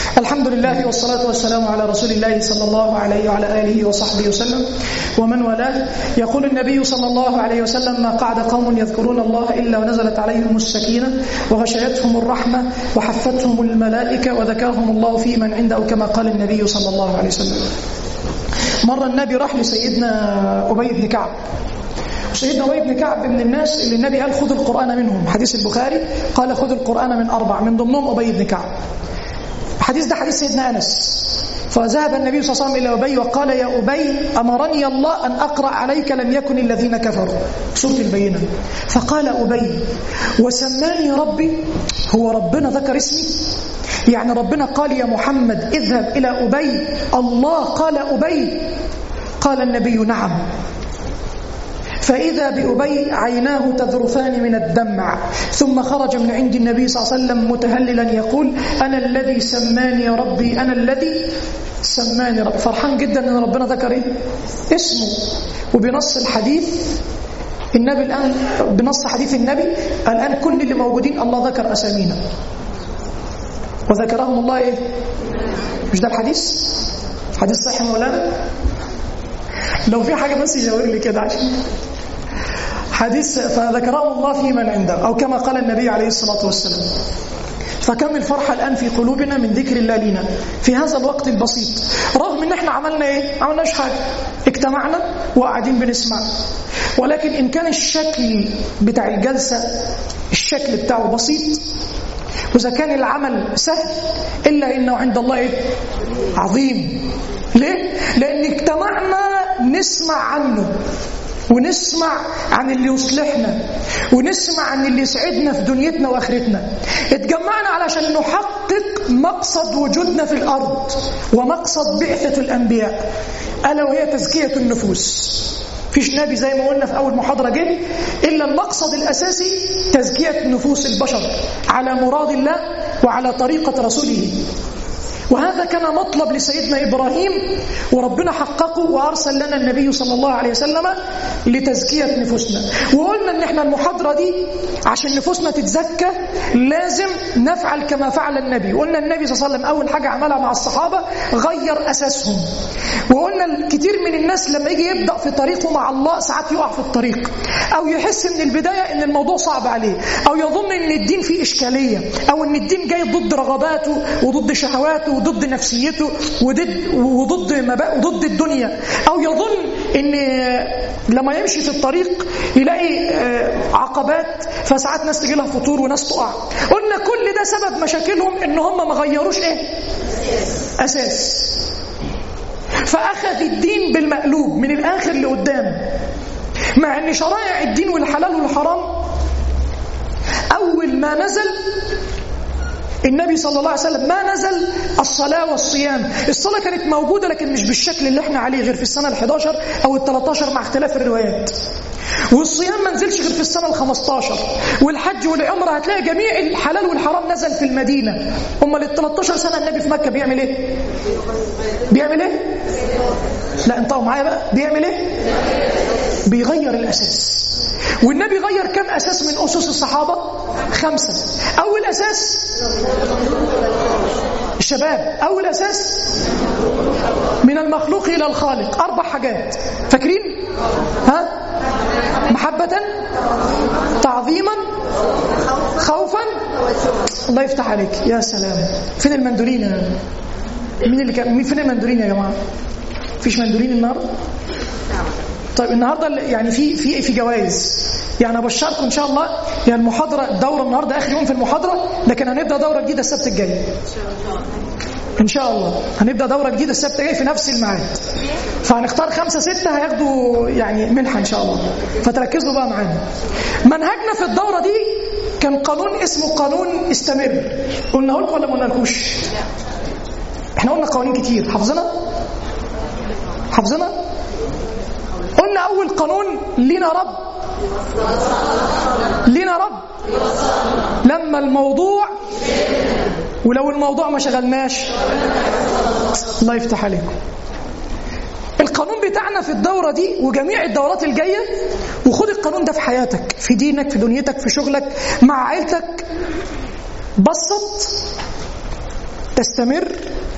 الحمد لله والصلاة والسلام على رسول الله صلى الله عليه وعلى آله وصحبه وسلم ومن والاه يقول النبي صلى الله عليه وسلم ما قعد قوم يذكرون الله إلا ونزلت عليهم السكينة وغشيتهم الرحمة وحفتهم الملائكة وذكرهم الله في من عنده كما قال النبي صلى الله عليه وسلم مرة النبي راح لسيدنا أبي بن كعب سيدنا أبي بن كعب من الناس اللي النبي قال خذوا القرآن منهم حديث البخاري قال خذوا القرآن من أربع من ضمنهم أبي بن كعب الحديث ده حديث سيدنا أنس فذهب النبي صلى الله عليه وسلم إلى أبي وقال يا أبي أمرني الله أن أقرأ عليك لم يكن الذين كفروا سورة البينة فقال أبي وسماني ربي هو ربنا ذكر اسمي يعني ربنا قال يا محمد اذهب إلى أبي الله قال أبي قال النبي نعم فإذا بأبي عيناه تذرفان من الدمع ثم خرج من عند النبي صلى الله عليه وسلم متهللا يقول أنا الذي سماني ربي أنا الذي سماني ربي فرحان جدا أن ربنا ذكر إيه؟ اسمه وبنص الحديث النبي الآن بنص حديث النبي الآن كل اللي موجودين الله ذكر أسامينا وذكرهم الله إيه مش ده الحديث حديث صحيح مولانا لو في حاجة بس يجاور لي كده عشان حديث فذكرهم الله في من عنده أو كما قال النبي عليه الصلاة والسلام فكم الفرحة الآن في قلوبنا من ذكر الله لنا في هذا الوقت البسيط رغم ان احنا عملنا ايه عملناش حاجة اجتمعنا وقاعدين بنسمع ولكن ان كان الشكل بتاع الجلسة الشكل بتاعه بسيط وإذا كان العمل سهل إلا إنه عند الله إيه؟ عظيم ليه؟ لأن اجتمعنا نسمع عنه ونسمع عن اللي يصلحنا ونسمع عن اللي يسعدنا في دنيتنا واخرتنا اتجمعنا علشان نحقق مقصد وجودنا في الارض ومقصد بعثه الانبياء الا وهي تزكيه النفوس فيش نبي زي ما قلنا في اول محاضره جه الا المقصد الاساسي تزكيه نفوس البشر على مراد الله وعلى طريقه رسوله وهذا كان مطلب لسيدنا إبراهيم وربنا حققه وأرسل لنا النبي صلى الله عليه وسلم لتزكية نفوسنا وقلنا أن احنا المحاضرة دي عشان نفوسنا تتزكى لازم نفعل كما فعل النبي قلنا النبي صلى الله عليه وسلم أول حاجة عملها مع الصحابة غير أساسهم وقلنا كتير من الناس لما يجي يبدأ في طريقه مع الله ساعات يقع في الطريق أو يحس من البداية أن الموضوع صعب عليه أو يظن أن الدين فيه إشكالية أو أن الدين جاي ضد رغباته وضد شهواته وضد نفسيته وضد وضد مبا... وضد الدنيا او يظن ان لما يمشي في الطريق يلاقي عقبات فساعات ناس تجي لها فطور وناس تقع قلنا كل ده سبب مشاكلهم ان هم ما غيروش ايه اساس فاخذ الدين بالمقلوب من الاخر لقدام مع ان شرائع الدين والحلال والحرام اول ما نزل النبي صلى الله عليه وسلم ما نزل الصلاة والصيام الصلاة كانت موجودة لكن مش بالشكل اللي احنا عليه غير في السنة ال11 أو ال13 مع اختلاف الروايات والصيام ما نزلش غير في السنة ال15 والحج والعمرة هتلاقي جميع الحلال والحرام نزل في المدينة أما ال13 سنة النبي في مكة بيعمل ايه بيعمل ايه لا انطقوا معايا بقى بيعمل ايه بيغير الأساس والنبي غير كم أساس من أسس الصحابة خمسة أول أساس الشباب أول أساس من المخلوق إلى الخالق أربع حاجات فاكرين ها محبة تعظيما خوفا الله يفتح عليك يا سلام فين المندولين يا مين اللي كان مين فين المندولين يا جماعة فيش مندولين النهارده طيب النهارده يعني في في في جوائز يعني ابشركم ان شاء الله يعني المحاضره الدوره النهارده اخر يوم في المحاضره لكن هنبدا دوره جديده السبت الجاي ان شاء الله هنبدا دوره جديده السبت الجاي في نفس الميعاد فهنختار خمسه سته هياخدوا يعني منحه ان شاء الله فتركزوا بقى معانا منهجنا في الدوره دي كان قانون اسمه قانون استمر قلنا لكم ولا ما قلنالكوش احنا قلنا قوانين كتير حافظنا حافظنا قلنا أول قانون لينا رب لينا رب لما الموضوع ولو الموضوع ما شغلناش الله يفتح عليكم القانون بتاعنا في الدورة دي وجميع الدورات الجاية وخد القانون ده في حياتك في دينك في دنيتك في شغلك مع عيلتك بسط تستمر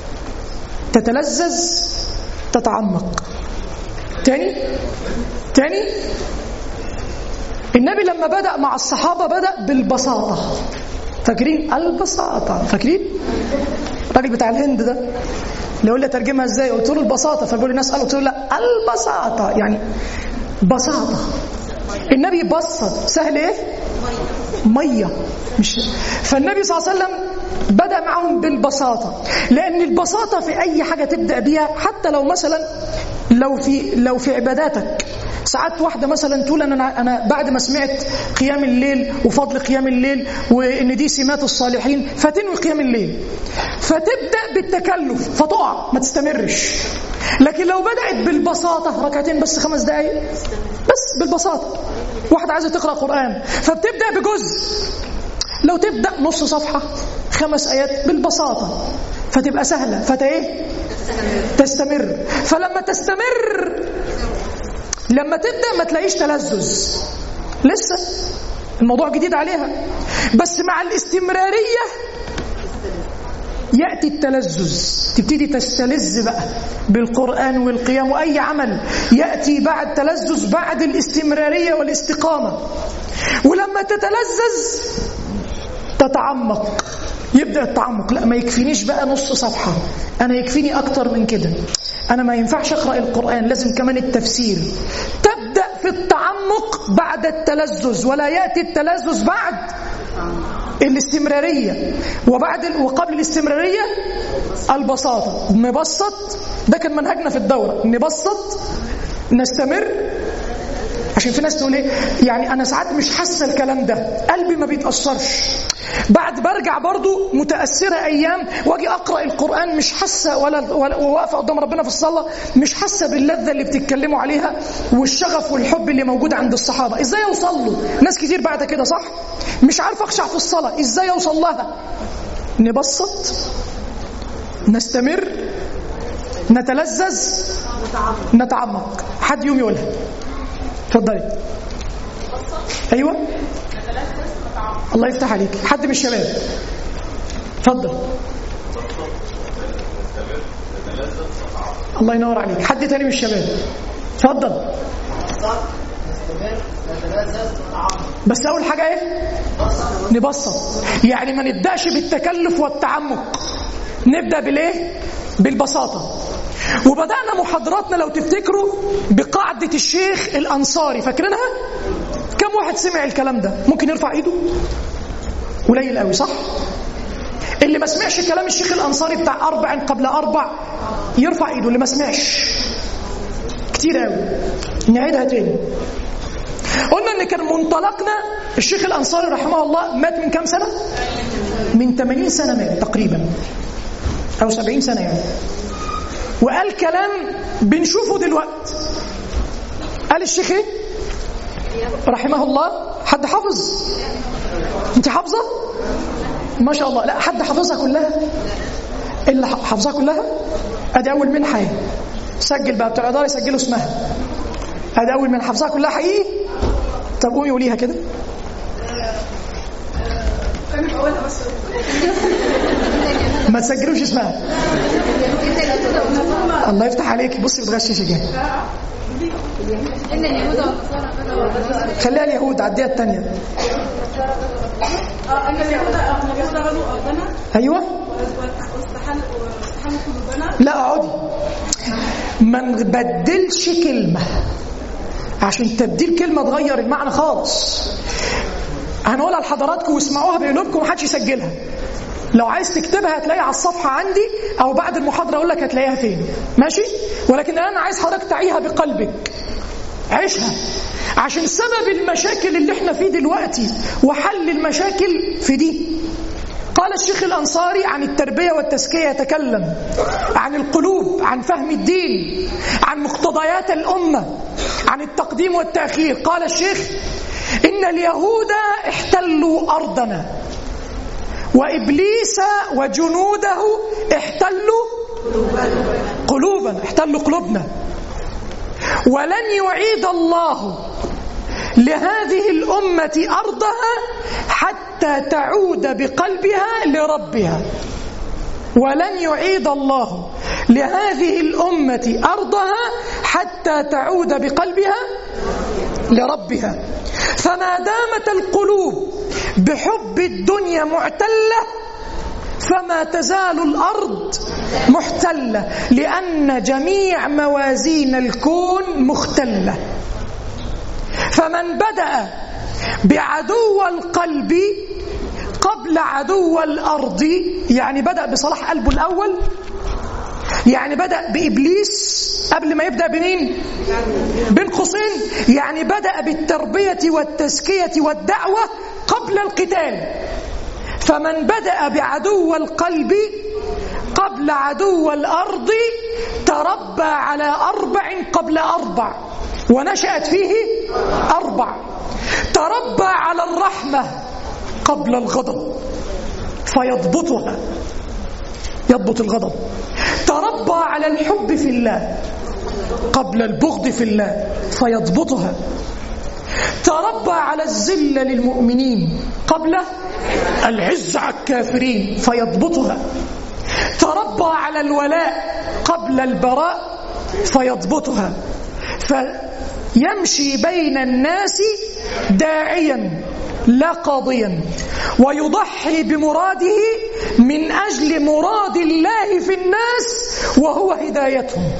تتلذذ تتعمق تاني تاني النبي لما بدأ مع الصحابة بدأ بالبساطة فاكرين البساطة فاكرين الراجل بتاع الهند ده اللي يقول لي ترجمها ازاي قلت له البساطة فبيقول لي الناس قالوا قلت له لا البساطة يعني بساطة النبي بسط سهل ايه ميه مش فالنبي صلى الله عليه وسلم بدا معهم بالبساطه لان البساطه في اي حاجه تبدا بيها حتى لو مثلا لو في لو في عباداتك ساعات واحده مثلا تقول انا انا بعد ما سمعت قيام الليل وفضل قيام الليل وان دي سمات الصالحين فتنوي قيام الليل فتبدا بالتكلف فتقع ما تستمرش لكن لو بدات بالبساطه ركعتين بس خمس دقائق بس بالبساطه واحده عايزه تقرا قران فبتبدا بجزء لو تبدا نص صفحه خمس ايات بالبساطه فتبقى سهله فت ايه تستمر فلما تستمر لما تبدا ما تلاقيش تلذذ لسه الموضوع جديد عليها بس مع الاستمراريه ياتي التلذذ تبتدي تستلذ بقى بالقران والقيام واي عمل ياتي بعد تلذذ بعد الاستمراريه والاستقامه ولما تتلذذ تتعمق يبدا التعمق لا ما يكفينيش بقى نص صفحه انا يكفيني اكتر من كده انا ما ينفعش اقرا القران لازم كمان التفسير تبدا في التعمق بعد التلذذ ولا ياتي التلذذ بعد الاستمرارية وبعد وقبل الاستمرارية البساطة نبسط ده كان منهجنا في الدورة نبسط نستمر عشان في ناس تقول ايه يعني انا ساعات مش حاسه الكلام ده قلبي ما بيتاثرش بعد برجع برضو متاثره ايام واجي اقرا القران مش حاسه ولا, ولا واقفه قدام ربنا في الصلاه مش حاسه باللذه اللي بتتكلموا عليها والشغف والحب اللي موجود عند الصحابه ازاي اوصل له ناس كتير بعد كده صح مش عارف اخشع في الصلاه ازاي اوصل لها نبسط نستمر نتلذذ نتعمق حد يوم يقولها اتفضلي ايوه الله يفتح عليك حد من الشباب اتفضل الله ينور عليك حد تاني من الشباب اتفضل بس اول حاجه ايه نبسط يعني ما نبداش بالتكلف والتعمق نبدا بالايه بالبساطه وبدانا محاضراتنا لو تفتكروا بقاعده الشيخ الانصاري فاكرينها كم واحد سمع الكلام ده ممكن يرفع ايده قليل قوي صح اللي ما سمعش كلام الشيخ الانصاري بتاع اربع قبل اربع يرفع ايده اللي ما سمعش كتير قوي نعيدها تاني قلنا ان كان منطلقنا الشيخ الانصاري رحمه الله مات من كام سنه من 80 سنه مات تقريبا او 70 سنه يعني وقال كلام بنشوفه دلوقتي قال الشيخ ايه رحمه الله حد حافظ انت حافظه ما شاء الله لا حد حافظها كلها اللي حافظها كلها ادي اول منحه اهي سجل بقى بتوع الاداره يسجلوا اسمها ادي اول من حافظها كلها حقيقي طب قومي قوليها كده ما تسجلوش اسمها الله يفتح عليك بصي بتغششي كده إن اليهود والنصارى بدأوا خليها اليهود عديها الثانيه ان اليهود اليهود غزوا ارضنا ايوه واستحلوا واستحلوا قلوبنا لا اقعدي ما نبدلش كلمه عشان تبديل كلمه تغير المعنى خالص هنقولها لحضراتكم واسمعوها بقلوبكم محدش يسجلها لو عايز تكتبها هتلاقيها على الصفحة عندي أو بعد المحاضرة أقول لك هتلاقيها فين ماشي ولكن أنا عايز حضرتك تعيها بقلبك عيشها عشان سبب المشاكل اللي احنا فيه دلوقتي وحل المشاكل في دي قال الشيخ الأنصاري عن التربية والتزكية يتكلم عن القلوب عن فهم الدين عن مقتضيات الأمة عن التقديم والتأخير قال الشيخ إن اليهود احتلوا أرضنا وإبليس وجنوده احتلوا قلوبنا احتلوا قلوبنا ولن يعيد الله لهذه الأمة أرضها حتى تعود بقلبها لربها ولن يعيد الله لهذه الأمة أرضها حتى تعود بقلبها لربها فما دامت القلوب بحب الدنيا معتلة فما تزال الأرض محتلة لأن جميع موازين الكون مختلة فمن بدأ بعدو القلب قبل عدو الأرض يعني بدأ بصلاح قلبه الأول يعني بدأ بإبليس قبل ما يبدأ بمين بين قوسين يعني بدأ بالتربية والتزكية والدعوة قبل القتال فمن بدأ بعدو القلب قبل عدو الأرض تربى على أربع قبل أربع ونشأت فيه أربع تربى على الرحمة قبل الغضب فيضبطها يضبط الغضب تربى على الحب في الله قبل البغض في الله فيضبطها تربى على الذل للمؤمنين قبل العز على الكافرين فيضبطها تربى على الولاء قبل البراء فيضبطها فيمشي بين الناس داعيا لا قاضيا ويضحي بمراده من أجل مراد الله في الناس وهو هدايتهم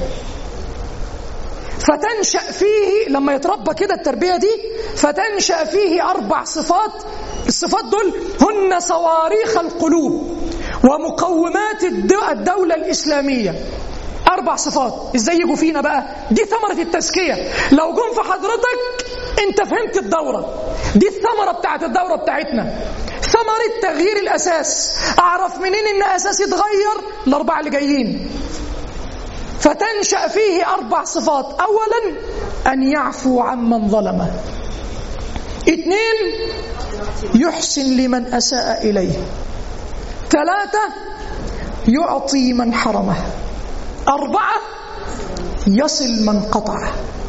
فتنشأ فيه لما يتربى كده التربية دي فتنشأ فيه أربع صفات الصفات دول هن صواريخ القلوب ومقومات الدولة الإسلامية أربع صفات إزاي يجوا فينا بقى دي ثمرة التزكية لو جم في حضرتك أنت فهمت الدورة دي الثمرة بتاعت الدورة بتاعتنا ثمرة تغيير الأساس أعرف منين إن أساس يتغير الأربعة اللي جايين فتنشأ فيه أربع صفات أولا أن يعفو عمن ظلمه اثنين يحسن لمن أساء إليه ثلاثة يعطي من حرمه أربعة يصل من قطعه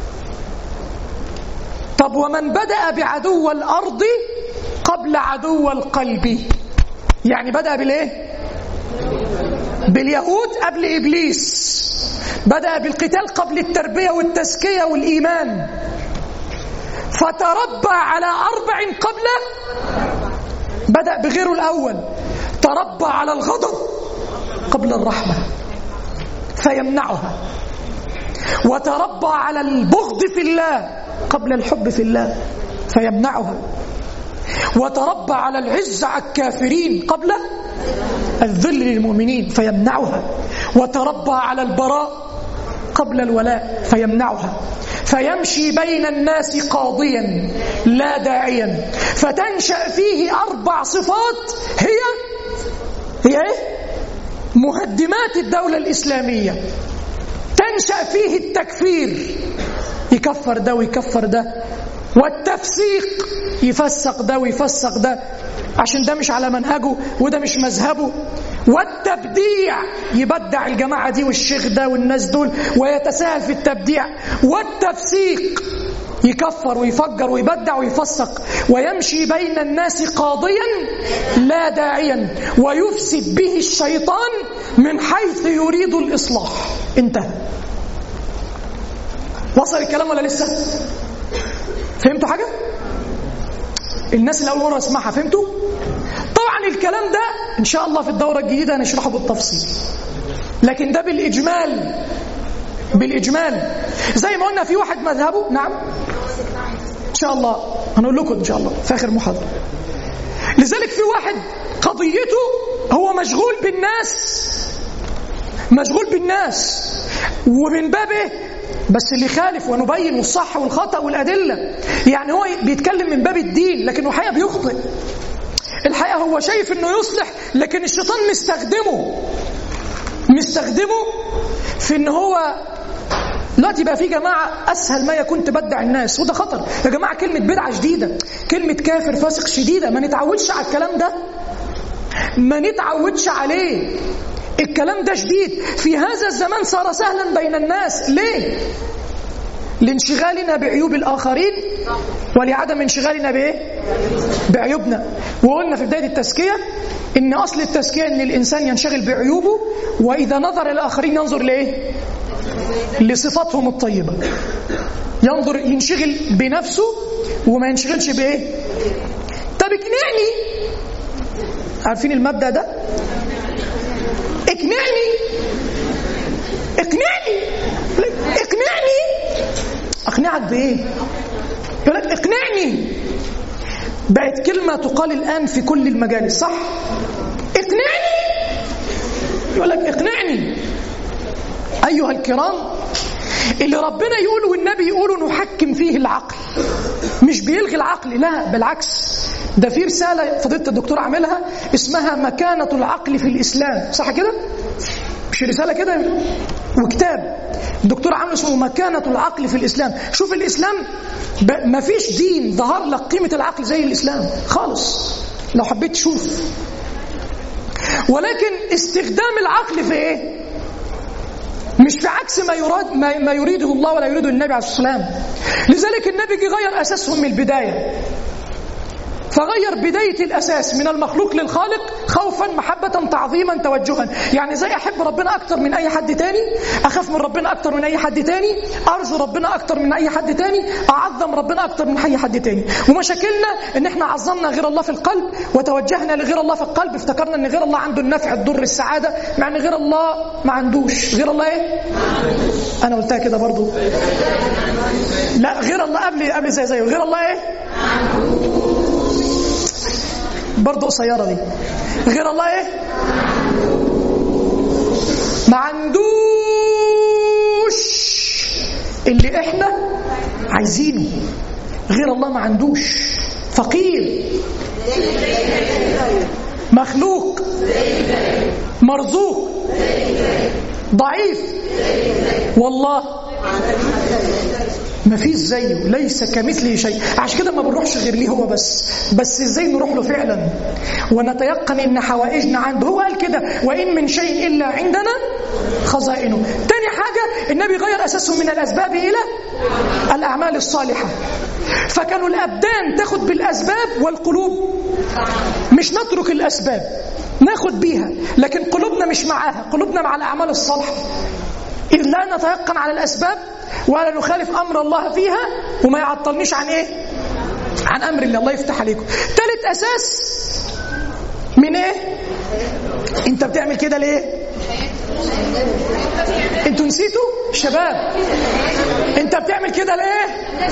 طب ومن بدأ بعدو الأرض قبل عدو القلب يعني بدأ بالإيه؟ باليهود قبل إبليس بدأ بالقتال قبل التربية والتزكية والإيمان فتربى على أربع قبله بدأ بغيره الأول تربى على الغضب قبل الرحمة فيمنعها وتربى على البغض في الله قبل الحب في الله فيمنعها وتربى على العز على الكافرين قبل الذل للمؤمنين فيمنعها وتربى على البراء قبل الولاء فيمنعها فيمشي بين الناس قاضيا لا داعيا فتنشأ فيه أربع صفات هي هي إيه؟ مهدمات الدولة الإسلامية تنشأ فيه التكفير يكفر ده ويكفر ده والتفسيق يفسق ده ويفسق ده عشان ده مش على منهجه وده مش مذهبه والتبديع يبدع الجماعة دي والشيخ ده والناس دول ويتساهل في التبديع والتفسيق يكفر ويفجر ويبدع ويفسق ويمشي بين الناس قاضيا لا داعيا ويفسد به الشيطان من حيث يريد الإصلاح انتهى وصل الكلام ولا لسه فهمتوا حاجة الناس اللي أول مرة اسمعها فهمتوا طبعا الكلام ده إن شاء الله في الدورة الجديدة هنشرحه بالتفصيل لكن ده بالإجمال بالإجمال زي ما قلنا في واحد مذهبه نعم إن شاء الله هنقول لكم إن شاء الله في آخر محاضرة لذلك في واحد قضيته هو مشغول بالناس مشغول بالناس ومن بابه بس اللي خالف ونبين الصح والخطأ والأدلة يعني هو بيتكلم من باب الدين لكنه حقيقة بيخطئ الحقيقة هو شايف انه يصلح لكن الشيطان مستخدمه مستخدمه في ان هو دلوقتي بقى في جماعة أسهل ما يكون تبدع الناس وده خطر يا جماعة كلمة بدعة شديدة كلمة كافر فاسق شديدة ما نتعودش على الكلام ده ما نتعودش عليه الكلام ده شديد في هذا الزمان صار سهلا بين الناس ليه لانشغالنا بعيوب الآخرين ولعدم انشغالنا بإيه؟ بعيوبنا وقلنا في بداية التزكية إن أصل التزكية إن الإنسان ينشغل بعيوبه وإذا نظر إلى الآخرين ينظر لإيه؟ لصفاتهم الطيبة ينظر ينشغل بنفسه وما ينشغلش بإيه؟ طب اقنعني عارفين المبدأ ده؟ اقنعني اقنعني اقنعني اقنعك بايه يقول لك اقنعني بقت كلمه تقال الان في كل المجالس صح اقنعني يقول لك اقنعني ايها الكرام اللي ربنا يقوله والنبي يقوله نحكم فيه العقل مش بيلغي العقل لا بالعكس ده في رسالة فضيلة الدكتور عاملها اسمها مكانة العقل في الإسلام صح كده؟ مش رسالة كده وكتاب الدكتور عامل اسمه مكانة العقل في الإسلام شوف الإسلام ب... ما فيش دين ظهر لك قيمة العقل زي الإسلام خالص لو حبيت تشوف ولكن استخدام العقل في ايه مش في عكس ما يراد ما, ما يريده الله ولا يريده النبي عليه الصلاه والسلام لذلك النبي جه غير اساسهم من البدايه فغير بداية الأساس من المخلوق للخالق خوفا محبة تعظيما توجها يعني زي أحب ربنا أكتر من أي حد تاني أخاف من ربنا أكتر من أي حد تاني أرجو ربنا أكتر من أي حد تاني أعظم ربنا أكتر من أي حد تاني ومشاكلنا إن إحنا عظمنا غير الله في القلب وتوجهنا لغير الله في القلب افتكرنا إن غير الله عنده النفع الضر السعادة مع إن غير الله ما عندوش غير الله إيه؟ أنا قلتها كده برضو لا غير الله قبل قبل زي زيه غير الله إيه؟ برضه قصيرة دي غير الله ايه ما عندوش اللي احنا عايزينه غير الله ما عندوش فقير مخلوق مرزوق ضعيف والله ما فيش زيه ليس كمثله شيء عشان كده ما بنروحش غير ليه هو بس بس ازاي نروح له فعلا ونتيقن ان حوائجنا عنده هو قال كده وان من شيء الا عندنا خزائنه تاني حاجه النبي غير اساسهم من الاسباب الى الاعمال الصالحه فكانوا الابدان تاخد بالاسباب والقلوب مش نترك الاسباب ناخد بيها لكن قلوبنا مش معاها قلوبنا مع الاعمال الصالحه إذ لا نتيقن على الأسباب ولا نخالف أمر الله فيها وما يعطلنيش عن إيه؟ عن أمر الله الله يفتح عليكم ثالث أساس من إيه؟ أنت بتعمل كده ليه؟ انتوا نسيتوا شباب انت بتعمل كده ليه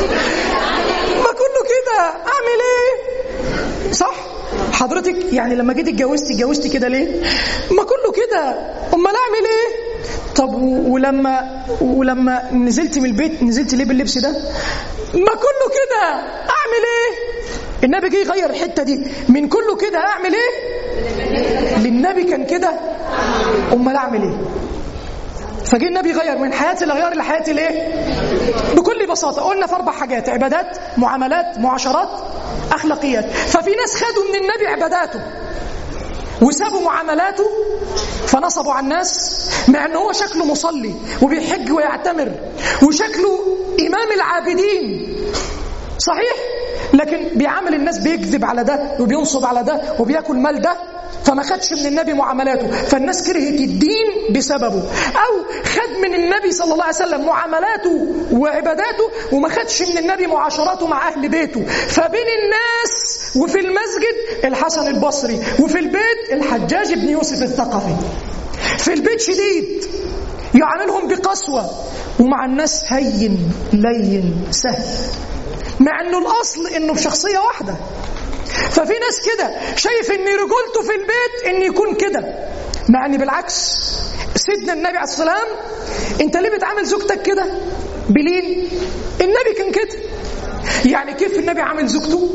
ما كله كده اعمل ايه صح حضرتك يعني لما جيت اتجوزتي اتجوزتي كده ليه ما كله كده امال اعمل ايه طب ولما ولما نزلت من البيت نزلت ليه باللبس ده ما كله كده اعمل ايه النبي جه يغير الحته دي من كله كده اعمل ايه للنبي كان كده امال اعمل ايه فجه النبي غير من حياه الاغيار لحياه الايه بكل بساطه قلنا في اربع حاجات عبادات معاملات معاشرات اخلاقيات ففي ناس خدوا من النبي عباداته وسابوا معاملاته فنصبوا على الناس مع ان هو شكله مصلي وبيحج ويعتمر وشكله امام العابدين صحيح لكن بيعامل الناس بيكذب على ده وبينصب على ده وبياكل مال ده فما خدش من النبي معاملاته فالناس كرهت الدين بسببه او خد من النبي صلى الله عليه وسلم معاملاته وعباداته وما خدش من النبي معاشراته مع اهل بيته فبين الناس وفي المسجد الحسن البصري وفي البيت الحجاج بن يوسف الثقفي في البيت شديد يعاملهم بقسوة ومع الناس هين لين سهل مع انه الاصل انه بشخصية واحدة ففي ناس كده شايف ان رجولته في البيت ان يكون كده مع ان بالعكس سيدنا النبي عليه السلام انت ليه بتعامل زوجتك كده بلين النبي كان كده يعني كيف النبي عامل زوجته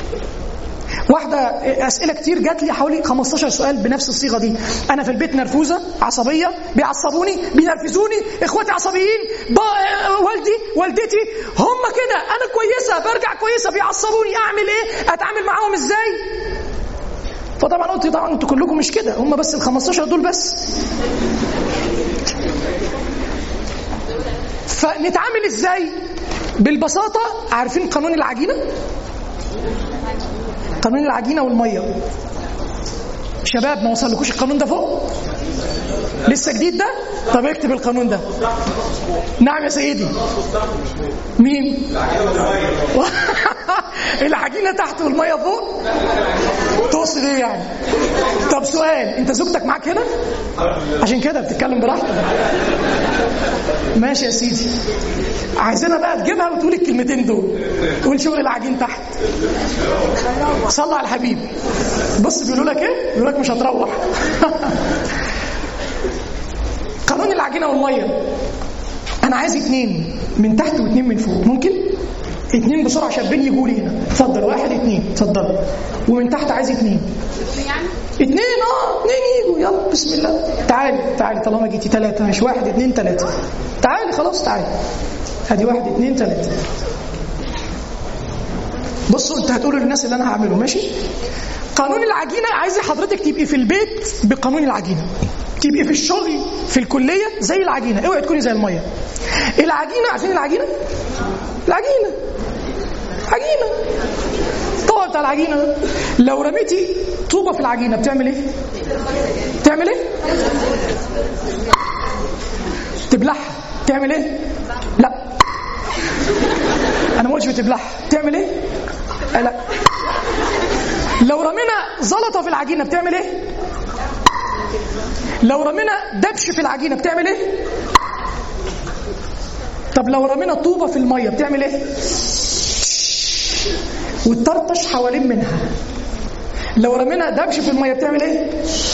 واحدة أسئلة كتير جات لي حوالي 15 سؤال بنفس الصيغة دي أنا في البيت نرفوزة عصبية بيعصبوني بينرفزوني إخواتي عصبيين والدي والدتي هم كده أنا كويسة برجع كويسة بيعصبوني أعمل إيه أتعامل معاهم إزاي فطبعا قلت طبعا انتوا كلكم مش كده هم بس ال 15 دول بس فنتعامل ازاي بالبساطه عارفين قانون العجينه قانون العجينه والميه شباب ما وصلكوش القانون ده فوق لسه جديد ده طب اكتب القانون ده نعم يا سيدي مين العجينه تحت والميه فوق تقصد ايه يعني طب سؤال انت زوجتك معاك هنا عشان كده بتتكلم براحتك ماشي يا سيدي عايزينها بقى تجيبها وتقول الكلمتين دول تقول شغل العجين تحت صلى على الحبيب بص بيقولوا لك ايه بيقولوا لك مش هتروح قانون العجينه والميه انا عايز اتنين من تحت واتنين من فوق ممكن اتنين بسرعه شابين يجوا لي هنا اتفضل واحد اتنين اتفضل ومن تحت عايز اتنين يعني اتنين اه اتنين يجوا يلا بسم الله تعالي تعالي طالما جيتي ثلاثة مش واحد اتنين ثلاثة تعالي خلاص تعالي ادي واحد اتنين ثلاثة بصوا انت هتقولوا للناس اللي انا هعمله ماشي قانون العجينة عايز حضرتك تبقي في البيت بقانون العجينة تبقي في الشغل في الكلية زي العجينة اوعي تكوني زي المية العجينة عارفين العجينة العجينة عجينة الطبق بتاع العجينة ده لو رميتي طوبة في العجينة بتعمل ايه؟ بتعمل ايه؟ تبلعها تعمل ايه؟ لا انا ما قلتش بتبلعها تعمل ايه؟ آه، لا لو رمينا زلطة في العجينة بتعمل ايه؟ لو رمينا دبش في العجينة بتعمل ايه؟ طب لو رمينا طوبة في المية بتعمل ايه؟ وتطرطش حوالين منها لو رمينا دبش في الميه بتعمل ايه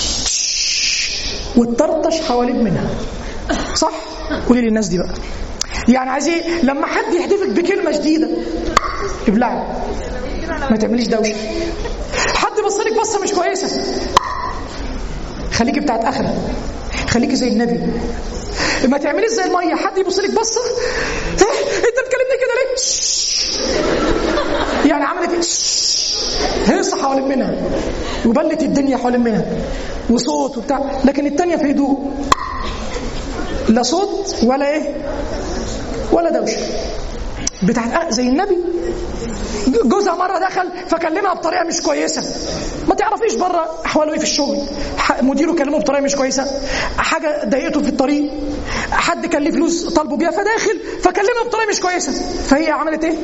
وتطرطش حوالين منها صح قولي للناس دي بقى يعني عايز ايه لما حد يحدفك بكلمه شديده ابلعي ما تعمليش دوشه حد بصلك بصه مش كويسه خليكي بتاعت اخره خليكي زي النبي ما تعمليش زي الميه حد يبص لك بصه إيه؟ انت بتكلمني كده ليه يعني عملت ايه هيصة حوالين منها وبلت الدنيا حوالين منها وصوت وبتاع لكن التانية في هدوء لا صوت ولا ايه ولا دوشة بتاعت آه زي النبي جوزها مرة دخل فكلمها بطريقة مش كويسة ما تعرفيش بره أحواله إيه في الشغل ح- مديره كلمه بطريقة مش كويسة حاجة ضايقته في الطريق حد كان ليه فلوس طالبه بيها فداخل فكلمها بطريقة مش كويسة فهي عملت إيه؟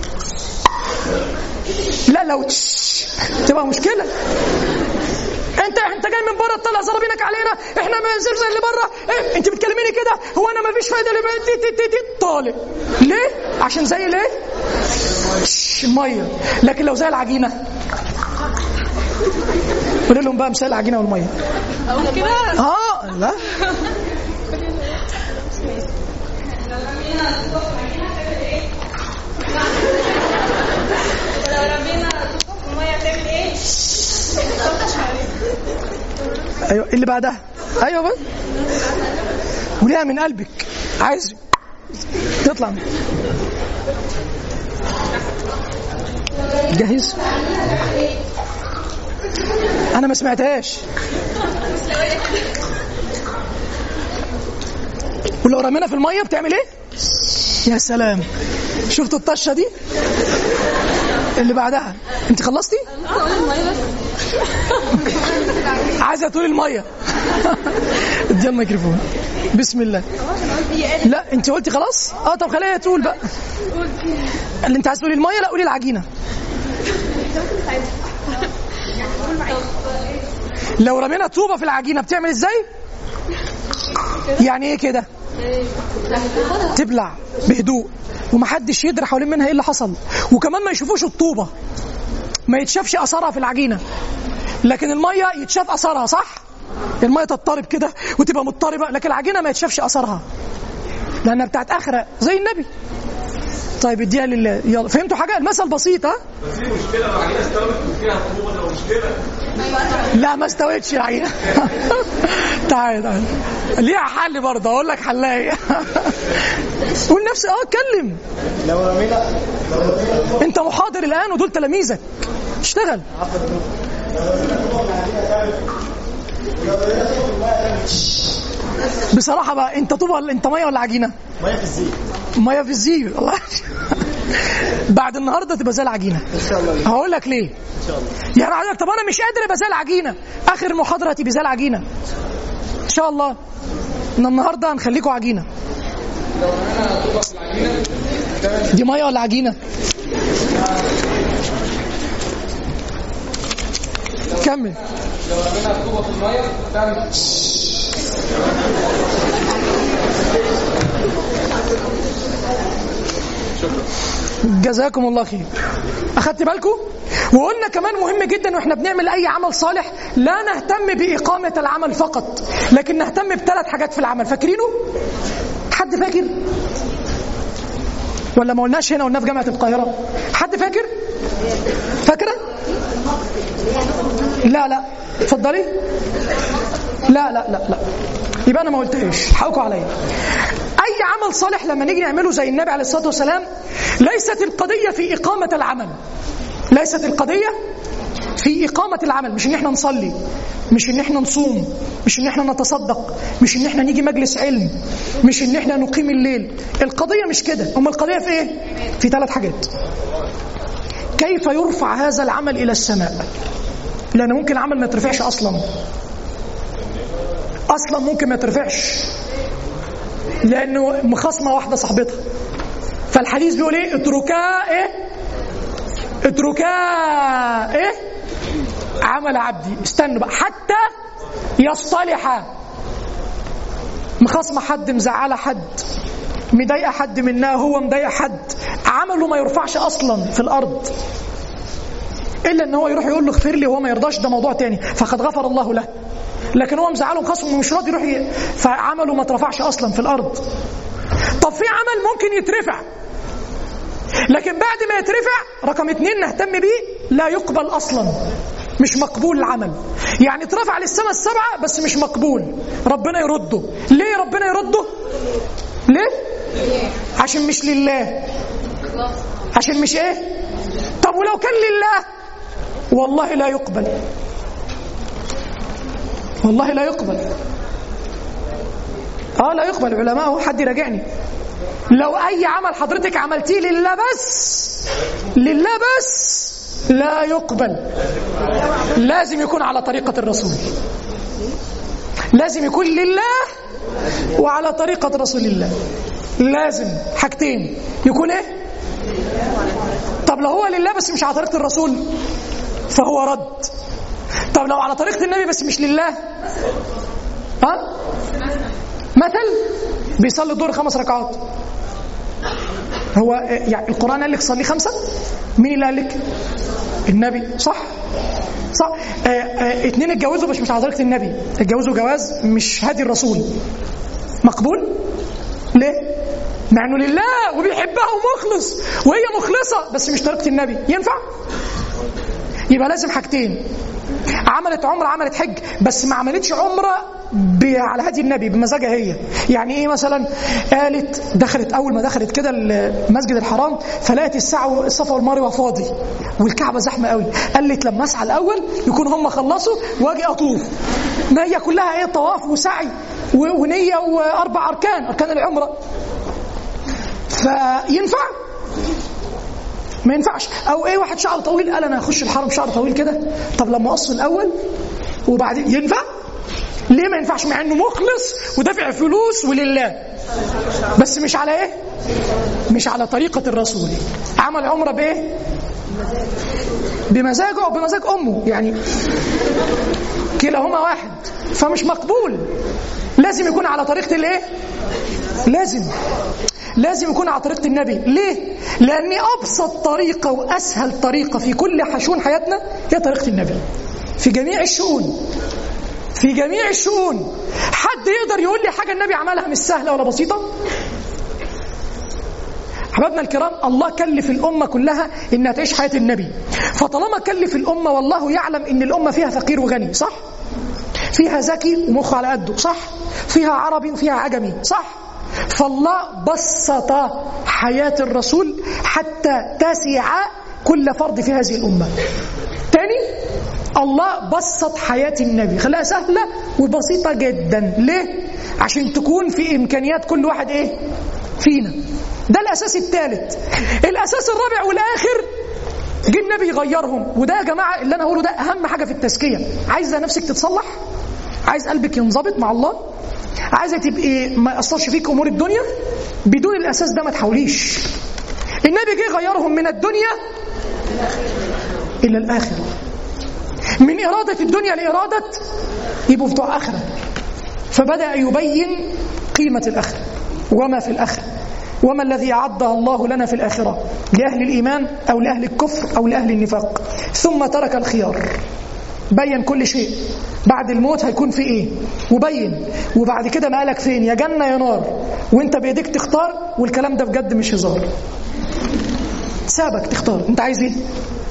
لا لو تش تبقى مشكلة انت انت جاي من بره تطلع زرابينك علينا احنا ما ننزلش زي اللي بره ايه انت بتكلميني كده هو انا ما فيش فايده اللي بقى تي تي تي تي طالع ليه عشان زي ليه تش، الميه لكن لو زي العجينه قول لهم بقى مثال العجينه والميه اقول كده اه لا لو رمينا طوبة في المية هتعمل ايه؟ ايوه اللي بعدها ايوه بس قوليها من قلبك عايز تطلع جاهز انا ما سمعتهاش ولو رمينا في الميه بتعمل ايه يا سلام شفتوا الطشه دي اللي بعدها انت خلصتي اقول المية بس عايزه تقولي الميه اديها الميكروفون بسم الله لا انت قلتي خلاص اه طب خليها تقول بقى اللي انت عايز تقولي الميه لا قولي العجينه لو رمينا طوبه في العجينه بتعمل ازاي يعني ايه كده تبلع بهدوء ومحدش يدري حوالين منها ايه اللي حصل وكمان ما يشوفوش الطوبه ما يتشافش اثرها في العجينه لكن الميه يتشاف اثرها صح الميه تضطرب كده وتبقى مضطربه لكن العجينه ما يتشافش اثرها لانها بتاعت اخره زي النبي طيب اديها لله يلا فهمتوا حاجه المثل بسيط ها لا ما استويتش يا عينه تعالى تعالى ليها حل برضه اقول لك حلها ايه قول نفسي اه اتكلم لو رمينا انت محاضر الان ودول تلاميذك اشتغل بصراحه بقى انت طوبه ولا انت ميه ولا عجينه ميه في الزيت ميه في الزيت الله بعد النهارده تبقى زي العجينه ان شاء الله هقول لك ليه ان شاء الله يعني عايزك طب انا مش قادر ابقى زي العجينه اخر المحاضره هتبقى زي العجينه ان شاء الله ان النهارده هنخليكم عجينه دي ميه ولا عجينه كمل جزاكم الله خير اخدت بالكم وقلنا كمان مهم جدا واحنا بنعمل اي عمل صالح لا نهتم باقامه العمل فقط لكن نهتم بثلاث حاجات في العمل فاكرينه حد فاكر ولا ما قلناش هنا قلنا في جامعه القاهره حد فاكر فاكره لا لا اتفضلي لا لا لا لا يبقى انا ما قلتهاش حقكم عليا اي عمل صالح لما نيجي نعمله زي النبي عليه الصلاه والسلام ليست القضيه في اقامه العمل ليست القضيه في إقامة العمل مش إن إحنا نصلي مش إن إحنا نصوم مش إن إحنا نتصدق مش إن إحنا نيجي مجلس علم مش إن إحنا نقيم الليل القضية مش كده أما القضية في إيه؟ في ثلاث حاجات كيف يرفع هذا العمل إلى السماء لأن ممكن العمل ما يترفعش أصلا أصلا ممكن ما يترفعش لأنه مخاصمة واحدة صاحبتها فالحديث بيقول إيه اتركا إيه اتركا إيه عمل عبدي استنوا بقى حتى يصطلح مخاصمة حد مزعلة حد مضايقة حد منها هو مضايق حد عمله ما يرفعش أصلا في الأرض إلا إن هو يروح يقول له اغفر لي وهو ما يرضاش ده موضوع تاني فقد غفر الله له لكن هو مزعله مخاصمه ومش راضي يروح ي... فعمله ما اترفعش أصلا في الأرض طب في عمل ممكن يترفع لكن بعد ما يترفع رقم اتنين نهتم بيه لا يقبل اصلا مش مقبول العمل يعني اترفع للسماء السبعة بس مش مقبول ربنا يرده ليه ربنا يرده ليه عشان مش لله عشان مش ايه طب ولو كان لله والله لا يقبل والله لا يقبل اه لا يقبل العلماء هو حد يراجعني لو اي عمل حضرتك عملتيه لله بس لله بس لا يقبل لازم يكون على طريقة الرسول لازم يكون لله وعلى طريقة رسول الله لازم حاجتين يكون ايه طب لو هو لله بس مش على طريقة الرسول فهو رد طب لو على طريقة النبي بس مش لله ها مثل بيصلي الظهر خمس ركعات هو يعني القرآن قال لك صلي خمسة مين اللي قال لك النبي صح صح آه آه اتنين اتجوزوا بس مش على طريقة النبي اتجوزوا جواز مش هادي الرسول مقبول ليه مع انه لله وبيحبها ومخلص وهي مخلصة بس مش طريقة النبي ينفع يبقى لازم حاجتين عملت عمرة عملت حج بس ما عملتش عمرة ب- على هدي النبي بمزاجها هي يعني ايه مثلا قالت دخلت اول ما دخلت كده المسجد الحرام فلقت الساعه الصفا والمروه فاضي والكعبه زحمه قوي قالت لما اسعى الاول يكون هم خلصوا واجي اطوف ما هي كلها ايه طواف وسعي و- ونيه واربع اركان اركان العمره فينفع ما ينفعش او ايه واحد شعره طويل قال انا هخش الحرم شعر طويل كده طب لما اقص الاول وبعدين ينفع ليه ما ينفعش مع انه مخلص ودافع فلوس ولله بس مش على ايه مش على طريقة الرسول عمل عمرة بايه بمزاجه او بمزاج امه يعني كلاهما واحد فمش مقبول لازم يكون على طريقة الايه لازم لازم يكون على طريقة النبي ليه؟ لأن أبسط طريقة وأسهل طريقة في كل حشون حياتنا هي طريقة النبي في جميع الشؤون في جميع الشؤون حد يقدر يقول لي حاجة النبي عملها مش سهلة ولا بسيطة حبابنا الكرام الله كلف الأمة كلها إنها تعيش حياة النبي فطالما كلف الأمة والله يعلم إن الأمة فيها فقير وغني صح؟ فيها ذكي ومخه على قده صح؟ فيها عربي وفيها عجمي صح؟ فالله بسط حياة الرسول حتى تسع كل فرد في هذه الأمة تاني الله بسط حياة النبي خلاها سهلة وبسيطة جدا ليه؟ عشان تكون في إمكانيات كل واحد إيه؟ فينا ده الأساس الثالث الأساس الرابع والآخر جه النبي يغيرهم وده يا جماعة اللي أنا هقوله ده أهم حاجة في التزكية عايزة نفسك تتصلح عايز قلبك ينضبط مع الله عايزة تبقي ما يأثرش فيك أمور الدنيا بدون الأساس ده ما تحاوليش النبي جه يغيرهم من الدنيا إلى الآخرة من إرادة الدنيا لإرادة يبقوا بتوع آخرة فبدأ يبين قيمة الآخرة وما في الآخرة وما الذي أعده الله لنا في الآخرة لأهل الإيمان أو لأهل الكفر أو لأهل النفاق ثم ترك الخيار بين كل شيء بعد الموت هيكون في ايه وبين وبعد كده ما قالك فين يا جنة يا نار وانت بايديك تختار والكلام ده بجد مش هزار سابك تختار انت عايز ايه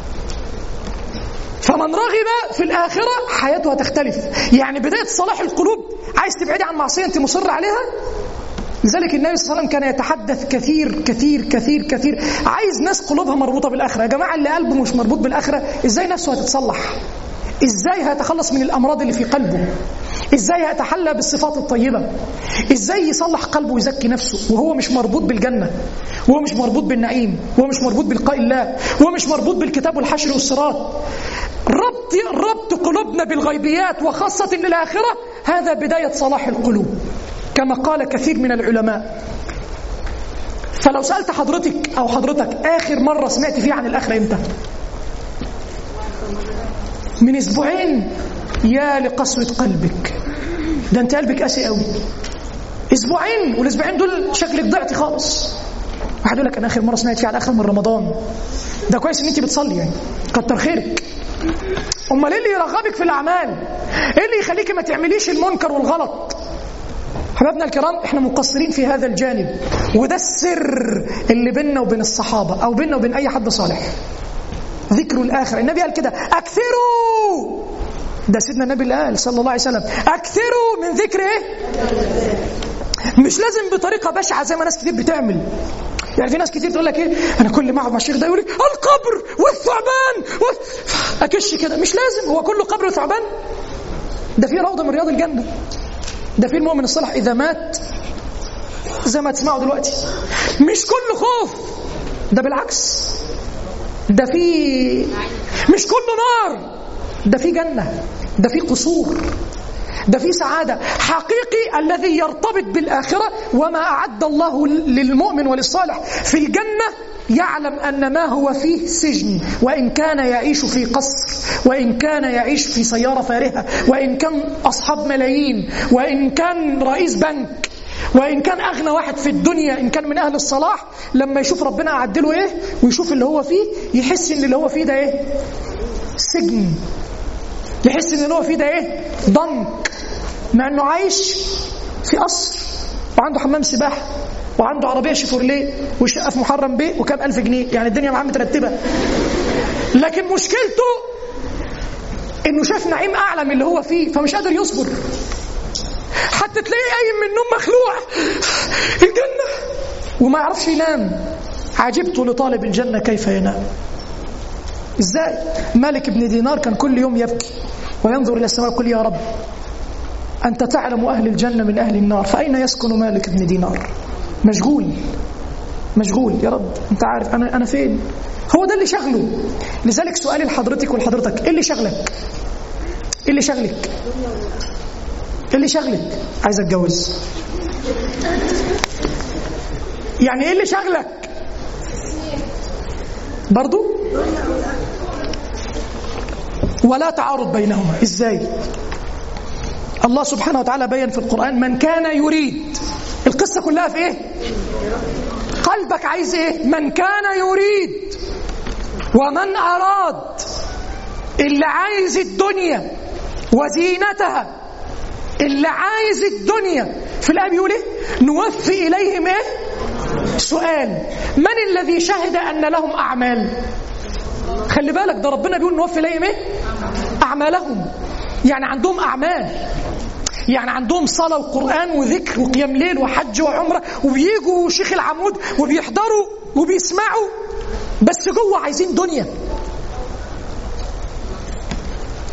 فمن رغب في الآخرة حياته هتختلف يعني بداية صلاح القلوب عايز تبعدي عن معصية أنت مصر عليها لذلك النبي صلى الله عليه وسلم كان يتحدث كثير كثير كثير كثير عايز ناس قلوبها مربوطة بالآخرة يا جماعة اللي قلبه مش مربوط بالآخرة إزاي نفسه هتتصلح ازاي هيتخلص من الامراض اللي في قلبه ازاي هيتحلى بالصفات الطيبه ازاي يصلح قلبه ويزكي نفسه وهو مش مربوط بالجنه وهو مش مربوط بالنعيم وهو مش مربوط بلقاء الله وهو مش مربوط بالكتاب والحشر والصراط ربط ربط قلوبنا بالغيبيات وخاصه الاخره هذا بدايه صلاح القلوب كما قال كثير من العلماء فلو سالت حضرتك او حضرتك اخر مره سمعت فيها عن الاخره امتى من اسبوعين يا لقسوة قلبك ده انت قلبك قاسي قوي اسبوعين والاسبوعين دول شكلك ضعتي خالص واحد يقول لك انا اخر مره سمعت فيها على اخر من رمضان ده كويس ان انت بتصلي يعني كتر خيرك امال ايه اللي يرغبك في الاعمال ايه اللي يخليكي ما تعمليش المنكر والغلط حبايبنا الكرام احنا مقصرين في هذا الجانب وده السر اللي بيننا وبين الصحابه او بيننا وبين اي حد صالح ذكر الآخرة النبي قال كده أكثروا ده سيدنا النبي اللي قال صلى الله عليه وسلم أكثروا من ذكر إيه مش لازم بطريقة بشعة زي ما ناس كتير بتعمل يعني في ناس كتير تقول لك ايه انا كل ما اقعد مع الشيخ ده يقول لي القبر والثعبان و... اكش كده مش لازم هو كله قبر وثعبان ده في روضه من رياض الجنه ده في المؤمن الصالح اذا مات زي ما تسمعوا دلوقتي مش كله خوف ده بالعكس ده في مش كله نار ده في جنة ده في قصور ده في سعادة حقيقي الذي يرتبط بالآخرة وما أعد الله للمؤمن وللصالح في الجنة يعلم أن ما هو فيه سجن وإن كان يعيش في قصر وإن كان يعيش في سيارة فارهة وإن كان أصحاب ملايين وإن كان رئيس بنك وإن كان أغنى واحد في الدنيا إن كان من أهل الصلاح لما يشوف ربنا أعدله إيه ويشوف اللي هو فيه يحس إن اللي هو فيه ده إيه سجن يحس إن اللي هو فيه ده إيه ضنك مع إنه عايش في قصر وعنده حمام سباحة وعنده عربية شيفورليه وشقة في محرم بيه وكام ألف جنيه يعني الدنيا معاه مترتبة لكن مشكلته إنه شاف نعيم أعلى من اللي هو فيه فمش قادر يصبر حتى تلاقيه قايم من النوم مخلوع الجنة وما يعرفش ينام عجبت لطالب الجنة كيف ينام ازاي مالك بن دينار كان كل يوم يبكي وينظر إلى السماء يقول يا رب أنت تعلم أهل الجنة من أهل النار فأين يسكن مالك بن دينار مشغول مشغول يا رب أنت عارف أنا, أنا فين هو ده اللي شغله لذلك سؤالي لحضرتك ولحضرتك إيه اللي شغلك إيه اللي شغلك ايه اللي شغلك عايز اتجوز يعني ايه اللي شغلك برضو ولا تعارض بينهما ازاي الله سبحانه وتعالى بين في القرآن من كان يريد القصة كلها في ايه قلبك عايز ايه من كان يريد ومن أراد اللي عايز الدنيا وزينتها اللي عايز الدنيا في الآية بيقول ايه نوفي إليهم ايه سؤال من الذي شهد أن لهم أعمال خلي بالك ده ربنا بيقول نوفي إليهم ايه أعمالهم يعني عندهم أعمال يعني عندهم صلاة وقرآن وذكر وقيام ليل وحج وعمرة وبيجوا شيخ العمود وبيحضروا وبيسمعوا بس جوه عايزين دنيا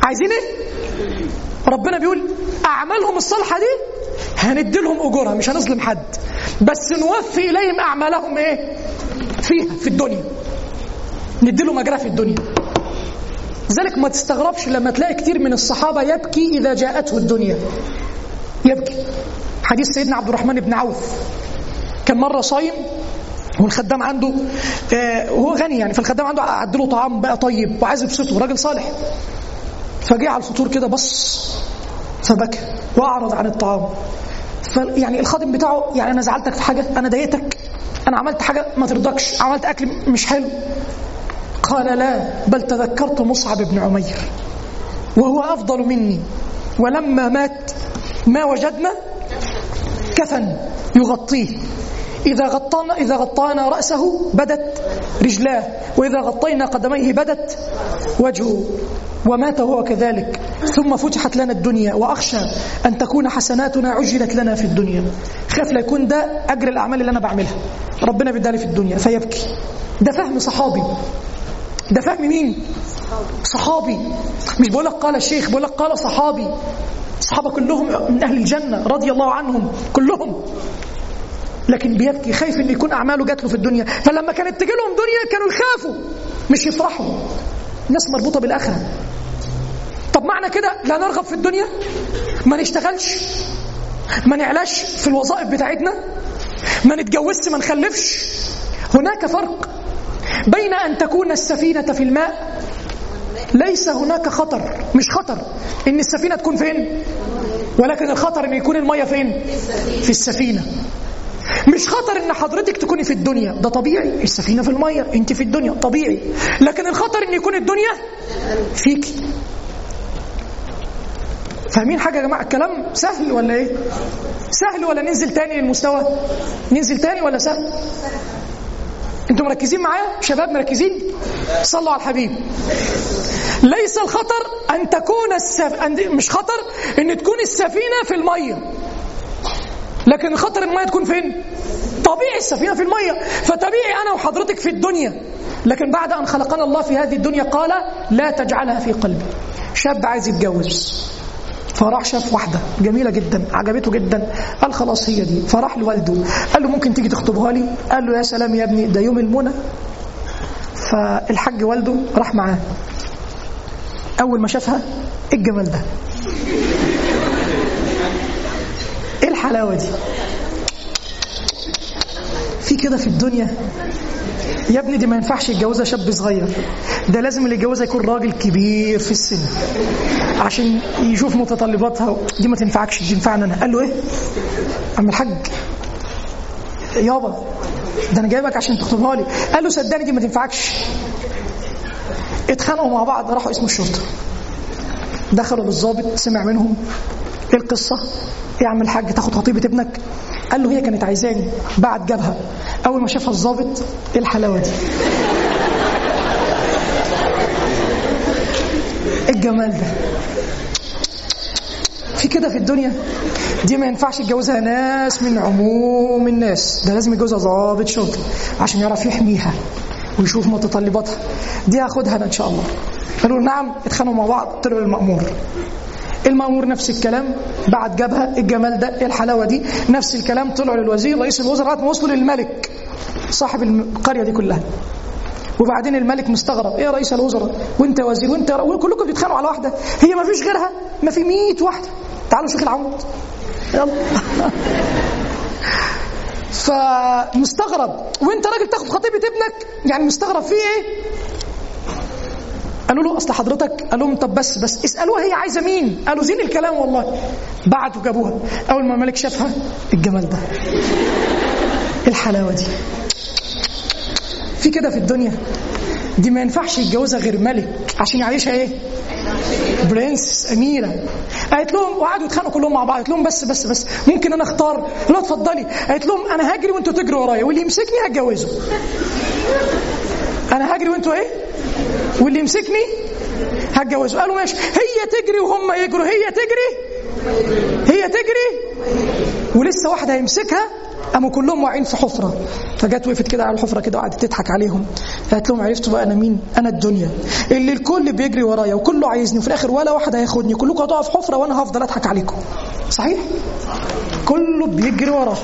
عايزين ايه ربنا بيقول اعمالهم الصالحه دي هندي لهم اجورها مش هنظلم حد بس نوفي اليهم اعمالهم ايه فيها في الدنيا ندي لهم اجرها في الدنيا لذلك ما تستغربش لما تلاقي كتير من الصحابه يبكي اذا جاءته الدنيا يبكي حديث سيدنا عبد الرحمن بن عوف كان مره صايم والخدام عنده آه وهو غني يعني فالخدام عنده عدله طعام بقى طيب وعايز يبسطه راجل صالح فجه على الفطور كده بص فبكى واعرض عن الطعام فيعني الخادم بتاعه يعني انا زعلتك في حاجه انا ضايقتك انا عملت حاجه ما ترضكش عملت اكل مش حلو قال لا بل تذكرت مصعب بن عمير وهو افضل مني ولما مات ما وجدنا كفن يغطيه إذا غطانا إذا غطانا رأسه بدت رجلاه وإذا غطينا قدميه بدت وجهه ومات وهو كذلك ثم فتحت لنا الدنيا وأخشى أن تكون حسناتنا عجلت لنا في الدنيا خاف لا يكون ده أجر الأعمال اللي أنا بعملها ربنا بيدالي في الدنيا فيبكي ده فهم صحابي ده فهم مين صحابي مش بقول لك قال الشيخ بقول لك قال صحابي الصحابة كلهم من أهل الجنة رضي الله عنهم كلهم لكن بيبكي خايف ان يكون اعماله جات له في الدنيا فلما كانت تجي لهم دنيا كانوا يخافوا مش يفرحوا الناس مربوطه بالاخره طب معنى كده لا نرغب في الدنيا ما نشتغلش ما نعلاش في الوظائف بتاعتنا ما نتجوزش ما نخلفش هناك فرق بين ان تكون السفينه في الماء ليس هناك خطر مش خطر ان السفينه تكون فين ولكن الخطر ان يكون الميه فين في السفينه مش خطر ان حضرتك تكوني في الدنيا ده طبيعي السفينه في الميه انت في الدنيا طبيعي لكن الخطر ان يكون الدنيا فيكي فاهمين حاجه يا جماعه الكلام سهل ولا ايه سهل ولا ننزل تاني للمستوى ننزل تاني ولا سهل انتوا مركزين معايا شباب مركزين صلوا على الحبيب ليس الخطر ان تكون السف... أن... مش خطر ان تكون السفينه في الميه لكن خطر الميه تكون فين طبيعي السفينه في الميه فطبيعي انا وحضرتك في الدنيا لكن بعد ان خلقنا الله في هذه الدنيا قال لا تجعلها في قلبي شاب عايز يتجوز فراح شاف واحدة جميلة جدا عجبته جدا قال خلاص هي دي فراح لوالده قال له ممكن تيجي تخطبها لي قال له يا سلام يا ابني ده يوم المنى فالحاج والده راح معاه أول ما شافها إيه الجمال ده ايه الحلاوه دي في كده في الدنيا يا ابني دي ما ينفعش يتجوزها شاب صغير ده لازم اللي يتجوزها يكون راجل كبير في السن عشان يشوف متطلباتها دي ما تنفعكش دي تنفعني انا قال له ايه عم الحاج يابا ده انا جايبك عشان تخطبها لي قال له صدقني دي ما تنفعكش اتخانقوا مع بعض راحوا اسم الشرطه دخلوا للظابط سمع منهم ايه القصه ايه يا عم الحاج تاخد خطيبه ابنك قال له هي كانت عايزاني بعد جابها اول ما شافها الظابط ايه الحلاوه دي ايه الجمال ده في كده في الدنيا دي ما ينفعش يتجوزها ناس من عموم الناس ده لازم يتجوزها ظابط شرطه عشان يعرف يحميها ويشوف متطلباتها دي هاخدها انا ان شاء الله قالوا نعم اتخانقوا مع بعض طلعوا للمأمور المأمور نفس الكلام بعد جابها الجمال ده الحلاوة دي نفس الكلام طلعوا للوزير رئيس الوزراء لغايه ما وصلوا للملك صاحب القرية دي كلها وبعدين الملك مستغرب ايه يا رئيس الوزراء وانت وزير وانت كلكم بتتخانقوا على واحده هي ما فيش غيرها ما في 100 واحده تعالوا شيخ العمود يلا فمستغرب وانت راجل تاخد خطيبه ابنك يعني مستغرب فيه ايه قالوا له اصل حضرتك قال لهم طب بس بس اسالوها هي عايزه مين قالوا زين الكلام والله بعتوا جابوها اول ما الملك شافها الجمال ده الحلاوه دي في كده في الدنيا دي ما ينفعش يتجوزها غير ملك عشان يعيشها ايه برنس اميره قالت لهم وقعدوا يتخانقوا كلهم مع بعض قالت لهم بس بس بس ممكن انا اختار لا اتفضلي قالت لهم انا هجري وانتوا تجروا ورايا واللي يمسكني هتجوزه انا هجري وانتوا ايه واللي يمسكني هتجوزه قالوا ماشي هي تجري وهم يجروا هي تجري هي تجري ولسه واحده هيمسكها قاموا كلهم واقعين في حفره فجت وقفت كده على الحفره كده وقعدت تضحك عليهم قالت لهم عرفتوا بقى انا مين انا الدنيا اللي الكل بيجري ورايا وكله عايزني وفي الاخر ولا واحد هياخدني كلكم هتقعوا في حفره وانا هفضل اضحك عليكم صحيح كله بيجري وراه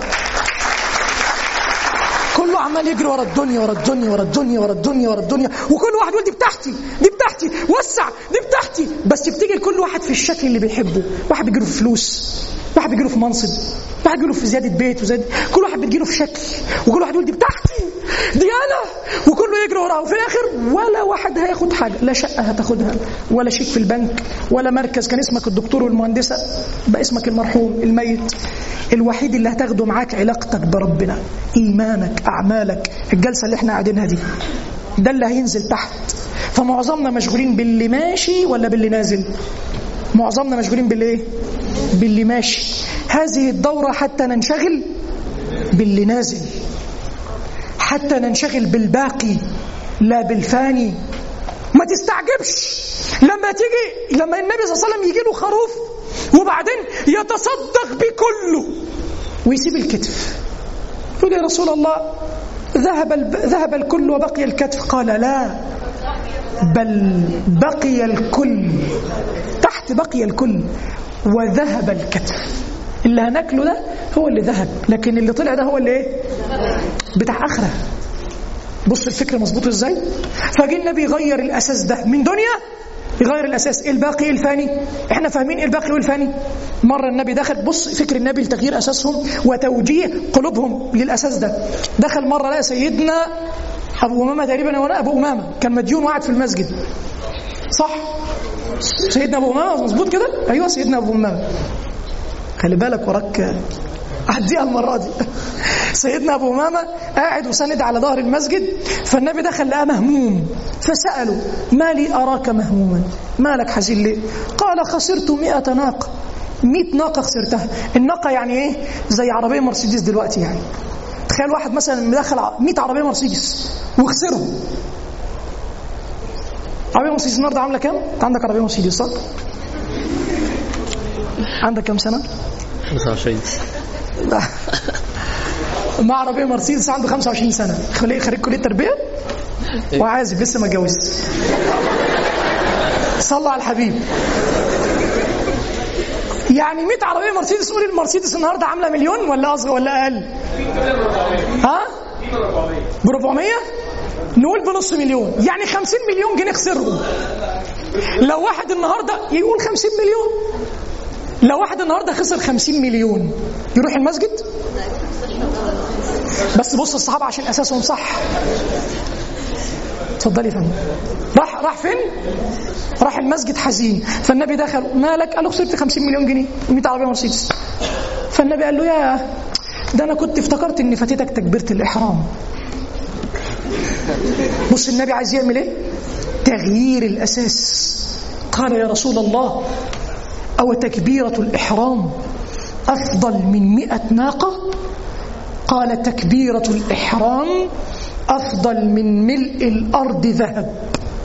كله عمال يجري ورا الدنيا ورا الدنيا ورا الدنيا ورا الدنيا ورا الدنيا وكل واحد يقول دي بتاعتي دي بتاعتي وسع دي بتاعتي بس بتيجي لكل واحد في الشكل اللي بيحبه واحد بيجيله في فلوس واحد بيجيله في منصب واحد بيجيله في زياده بيت وزياده كل واحد بتجيله في شكل وكل واحد يقول دي بتاعتي دي انا وكله يجري وراها وفي الاخر ولا واحد هياخد حاجه لا شقه هتاخدها ولا شيك في البنك ولا مركز كان اسمك الدكتور والمهندسه بقى اسمك المرحوم الميت الوحيد اللي هتاخده معاك علاقتك بربنا ايمانك اعمالك الجلسه اللي احنا قاعدينها دي ده اللي هينزل تحت فمعظمنا مشغولين باللي ماشي ولا باللي نازل معظمنا مشغولين باللي ايه باللي ماشي هذه الدوره حتى ننشغل باللي نازل حتى ننشغل بالباقي لا بالفاني ما تستعجبش لما تيجي لما النبي صلى الله عليه وسلم يجي له خروف وبعدين يتصدق بكله ويسيب الكتف يقول يا رسول الله ذهب الب... ذهب الكل وبقي الكتف قال لا بل بقي الكل تحت بقي الكل وذهب الكتف اللي هناكله ده هو اللي ذهب لكن اللي طلع ده هو اللي ايه بتاع اخره بص الفكره مظبوط ازاي فجي النبي يغير الاساس ده من دنيا يغير الاساس ايه الباقي ايه الفاني احنا فاهمين ايه الباقي والفاني مره النبي دخل بص فكر النبي لتغيير اساسهم وتوجيه قلوبهم للاساس ده دخل مره لقى سيدنا ابو امامه تقريبا ولا ابو امامه كان مديون وقعد في المسجد صح سيدنا ابو امامه مظبوط كده ايوه سيدنا ابو امامه خلي بالك وراك عديها المرة دي سيدنا أبو أمامة قاعد وسند على ظهر المسجد فالنبي دخل لقاه مهموم فسأله ما لي أراك مهموما ما لك حزين ليه قال خسرت مئة ناقة مئة ناقة خسرتها الناقة يعني إيه زي عربية مرسيدس دلوقتي يعني تخيل واحد مثلا مدخل 100 عربية مرسيدس وخسرهم عربية مرسيدس النهارده عاملة كام؟ أنت عندك عربية مرسيدس صح؟ عندك كام سنة؟ 25 مع عربيه مرسيدس عنده 25 سنه خليه خريج كليه تربيه وعازب لسه ما اتجوزش صلى على الحبيب يعني 100 عربيه مرسيدس قول المرسيدس النهارده عامله مليون ولا اصغر ولا اقل؟ ها؟ ب 400 نقول بنص مليون يعني 50 مليون جنيه خسرهم لو واحد النهارده يقول 50 مليون لو واحد النهارده خسر 50 مليون يروح المسجد بس بص الصحابه عشان اساسهم صح اتفضلي يا فندم راح راح فين راح المسجد حزين فالنبي دخل مالك قال له خسرت 50 مليون جنيه 100 عربيه مرسيدس فالنبي قال له يا ده انا كنت افتكرت ان فاتتك تكبيره الاحرام بص النبي عايز يعمل ايه تغيير الاساس قال يا رسول الله أو تكبيرة الإحرام أفضل من مئة ناقة قال تكبيرة الإحرام أفضل من ملء الأرض ذهب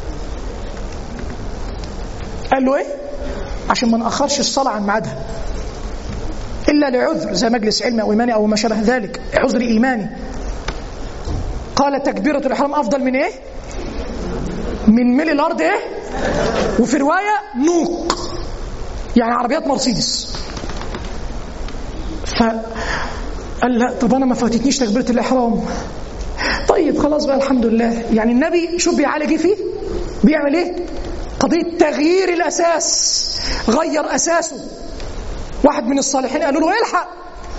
قال له إيه عشان ما نأخرش الصلاة عن ميعادها إلا لعذر زي مجلس علمي أو إيماني أو ما شابه ذلك عذر إيماني قال تكبيرة الإحرام أفضل من إيه من ملء الأرض إيه وفي رواية نوق يعني عربيات مرسيدس فقال لا طب انا ما فاتتنيش تكبيره الاحرام طيب خلاص بقى الحمد لله يعني النبي شو بيعالج فيه بيعمل ايه قضيه تغيير الاساس غير اساسه واحد من الصالحين قالوا له الحق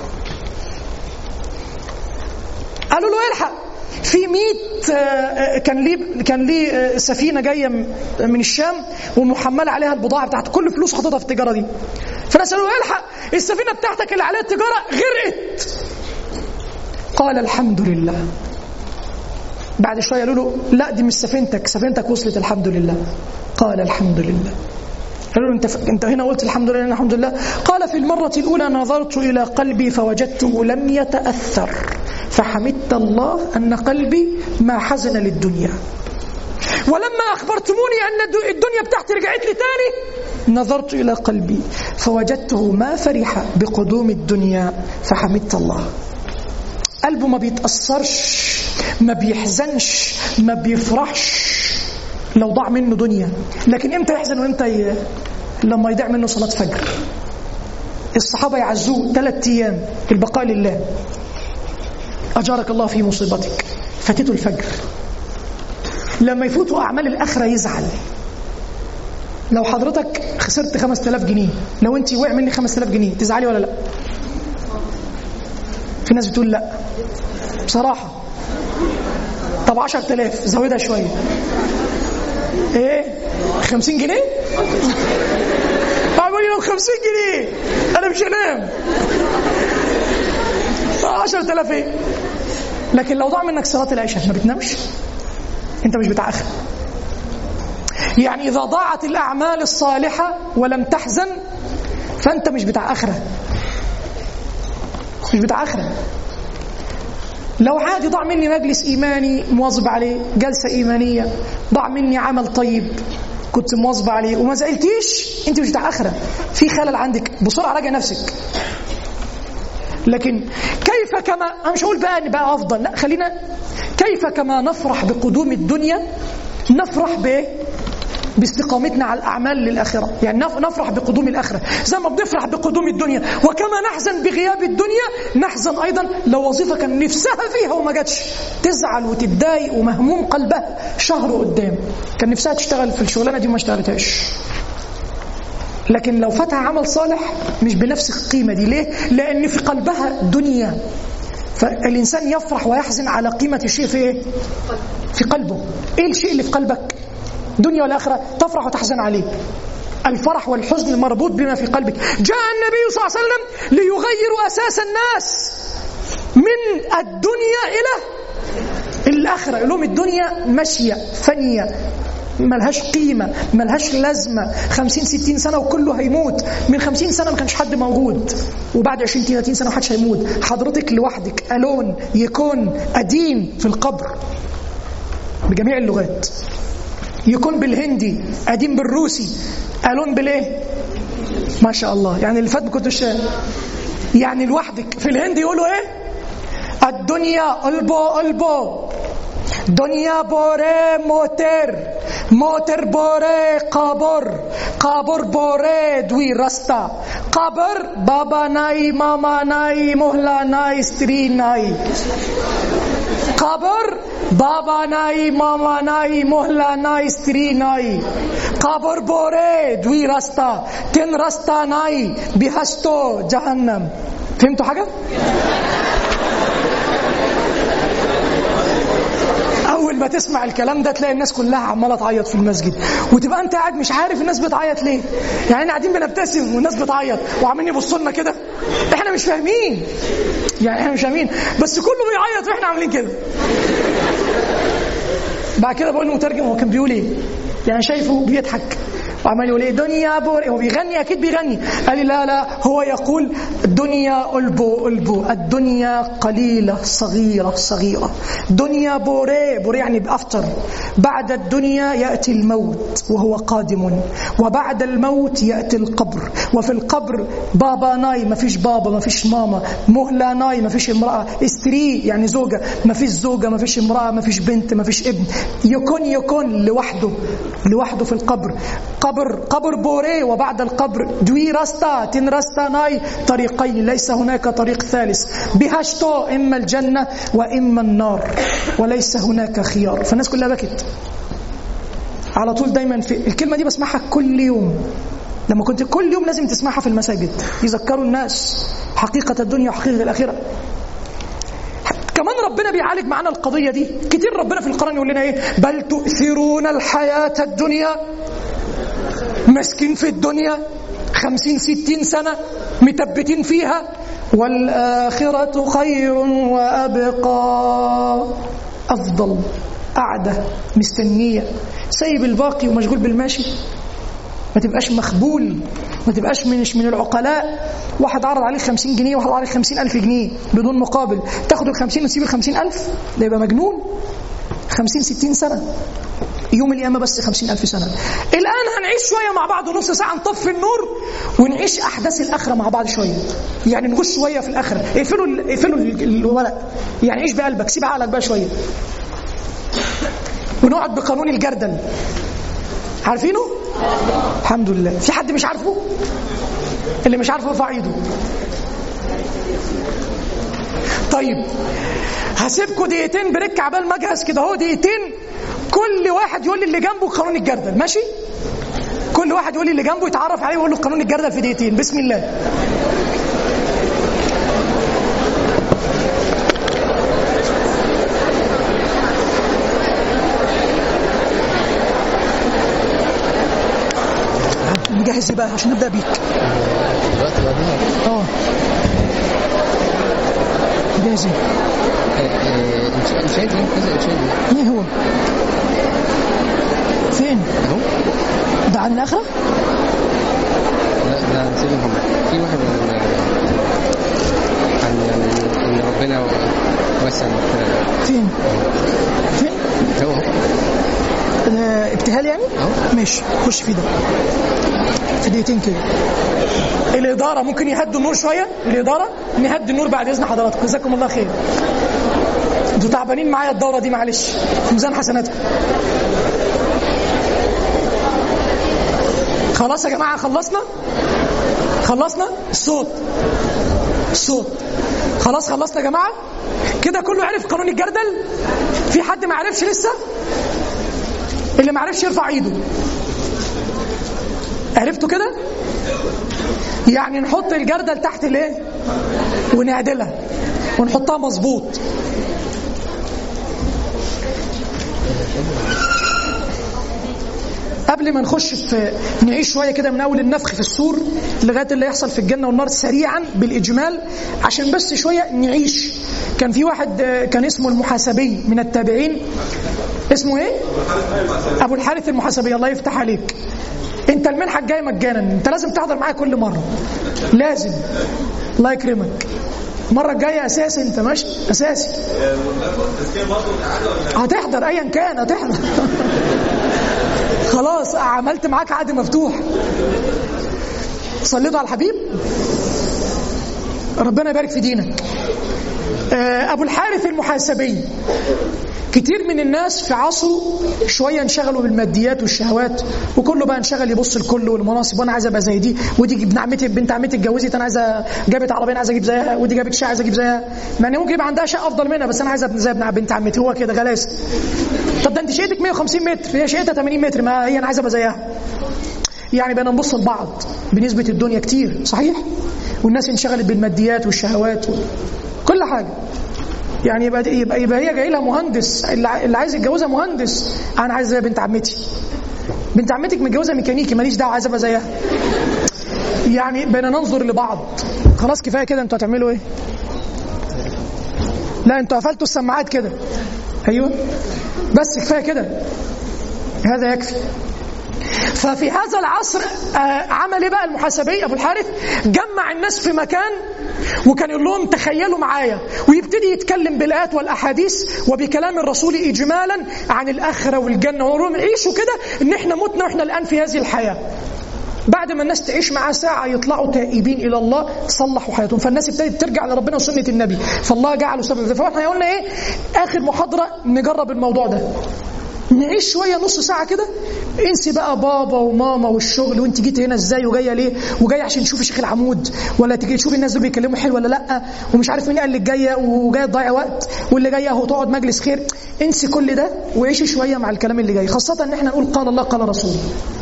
قالوا له الحق في 100 كان ليه كان ليه سفينه جايه من الشام ومحمله عليها البضاعه بتاعت كل فلوس حاططها في التجاره دي فناس قالوا الحق السفينه بتاعتك اللي عليها التجاره غرقت قال الحمد لله بعد شويه قالوا له لا دي مش سفينتك سفينتك وصلت الحمد لله قال الحمد لله قالوا له انت ف... انت هنا قلت الحمد لله الحمد لله قال في المره الاولى نظرت الى قلبي فوجدته لم يتاثر فحمدت الله ان قلبي ما حزن للدنيا ولما اخبرتموني ان الدنيا بتاعتي رجعت لي تاني نظرت الى قلبي فوجدته ما فرح بقدوم الدنيا فحمدت الله قلبه ما بيتاثرش ما بيحزنش ما بيفرحش لو ضاع منه دنيا لكن امتى يحزن وامتى ي... لما يضيع منه صلاة فجر الصحابة يعزوه ثلاث أيام البقاء لله أجارك الله في مصيبتك فاتته الفجر لما يفوتوا أعمال الآخرة يزعل لو حضرتك خسرت 5000 جنيه لو انت وقع مني 5000 جنيه تزعلي ولا لا في ناس بتقول لا بصراحة طب 10000 زودها شوية ايه 50 جنيه بعمل لي 50 جنيه انا مش هنام 10000 ايه لكن لو ضاع منك صلاة العشاء ما بتنامش انت مش بتاع اخر يعني اذا ضاعت الاعمال الصالحة ولم تحزن فانت مش بتاع اخره مش بتاع اخره لو عادي ضاع مني مجلس ايماني مواظب عليه جلسه ايمانيه ضاع مني عمل طيب كنت مواظبه عليه وما زعلتيش انت مش بتاع اخره في خلل عندك بسرعه راجع نفسك لكن كيف كما انا مش هقول بقى ان بقى افضل لا خلينا كيف كما نفرح بقدوم الدنيا نفرح بايه باستقامتنا على الأعمال للآخرة يعني نف- نفرح بقدوم الآخرة زي ما بنفرح بقدوم الدنيا وكما نحزن بغياب الدنيا نحزن أيضا لو وظيفة كان نفسها فيها وما جاتش تزعل وتتضايق ومهموم قلبها شهر قدام كان نفسها تشتغل في الشغلانة دي وما اشتغلتهاش لكن لو فاتها عمل صالح مش بنفس القيمة دي ليه؟ لأن في قلبها دنيا فالإنسان يفرح ويحزن على قيمة الشيء في إيه؟ في قلبه إيه الشيء اللي في قلبك؟ دنيا والآخرة تفرح وتحزن عليه الفرح والحزن مربوط بما في قلبك جاء النبي صلى الله عليه وسلم ليغير أساس الناس من الدنيا إلى الآخرة يقول لهم الدنيا ماشية فانية ملهاش قيمة ملهاش لازمة خمسين ستين سنة وكله هيموت من خمسين سنة ما كانش حد موجود وبعد عشرين تلاتين سنة محدش هيموت حضرتك لوحدك ألون يكون قديم في القبر بجميع اللغات يكون بالهندي قديم بالروسي ألون بالايه ما شاء الله يعني اللي فات ما كنتش يعني لوحدك في الهندي يقولوا ايه الدنيا البو البو دنیا بوره موتر موتر بوره قبر قبر بوره دوی رستا قبر بابا نای ماما نای محلا نای استری نای قبر بابا نای ماما نای محلا نای استری نای قبر بوره دوی رستا تن رستا نای بهشتو جهنم فهمتوا حاجه؟ اول ما تسمع الكلام ده تلاقي الناس كلها عماله تعيط في المسجد وتبقى انت قاعد مش عارف الناس بتعيط ليه يعني احنا قاعدين بنبتسم والناس بتعيط وعمالين يبصوا لنا كده احنا مش فاهمين يعني احنا مش فاهمين بس كله بيعيط واحنا عاملين كده بعد كده بقول للمترجم هو كان بيقول ايه يعني شايفه بيضحك وعمال يقول ايه دنيا بور هو بيغني اكيد بيغني قال لي لا لا هو يقول دنيا البو البو الدنيا قليله صغيره صغيره دنيا بوري بوري يعني بافتر بعد الدنيا ياتي الموت وهو قادم وبعد الموت ياتي القبر وفي القبر بابا ناي ما فيش بابا ما فيش ماما مهلا ناي ما فيش امراه استري يعني زوجه ما فيش زوجه ما فيش امراه ما فيش بنت ما فيش ابن يكون يكون لوحده لوحده في القبر قبر قبر بوري وبعد القبر دوي راستا تن راستا ناي طريقين ليس هناك طريق ثالث بهشتو إما الجنة وإما النار وليس هناك خيار فالناس كلها بكت على طول دايما في الكلمة دي بسمعها كل يوم لما كنت كل يوم لازم تسمعها في المساجد يذكروا الناس حقيقة الدنيا وحقيقة الآخرة كمان ربنا بيعالج معانا القضية دي كتير ربنا في القرآن يقول لنا ايه بل تؤثرون الحياة الدنيا مسكين في الدنيا خمسين ستين سنة متبتين فيها والآخرة خير وأبقى أفضل قاعدة مستنية سايب الباقي ومشغول بالماشي ما تبقاش مخبول ما تبقاش مش من العقلاء واحد عرض عليك خمسين جنيه واحد عرض عليك خمسين ألف جنيه بدون مقابل تاخد الخمسين وتسيب الخمسين ألف ده يبقى مجنون خمسين ستين سنة يوم القيامة بس خمسين ألف سنة الآن هنعيش شوية مع بعض نص ساعة نطفي النور ونعيش أحداث الآخرة مع بعض شوية يعني نغش شوية في الآخرة اقفلوا ال- اقفلوا ال- الورق يعني عيش بقلبك سيب عقلك بقى شوية ونقعد بقانون الجردل عارفينه؟ الحمد لله في حد مش عارفه؟ اللي مش عارفه يرفع ايده طيب هسيبكم دقيقتين بريك عبال ما اجهز كده اهو دقيقتين كل واحد يقول لي اللي جنبه قانون الجردل ماشي كل واحد يقول لي اللي جنبه يتعرف عليه ويقول له قانون الجردل في دقيقتين بسم الله نجهز إيه بقى عشان نبدا بيك دلوقتي بعدها اه جاهز إيه؟ انشاد يعني كذا انشاد مين هو فين اهو ده عن الاخره لا ده سيبهم في واحد عن عن يعني ان ربنا وسع المغفرة فين فين هو هو آه، ابتهال يعني أهو. ماشي خش فيه ده في دقيقتين كده الإدارة ممكن يهدوا النور شوية الإدارة نهدي النور بعد إذن حضراتكم جزاكم الله خير انتوا تعبانين معايا الدورة دي معلش في ميزان حسناتكم خلاص يا جماعة خلصنا خلصنا الصوت الصوت خلاص خلصنا يا جماعة كده كله عرف قانون الجردل في حد ما عرفش لسه اللي ما عرفش يرفع ايده عرفتوا كده يعني نحط الجردل تحت الايه ونعدلها ونحطها مظبوط قبل ما نخش في نعيش شويه كده من اول النفخ في السور لغايه اللي يحصل في الجنه والنار سريعا بالاجمال عشان بس شويه نعيش كان في واحد آه، كان اسمه المحاسبي من التابعين اسمه ايه؟ ابو الحارث المحاسبي الله يفتح عليك انت المنحه الجايه مجانا انت لازم تحضر معايا كل مره لازم الله يكرمك المره الجايه اساسي انت ماشي اساسي هتحضر ايا كان هتحضر خلاص عملت معاك عقد مفتوح صليتوا على الحبيب ربنا يبارك في دينك آه، ابو الحارث المحاسبي كتير من الناس في عصره شويه انشغلوا بالماديات والشهوات وكله بقى انشغل يبص الكل والمناصب وانا عايز ابقى زي دي ودي ابن عمتي بنت عمتي اتجوزت انا عايزه جابت عربيه انا عايز اجيب زيها ودي جابت شقه عايز اجيب زيها يعني ممكن يبقى عندها شقه افضل منها بس انا عايز ابقى زي ابن بنت عمتي هو كده غلاسه طب ده انت شقتك 150 متر هي شقتها 80 متر ما هي انا عايز ابقى زيها يعني بقينا نبص لبعض بنسبه الدنيا كتير صحيح والناس انشغلت بالماديات والشهوات و... كل حاجه يعني يبقى يبقى, يبقى هي جاي لها مهندس اللي ع- اللي عايز يتجوزها مهندس انا عايز زي بنت عمتي بنت عمتك متجوزه ميكانيكي ماليش دعوه عايز ابقى زيها يعني بقينا ننظر لبعض خلاص كفايه كده انتوا هتعملوا ايه لا انتوا قفلتوا السماعات كده ايوه بس كفايه كده هذا يكفي ففي هذا العصر آه، عمل ايه بقى المحاسبي ابو الحارث جمع الناس في مكان وكان يقول لهم تخيلوا معايا ويبتدي يتكلم بالايات والاحاديث وبكلام الرسول اجمالا عن الاخره والجنه ويقول لهم عيشوا كده ان احنا متنا واحنا الان في هذه الحياه بعد ما الناس تعيش معاه ساعة يطلعوا تائبين إلى الله صلحوا حياتهم فالناس ابتدت ترجع لربنا وسنة النبي فالله جعله سبب ذلك فاحنا قلنا إيه آخر محاضرة نجرب الموضوع ده نعيش شويه نص ساعه كده انسي بقى بابا وماما والشغل وانت جيت هنا ازاي وجايه ليه وجايه عشان تشوفي شيخ العمود ولا تيجي تشوفي الناس دول بيتكلموا حلو ولا لا ومش عارف مين قال لك جايه وجايه تضيع وقت واللي جايه اهو تقعد مجلس خير انسي كل ده وعيشي شويه مع الكلام اللي جاي خاصه ان احنا نقول قال الله قال رسول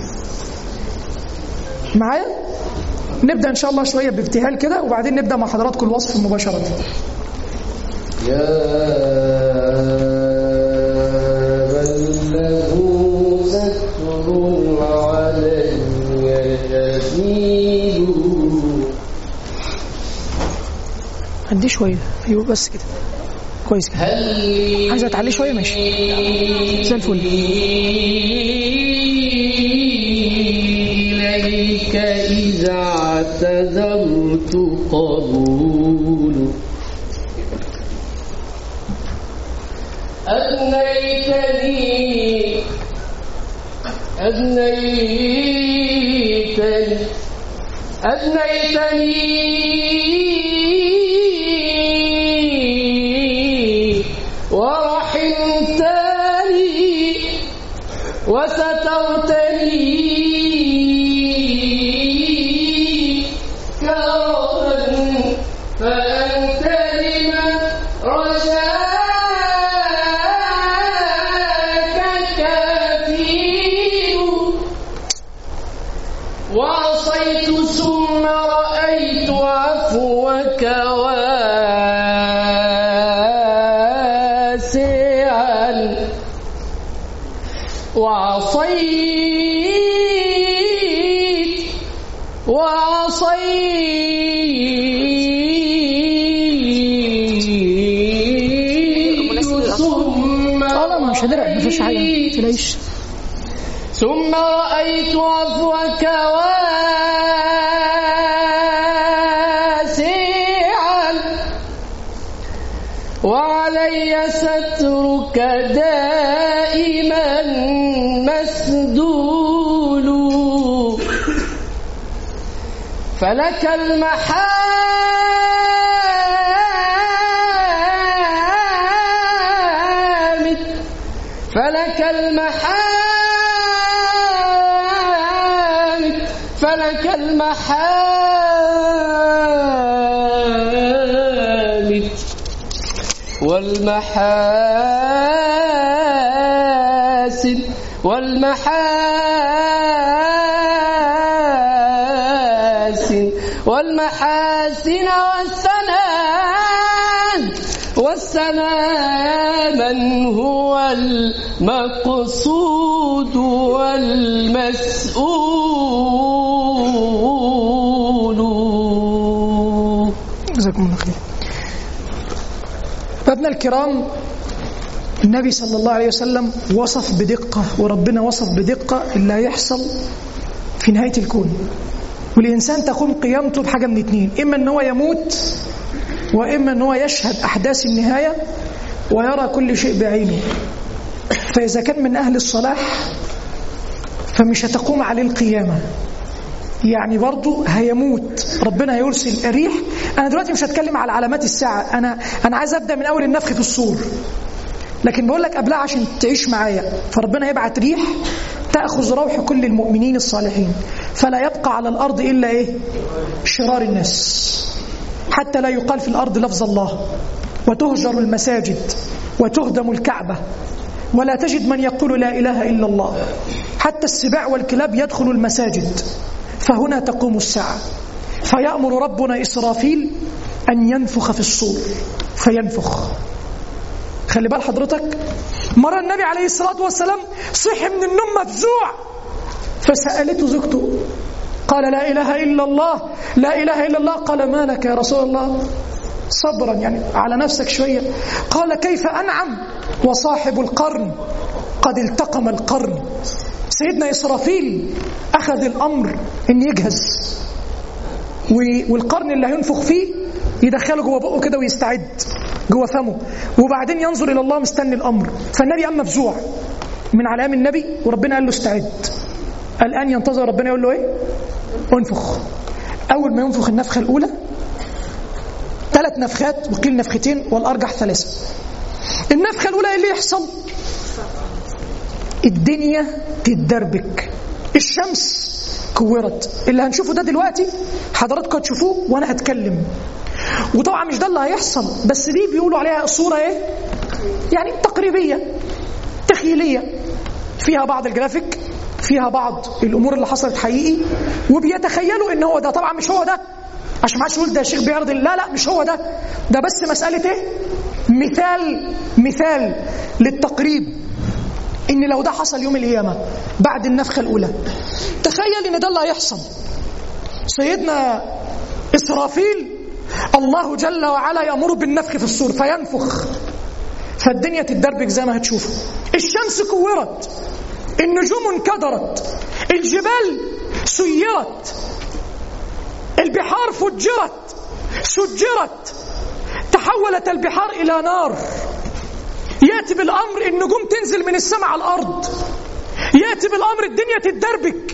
معايا نبدا ان شاء الله شويه بابتهال كده وبعدين نبدا مع حضراتكم الوصف مباشره يا من له ستر علي جميل هدي شويه ايوه بس كده كويس كده هل عايزه تعلي شويه ماشي زي الفل إليك إذا اعتذرت قبول أغنيتني أدنيتني أدنيتني ورحمتني وسترتني كرما فأنت لمن رجاك كفيل وعصيت ثم رأيت عفوك واسعا وعصيت وعصيت ثم اه لا مش هنرعب ما فيش حاجه ما تلاقيش ثم رأيت عفوك واسعا وعلي سترك دائما مسدول فلك المحامد فلك المحامد فلك المحامد والمحاسن والمحاسن والمحاسن والثناء والثناء من هو المقصود والمسؤول جزاكم الله خير أبناء الكرام النبي صلى الله عليه وسلم وصف بدقة وربنا وصف بدقة اللي هيحصل في نهاية الكون والإنسان تقوم قيامته بحاجة من اتنين إما أن هو يموت وإما أن هو يشهد أحداث النهاية ويرى كل شيء بعينه فإذا كان من أهل الصلاح فمش هتقوم عليه القيامة يعني برضه هيموت ربنا هيرسل الريح انا دلوقتي مش هتكلم على علامات الساعه انا انا عايز ابدا من اول النفخ في الصور لكن بقول لك قبلها عشان تعيش معايا فربنا يبعت ريح تاخذ روح كل المؤمنين الصالحين فلا يبقى على الارض الا ايه شرار الناس حتى لا يقال في الارض لفظ الله وتهجر المساجد وتهدم الكعبه ولا تجد من يقول لا اله الا الله حتى السباع والكلاب يدخل المساجد فهنا تقوم الساعة فيأمر ربنا إسرافيل أن ينفخ في الصور فينفخ خلي بال حضرتك مرة النبي عليه الصلاة والسلام صحي من النوم مفزوع فسألته زوجته قال لا إله إلا الله لا إله إلا الله قال ما لك يا رسول الله صبرا يعني على نفسك شوية قال كيف أنعم وصاحب القرن قد التقم القرن سيدنا إسرافيل أخذ الأمر أن يجهز والقرن اللي هينفخ فيه يدخله جوه بقه كده ويستعد جوه فمه وبعدين ينظر إلى الله مستني الأمر فالنبي قام مفزوع من علام النبي وربنا قال له استعد الآن ينتظر ربنا يقول له إيه انفخ أول ما ينفخ النفخة الأولى ثلاث نفخات وقيل نفختين والأرجح ثلاثة النفخة الأولى إيه اللي يحصل الدنيا تتدربك الشمس كورت اللي هنشوفه ده دلوقتي حضراتكم هتشوفوه وانا هتكلم وطبعا مش ده اللي هيحصل بس دي بيقولوا عليها صورة ايه يعني تقريبية تخيلية فيها بعض الجرافيك فيها بعض الامور اللي حصلت حقيقي وبيتخيلوا ان هو ده طبعا مش هو ده عشان ما حدش يقول ده شيخ بيعرض لا لا مش هو ده ده بس مسألة ايه مثال مثال للتقريب ان لو ده حصل يوم القيامه بعد النفخه الاولى تخيل ان ده اللي هيحصل سيدنا اسرافيل الله جل وعلا يامر بالنفخ في الصور فينفخ فالدنيا تتدربك زي ما هتشوفوا الشمس كورت النجوم انكدرت الجبال سيرت البحار فجرت سجرت تحولت البحار الى نار ياتي بالامر النجوم تنزل من السماء على الارض يأتي بالأمر الدنيا تتدربك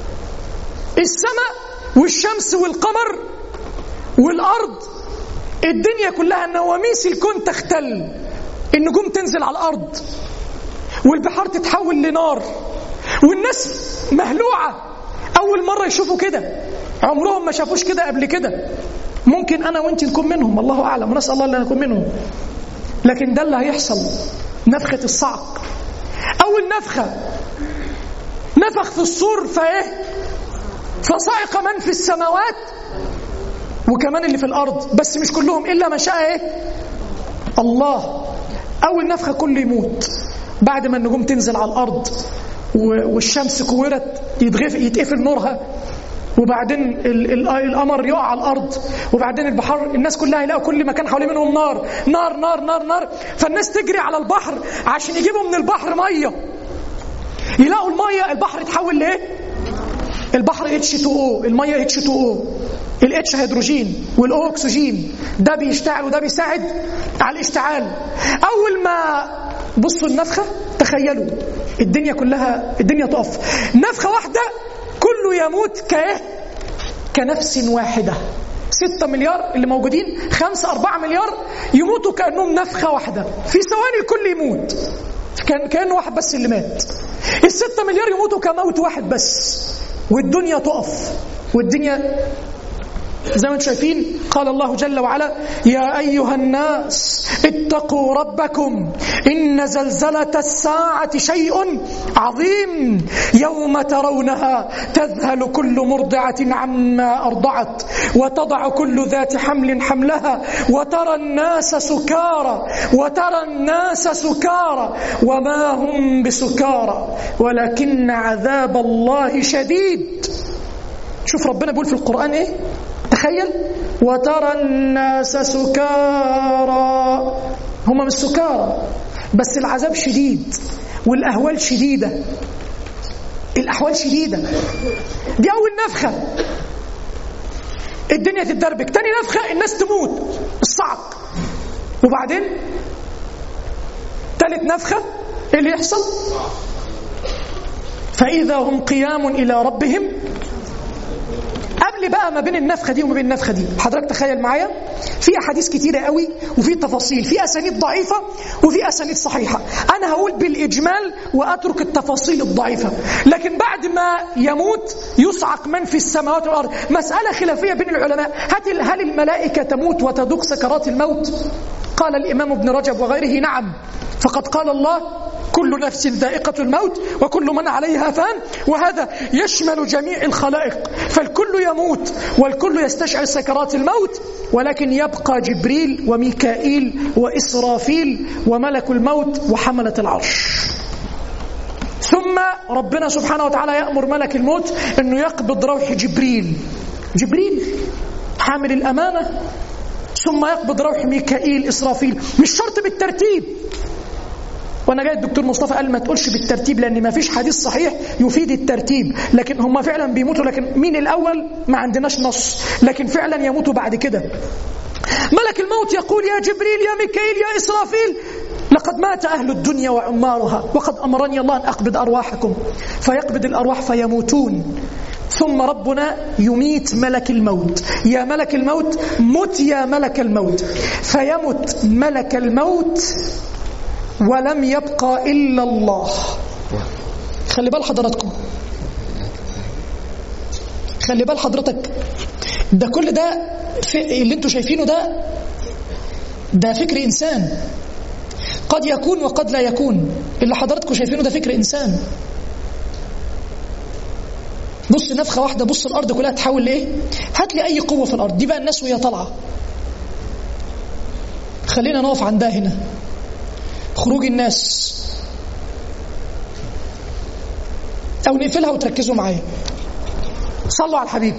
السماء والشمس والقمر والأرض الدنيا كلها نواميس الكون تختل النجوم تنزل على الأرض والبحار تتحول لنار والناس مهلوعة أول مرة يشوفوا كده عمرهم ما شافوش كده قبل كده ممكن أنا وأنت نكون منهم الله أعلم ونسأل الله أن نكون منهم لكن ده اللي هيحصل نفخة الصعق أول نفخة نفخ في الصور فإيه فصعق من في السماوات وكمان اللي في الأرض بس مش كلهم إلا ما شاء إيه الله أول نفخة كله يموت بعد ما النجوم تنزل على الأرض والشمس كورت يتغف يتقفل نورها وبعدين ال- ال- القمر يقع على الارض وبعدين البحر الناس كلها يلاقوا كل مكان حوالين منهم نار نار نار نار نار فالناس تجري على البحر عشان يجيبوا من البحر ميه يلاقوا الميه البحر يتحول لايه البحر اتش 2 او الميه اتش 2 او الاتش هيدروجين والاو اكسجين ده بيشتعل وده بيساعد على الاشتعال اول ما بصوا النفخه تخيلوا الدنيا كلها الدنيا تقف نفخه واحده كله يموت كايه كنفس واحده ستة مليار اللي موجودين خمسة أربعة مليار يموتوا كأنهم نفخة واحدة في ثواني الكل يموت كان كأن واحد بس اللي مات الستة مليار يموتوا كموت واحد بس والدنيا تقف والدنيا زي ما انتم شايفين قال الله جل وعلا يا أيها الناس اتقوا ربكم إن زلزلة الساعة شيء عظيم يوم ترونها تذهل كل مرضعة عما أرضعت وتضع كل ذات حمل حملها وترى الناس سكارى وترى الناس سكارى وما هم بسكارى ولكن عذاب الله شديد شوف ربنا بيقول في القرآن ايه تخيل وترى الناس سكارى هم مش سكارى بس العذاب شديد والأهوال شديدة الأحوال شديدة دي أول نفخة الدنيا تتدربك تاني نفخة الناس تموت الصعق وبعدين تالت نفخة ايه اللي يحصل فإذا هم قيام إلى ربهم قبل بقى ما بين النفخه دي وما بين النفخه دي حضرتك تخيل معايا في احاديث كتيره قوي وفي تفاصيل في اسانيد ضعيفه وفي اسانيد صحيحه انا هقول بالاجمال واترك التفاصيل الضعيفه لكن بعد ما يموت يصعق من في السماوات والارض مساله خلافيه بين العلماء هل هل الملائكه تموت وتذوق سكرات الموت قال الامام ابن رجب وغيره نعم فقد قال الله كل نفس ذائقة الموت وكل من عليها فان وهذا يشمل جميع الخلائق فالكل يموت والكل يستشعر سكرات الموت ولكن يبقى جبريل وميكائيل وإسرافيل وملك الموت وحملة العرش ثم ربنا سبحانه وتعالى يأمر ملك الموت أنه يقبض روح جبريل جبريل حامل الأمانة ثم يقبض روح ميكائيل إسرافيل مش شرط بالترتيب وانا جاي الدكتور مصطفى قال ما تقولش بالترتيب لان ما فيش حديث صحيح يفيد الترتيب لكن هم فعلا بيموتوا لكن مين الاول ما عندناش نص لكن فعلا يموتوا بعد كده ملك الموت يقول يا جبريل يا ميكائيل يا اسرافيل لقد مات اهل الدنيا وعمارها وقد امرني الله ان اقبض ارواحكم فيقبض الارواح فيموتون ثم ربنا يميت ملك الموت يا ملك الموت مت يا ملك الموت فيمت ملك الموت ولم يبقى إلا الله خلي بال حضراتكم خلي بال حضرتك ده كل ده في اللي انتوا شايفينه ده ده فكر إنسان قد يكون وقد لا يكون اللي حضراتكم شايفينه ده فكر إنسان بص نفخة واحدة بص الأرض كلها تحول لإيه هات لي أي قوة في الأرض دي بقى الناس وهي طالعة خلينا نقف عندها هنا خروج الناس أو نقفلها وتركزوا معايا صلوا على الحبيب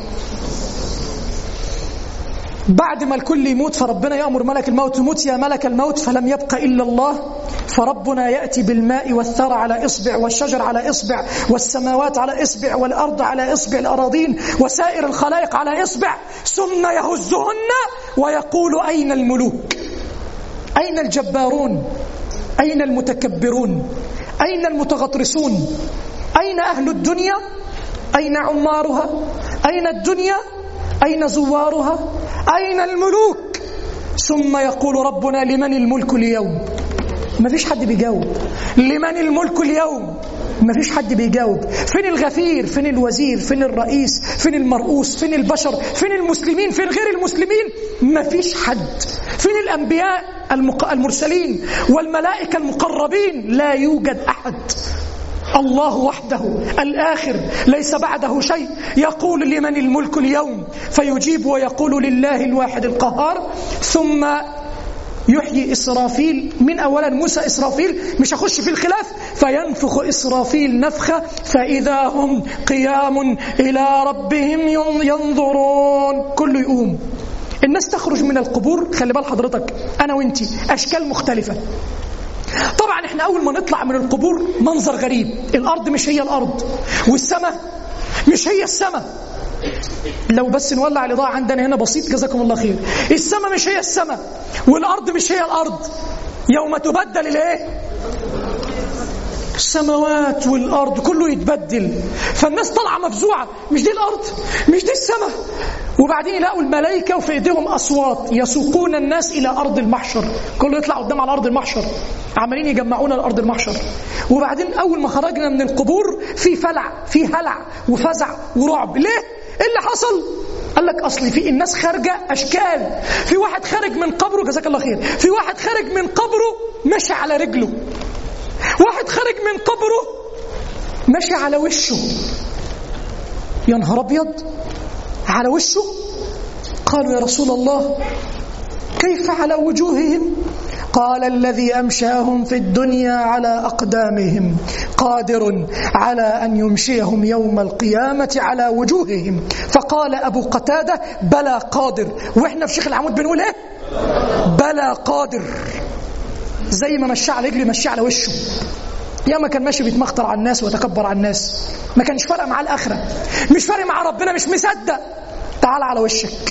بعد ما الكل يموت فربنا يأمر ملك الموت يموت يا ملك الموت فلم يبق إلا الله فربنا يأتي بالماء والثرى على إصبع والشجر على إصبع والسماوات على إصبع والأرض على إصبع الأراضين وسائر الخلائق على إصبع ثم يهزهن ويقول أين الملوك أين الجبارون أين المتكبرون أين المتغطرسون أين أهل الدنيا أين عمارها أين الدنيا أين زوارها أين الملوك ثم يقول ربنا لمن الملك اليوم ما فيش حد بيجاوب لمن الملك اليوم ما فيش حد بيجاوب فين الغفير فين الوزير فين الرئيس فين المرؤوس فين البشر فين المسلمين فين غير المسلمين ما فيش حد فين الأنبياء المق... المرسلين والملائكة المقربين لا يوجد أحد الله وحده الآخر ليس بعده شيء يقول لمن الملك اليوم فيجيب ويقول لله الواحد القهار ثم يحيي إسرافيل من أولا موسى إسرافيل مش هخش في الخلاف فينفخ إسرافيل نفخة فإذا هم قيام إلى ربهم ينظرون كله يقوم الناس تخرج من القبور خلي بال حضرتك أنا وإنتي أشكال مختلفة طبعا احنا اول ما نطلع من القبور منظر غريب الارض مش هي الارض والسماء مش هي السماء لو بس نولع الاضاءه عندنا هنا بسيط جزاكم الله خير السماء مش هي السماء والارض مش هي الارض يوم تبدل الايه السماوات والارض كله يتبدل فالناس طالعه مفزوعه مش دي الارض مش دي السماء وبعدين يلاقوا الملائكه وفي ايديهم اصوات يسوقون الناس الى ارض المحشر كله يطلع قدام على ارض المحشر عمالين يجمعونا لارض المحشر وبعدين اول ما خرجنا من القبور في فلع في هلع وفزع ورعب ليه ايه اللي حصل قال لك اصل في الناس خارجه اشكال في واحد خارج من قبره جزاك الله خير في واحد خارج من قبره ماشي على رجله واحد خارج من قبره ماشي على وشه يا نهار ابيض على وشه قالوا يا رسول الله كيف على وجوههم قال الذي امشاهم في الدنيا على اقدامهم قادر على ان يمشيهم يوم القيامه على وجوههم فقال ابو قتاده بلى قادر واحنا في شيخ العمود بنقول ايه بلى قادر زي ما مشى على رجلي مشى على وشه يا ما كان ماشي بيتمخطر على الناس ويتكبر على الناس ما كانش فارق معاه الاخره مش فارق مع ربنا مش مصدق تعال على وشك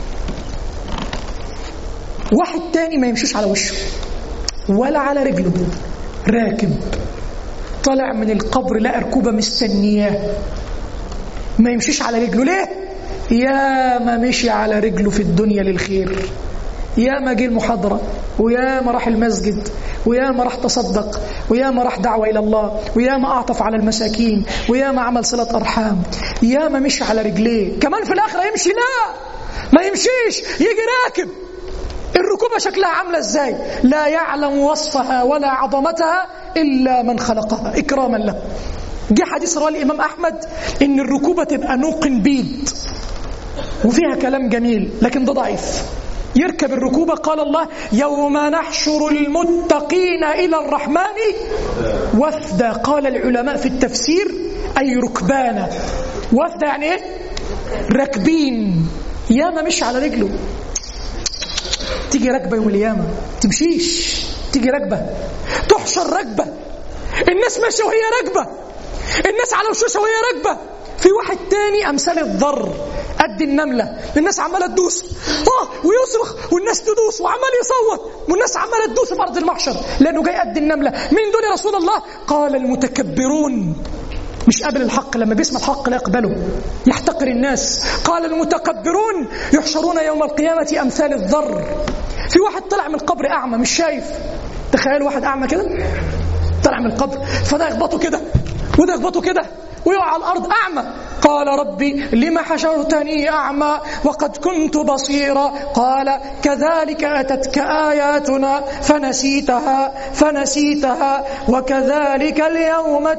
واحد تاني ما يمشيش على وشه ولا على رجله راكب طلع من القبر لقى ركوبه مستنياه ما يمشيش على رجله ليه يا ما مشي على رجله في الدنيا للخير يا ما جه المحاضرة ويا ما راح المسجد ويا ما راح تصدق ويا ما راح دعوة إلى الله ويا ما أعطف على المساكين ويا ما عمل صلة أرحام يا ما مشي على رجليه كمان في الآخرة يمشي لا ما يمشيش يجي راكب الركوبة شكلها عاملة ازاي لا يعلم وصفها ولا عظمتها إلا من خلقها إكراما له جه حديث رواه الإمام أحمد إن الركوبة تبقى نوق بيض وفيها كلام جميل لكن ده ضعيف يركب الركوبة قال الله يوم نحشر المتقين إلى الرحمن وفدا قال العلماء في التفسير أي ركبانا وفدا يعني إيه راكبين ياما مش على رجله تيجي راكبة يوم القيامة تمشيش تيجي راكبة تحشر راكبة الناس ماشية وهي راكبة الناس على وشوشها وهي راكبة في واحد تاني أمثال الضر قد النملة الناس عمالة تدوس اه ويصرخ والناس تدوس وعمال يصوت والناس عمالة تدوس في أرض المحشر لأنه جاي قد النملة مين دول يا رسول الله قال المتكبرون مش قابل الحق لما بيسمع الحق لا يقبله يحتقر الناس قال المتكبرون يحشرون يوم القيامة أمثال الذر في واحد طلع من القبر أعمى مش شايف تخيل واحد أعمى كده طلع من القبر فده يخبطه كده وده يخبطه كده ويقع على الأرض أعمى قال ربي لم حشرتني أعمى وقد كنت بصيرا قال كذلك أتتك آياتنا فنسيتها فنسيتها وكذلك اليوم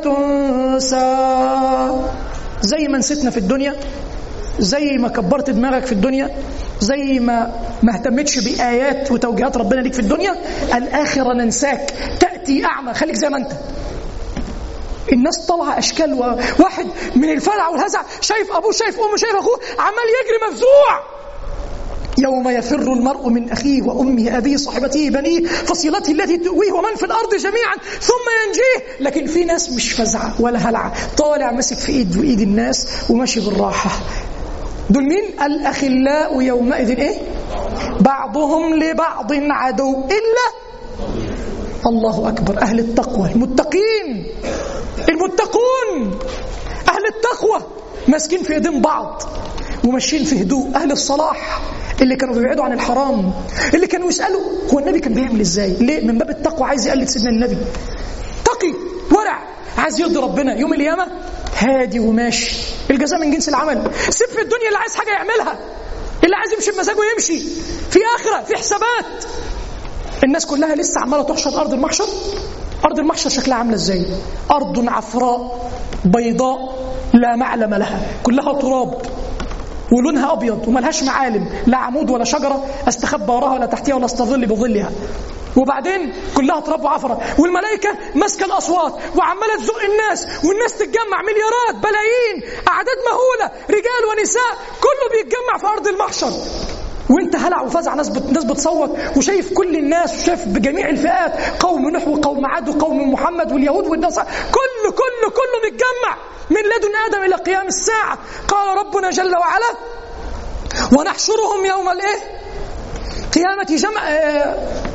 تنسى زي ما نسيتنا في الدنيا زي ما كبرت دماغك في الدنيا زي ما ما اهتمتش بآيات وتوجيهات ربنا ليك في الدنيا الآخرة ننساك تأتي أعمى خليك زي ما أنت الناس طالعه اشكال و... واحد من الفزع والهزع شايف ابوه شايف امه شايف اخوه عمال يجري مفزوع يوم يفر المرء من اخيه وامه ابيه صاحبته بنيه فصيلته التي تؤويه ومن في الارض جميعا ثم ينجيه لكن في ناس مش فزعه ولا هلعه طالع ماسك في ايد وايد الناس وماشي بالراحه دول مين الاخلاء يومئذ ايه بعضهم لبعض عدو الا الله أكبر أهل التقوى المتقين المتقون أهل التقوى ماسكين في ايدين بعض وماشيين في هدوء أهل الصلاح اللي كانوا بيبعدوا عن الحرام اللي كانوا يسألوا هو النبي كان بيعمل ازاي ليه من باب التقوى عايز يقلد سيدنا النبي تقي ورع عايز يرضي ربنا يوم القيامة هادي وماشي الجزاء من جنس العمل سيب في الدنيا اللي عايز حاجة يعملها اللي عايز يمشي بمزاجه يمشي في آخرة في حسابات الناس كلها لسه عمالة تحشر أرض المحشر أرض المحشر شكلها عاملة ازاي أرض عفراء بيضاء لا معلم لها كلها تراب ولونها ابيض وملهاش معالم لا عمود ولا شجره استخبى وراها ولا تحتها ولا استظل بظلها وبعدين كلها تراب وعفره والملائكه ماسكه الاصوات وعماله تزق الناس والناس تتجمع مليارات بلايين اعداد مهوله رجال ونساء كله بيتجمع في ارض المحشر وانت هلع وفزع ناس بت... ناس بتصوت وشايف كل الناس وشايف بجميع الفئات قوم نوح وقوم عاد وقوم محمد واليهود والنصارى كله كله كله متجمع من لدن ادم الى قيام الساعه قال ربنا جل وعلا ونحشرهم يوم الايه قيامة جمع آه،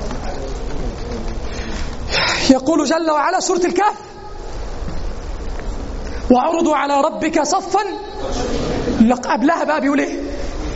يقول جل وعلا سورة الكهف وعرضوا على ربك صفا لق- قبلها بقى بيقول ايه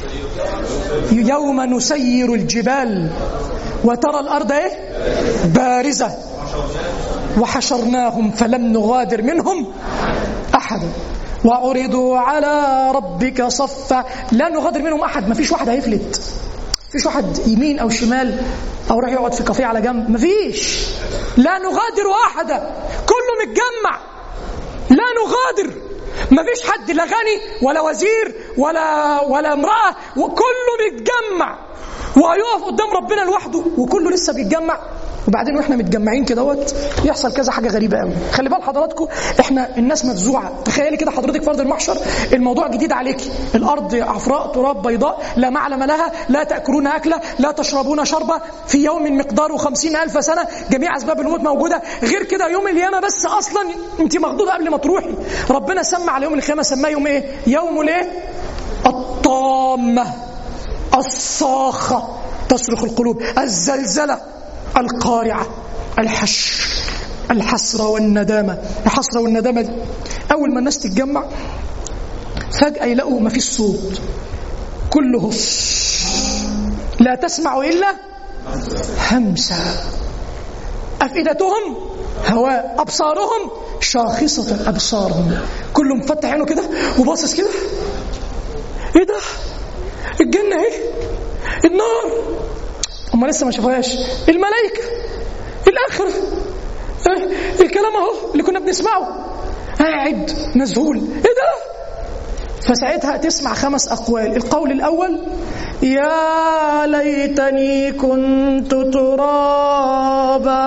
يوم نسير الجبال وترى الأرض إيه؟ بارزة وحشرناهم فلم نغادر منهم أحدا وعرضوا على ربك صفا لا نغادر منهم أحد ما فيش واحد هيفلت فيش واحد يمين أو شمال أو راح يقعد في كافيه على جنب ما فيش لا نغادر أحدا كله متجمع لا نغادر ما فيش حد لا غني ولا وزير ولا ولا امرأة وكله متجمع وهيقف قدام ربنا لوحده وكله لسه بيتجمع وبعدين واحنا متجمعين كدهوت يحصل كذا حاجه غريبه قوي خلي بال حضراتكم احنا الناس مفزوعه تخيلي كده حضرتك في ارض المحشر الموضوع جديد عليكي الارض عفراء تراب بيضاء لا معلم لها لا تاكلون اكله لا تشربون شربه في يوم مقداره خمسين الف سنه جميع اسباب الموت موجوده غير كده يوم القيامه بس اصلا انت مخضوضه قبل ما تروحي ربنا سمى على يوم القيامه سماه يوم ايه يوم الايه الطامه الصاخه تصرخ القلوب الزلزله القارعة الحشر الحسرة والندامة الحسرة والندامة دي أول ما الناس تتجمع فجأة يلاقوا ما فيش صوت كله هص لا تسمع إلا همسة أفئدتهم هواء أبصارهم شاخصة أبصارهم كله مفتح عينه كده وباصص كده إيه ده الجنة إيه النار هم لسه ما شافوهاش الملائكة الآخرة آه، الكلام اهو اللي كنا بنسمعه قاعد مذهول ايه ده فساعتها تسمع خمس أقوال القول الأول يا ليتني كنت ترابا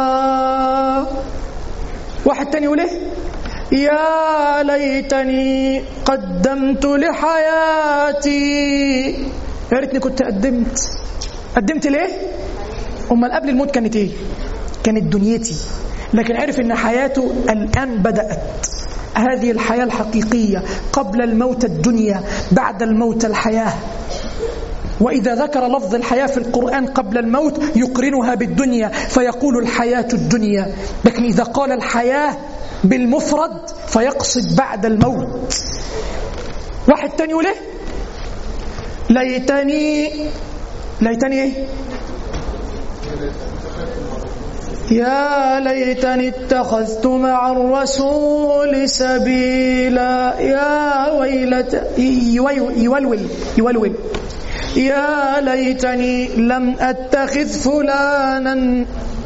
واحد تاني يقول ايه يا ليتني قدمت لحياتي يا ريتني كنت قدمت قدمت ليه امال قبل الموت كانت ايه كانت دنيتي لكن عرف ان حياته الان بدات هذه الحياه الحقيقيه قبل الموت الدنيا بعد الموت الحياه وإذا ذكر لفظ الحياة في القرآن قبل الموت يقرنها بالدنيا فيقول الحياة الدنيا لكن إذا قال الحياة بالمفرد فيقصد بعد الموت واحد تاني يقول ايه ليتني ليتني ايه يا ليتني اتخذت مع الرسول سبيلا يا ويلت يولول يولول يا ليتني لم اتخذ فلانا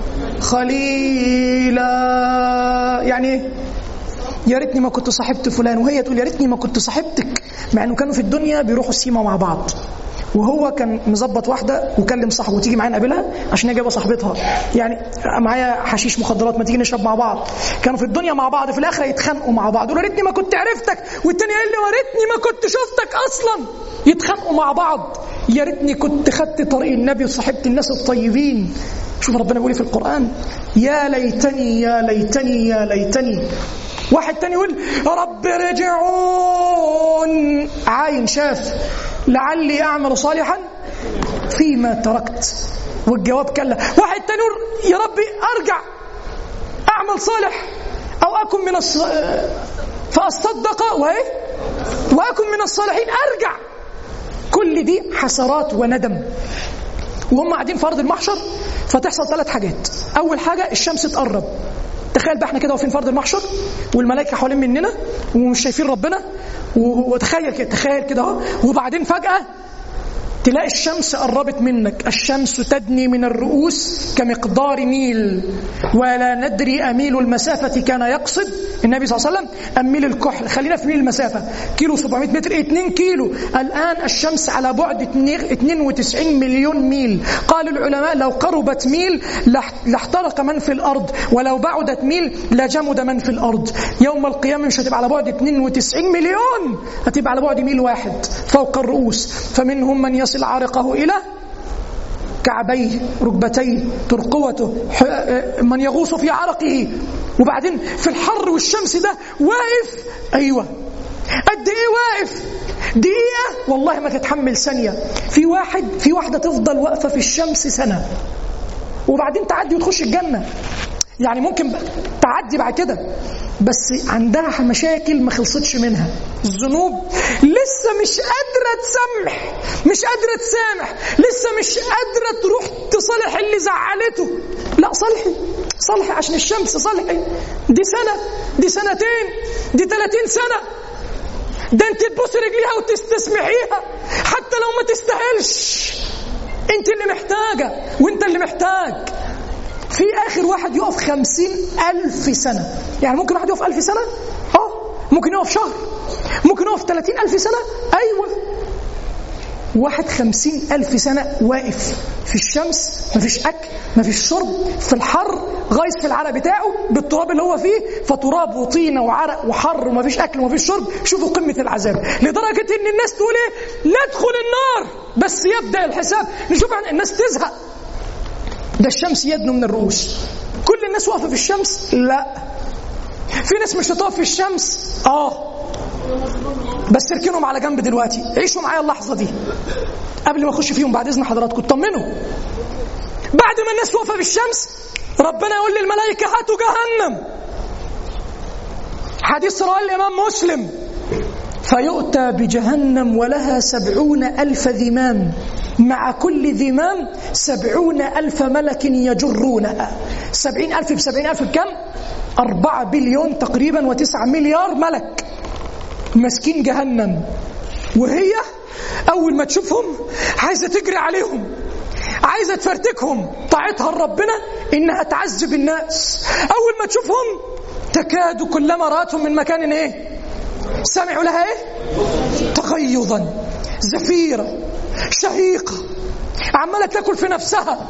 خليلا يعني ايه يا ريتني ما كنت صاحبت فلان وهي تقول يا ريتني ما كنت صاحبتك مع انه كانوا في الدنيا بيروحوا السيما مع بعض وهو كان مظبط واحده وكلم صاحبه تيجي معايا نقابلها عشان هي جايبه صاحبتها يعني معايا حشيش مخدرات ما تيجي نشرب مع بعض كانوا في الدنيا مع بعض في الاخره يتخانقوا مع بعض يقولوا يا ريتني ما كنت عرفتك والتاني قال لي يا ريتني ما كنت شفتك اصلا يتخانقوا مع بعض يا ريتني كنت خدت طريق النبي وصاحبت الناس الطيبين شوف ربنا بيقول في القران يا ليتني يا ليتني يا ليتني واحد تاني يقول رب رجعون عاين شاف لعلي أعمل صالحا فيما تركت والجواب كلا واحد تاني يقول يا ربي أرجع اعمل صالح او اكن من الص... فاصدق وايه واكن من الصالحين ارجع كل دي حسرات وندم وهم قاعدين في ارض المحشر فتحصل ثلاث حاجات اول حاجه الشمس تقرب تخيل بقى احنا كده واقفين في ارض المحشر والملائكه حوالين مننا ومش شايفين ربنا و- وتخيل كده تخيل كده اهو وبعدين فجاه تلاقي الشمس قربت منك الشمس تدني من الرؤوس كمقدار ميل ولا ندري أميل المسافة كان يقصد النبي صلى الله عليه وسلم أم ميل الكحل خلينا في ميل المسافة كيلو 700 متر 2 كيلو الآن الشمس على بعد 92 مليون ميل قال العلماء لو قربت ميل لاح- لاحترق من في الأرض ولو بعدت ميل لجمد من في الأرض يوم القيامة مش هتبقى على بعد 92 مليون هتبقى على بعد ميل واحد فوق الرؤوس فمنهم من يصل عرقه إلى كعبيه ركبتيه ترقوته ح- من يغوص في عرقه وبعدين في الحر والشمس ده واقف ايوه قد ايه واقف دقيقة والله ما تتحمل ثانية في واحد في واحدة تفضل واقفة في الشمس سنة وبعدين تعدي وتخش الجنة يعني ممكن ب- تعدي بعد كده بس عندها مشاكل ما خلصتش منها الذنوب لسه مش قادرة تسامح مش قادرة تسامح لسه مش قادرة تروح تصالح اللي زعلته لا صالحي صالحي عشان الشمس صالحي دي سنة دي سنتين دي 30 سنة ده انت تبوس رجليها وتستسمحيها حتى لو ما تستاهلش انت اللي محتاجة وانت اللي محتاج في اخر واحد يقف خمسين الف سنة يعني ممكن واحد يقف الف سنة اه ممكن يقف شهر ممكن يقف ثلاثين الف سنة ايوه واحد خمسين ألف سنة واقف في الشمس مفيش أكل مفيش شرب في الحر غايص في العرق بتاعه بالتراب اللي هو فيه فتراب وطينة وعرق وحر ومفيش أكل ومفيش شرب شوفوا قمة العذاب لدرجة إن الناس تقول إيه ندخل النار بس يبدأ الحساب نشوف عن الناس تزهق ده الشمس يدنو من الرؤوس كل الناس واقفة في الشمس لا في ناس مش هتقف في الشمس اه بس اركنهم على جنب دلوقتي عيشوا معايا اللحظة دي قبل ما اخش فيهم بعد اذن حضراتكم اطمنوا بعد ما الناس واقفة في الشمس ربنا يقول للملائكة هاتوا جهنم حديث رواه الإمام مسلم فيؤتى بجهنم ولها سبعون ألف ذمام مع كل ذمام سبعون ألف ملك يجرونها سبعين ألف بسبعين ألف بكم؟ أربعة بليون تقريبا وتسعة مليار ملك ماسكين جهنم وهي أول ما تشوفهم عايزة تجري عليهم عايزة تفرتكهم طاعتها لربنا إنها تعذب الناس أول ما تشوفهم تكاد كلما رأتهم من مكان إيه سمعوا لها إيه تغيظا زفيرة شهيقة عمالة تاكل في نفسها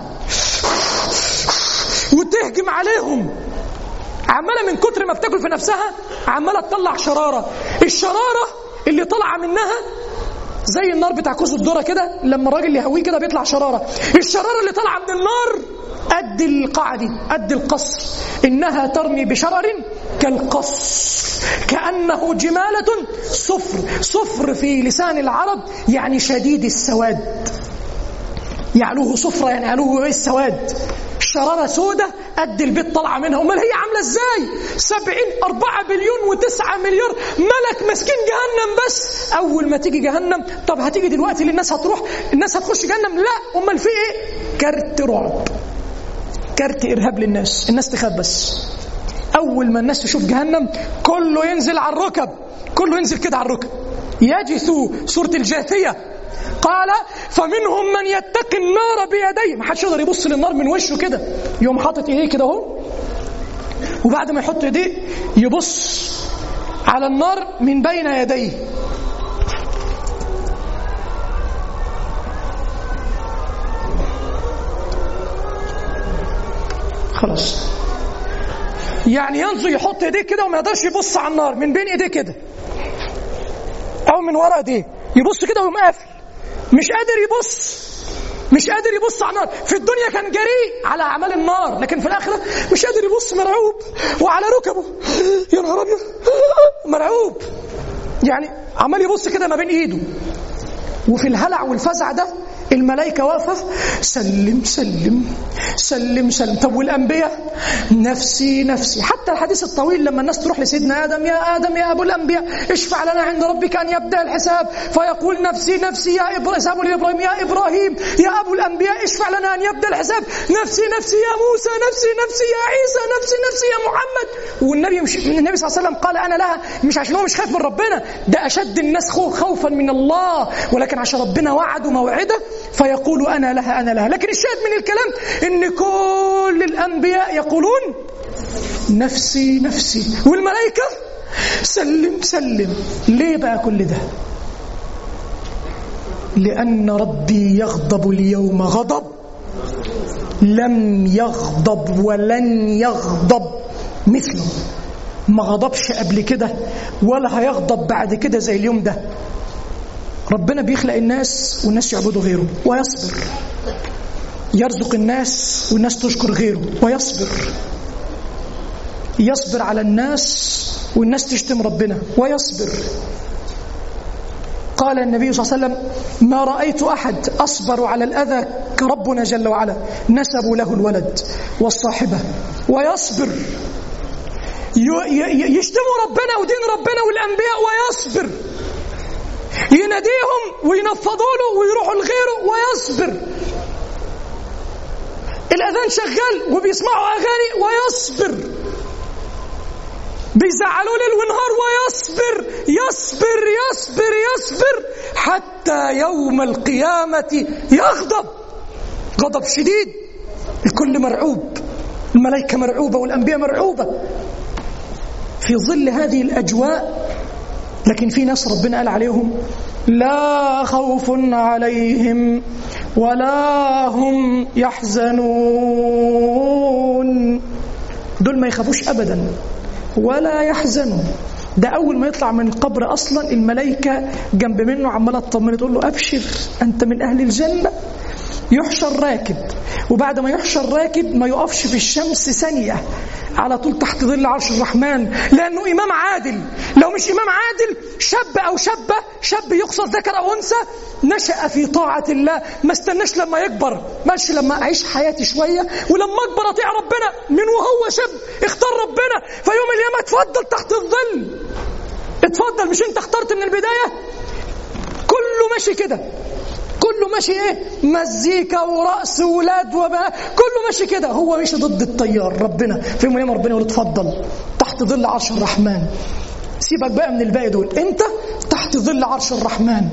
وتهجم عليهم عمالة من كتر ما بتاكل في نفسها عمالة تطلع شرارة الشرارة اللي طالعة منها زي النار بتاع كوز الذره كده لما الراجل يهويه كده بيطلع شراره الشراره اللي طالعه من النار قد القاعه دي قد القصر انها ترمي بشرر كالقصر كانه جماله صفر صفر في لسان العرب يعني شديد السواد يعلوه صفرة يعني يعلوه ايه السواد شرارة سودة قد البيت طالعة منها امال هي عاملة ازاي سبعين أربعة بليون وتسعة مليار ملك ماسكين جهنم بس أول ما تيجي جهنم طب هتيجي دلوقتي اللي الناس هتروح الناس هتخش جهنم لا امال في ايه كارت رعب كارت إرهاب للناس الناس تخاف بس أول ما الناس تشوف جهنم كله ينزل على الركب كله ينزل كده على الركب يجثوا سورة الجاثية قال فمنهم من يتقي النار بيديه ما حدش يقدر يبص للنار من وشه كده يقوم حاطط ايديه كده اهو وبعد ما يحط ايديه يبص على النار من بين يديه خلاص يعني ينظر يحط ايديه كده وما يقدرش يبص على النار من بين ايديه كده او من ورا ايديه يبص كده ويقوم قافل مش قادر يبص مش قادر يبص على النار في الدنيا كان جريء على اعمال النار لكن في الاخره مش قادر يبص مرعوب وعلى ركبه يا نهار ابيض مرعوب يعني عمال يبص كده ما بين ايده وفي الهلع والفزع ده الملائكة واقفة سلم سلم سلم سلم طب والأنبياء نفسي نفسي حتى الحديث الطويل لما الناس تروح لسيدنا آدم يا آدم يا أبو الأنبياء اشفع لنا عند ربك أن يبدأ الحساب فيقول نفسي نفسي يا إبراهيم لإبراهيم يا إبراهيم يا أبو الأنبياء اشفع لنا أن يبدأ الحساب نفسي نفسي يا موسى نفسي نفسي يا عيسى نفسي نفسي يا محمد والنبي مش النبي صلى الله عليه وسلم قال أنا لها مش عشان هو مش خايف من ربنا ده أشد الناس خوفا من الله ولكن عشان ربنا وعده موعده فيقول أنا لها أنا لها لكن الشاهد من الكلام إن كل الأنبياء يقولون نفسي نفسي والملائكة سلم سلم ليه بقى كل ده لأن ربي يغضب اليوم غضب لم يغضب ولن يغضب مثله ما غضبش قبل كده ولا هيغضب بعد كده زي اليوم ده ربنا بيخلق الناس والناس يعبدوا غيره ويصبر يرزق الناس والناس تشكر غيره ويصبر يصبر على الناس والناس تشتم ربنا ويصبر قال النبي صلى الله عليه وسلم ما رأيت أحد أصبر على الأذى كربنا جل وعلا نسبوا له الولد والصاحبة ويصبر يشتموا ربنا ودين ربنا والأنبياء ويصبر يناديهم وينفضوا له ويروحوا لغيره ويصبر الأذان شغال وبيسمعوا أغاني ويصبر بيزعلوا ليل ونهار ويصبر يصبر يصبر يصبر حتى يوم القيامة يغضب غضب شديد الكل مرعوب الملائكة مرعوبة والأنبياء مرعوبة في ظل هذه الأجواء لكن في ناس ربنا قال عليهم لا خوف عليهم ولا هم يحزنون دول ما يخافوش أبدا ولا يحزنوا ده أول ما يطلع من القبر أصلا الملائكة جنب منه عمالة تطمنه تقول له أبشر أنت من أهل الجنة يحشر راكب وبعد ما يحشر راكب ما يقفش في الشمس ثانية على طول تحت ظل عرش الرحمن لأنه إمام عادل لو مش إمام عادل شاب أو شابة شاب يقصد ذكر أو أنثى نشأ في طاعة الله ما استناش لما يكبر ماشي لما أعيش حياتي شوية ولما أكبر أطيع ربنا من وهو شاب اختار ربنا فيوم القيامة اتفضل تحت الظل اتفضل مش انت اخترت من البداية كله ماشي كده كله ماشي ايه مزيكا ورقص ولاد وبنات كله ماشي كده هو ماشي ضد التيار ربنا في يوم ربنا يقول اتفضل تحت ظل عرش الرحمن سيبك بقى من الباقي دول انت تحت ظل عرش الرحمن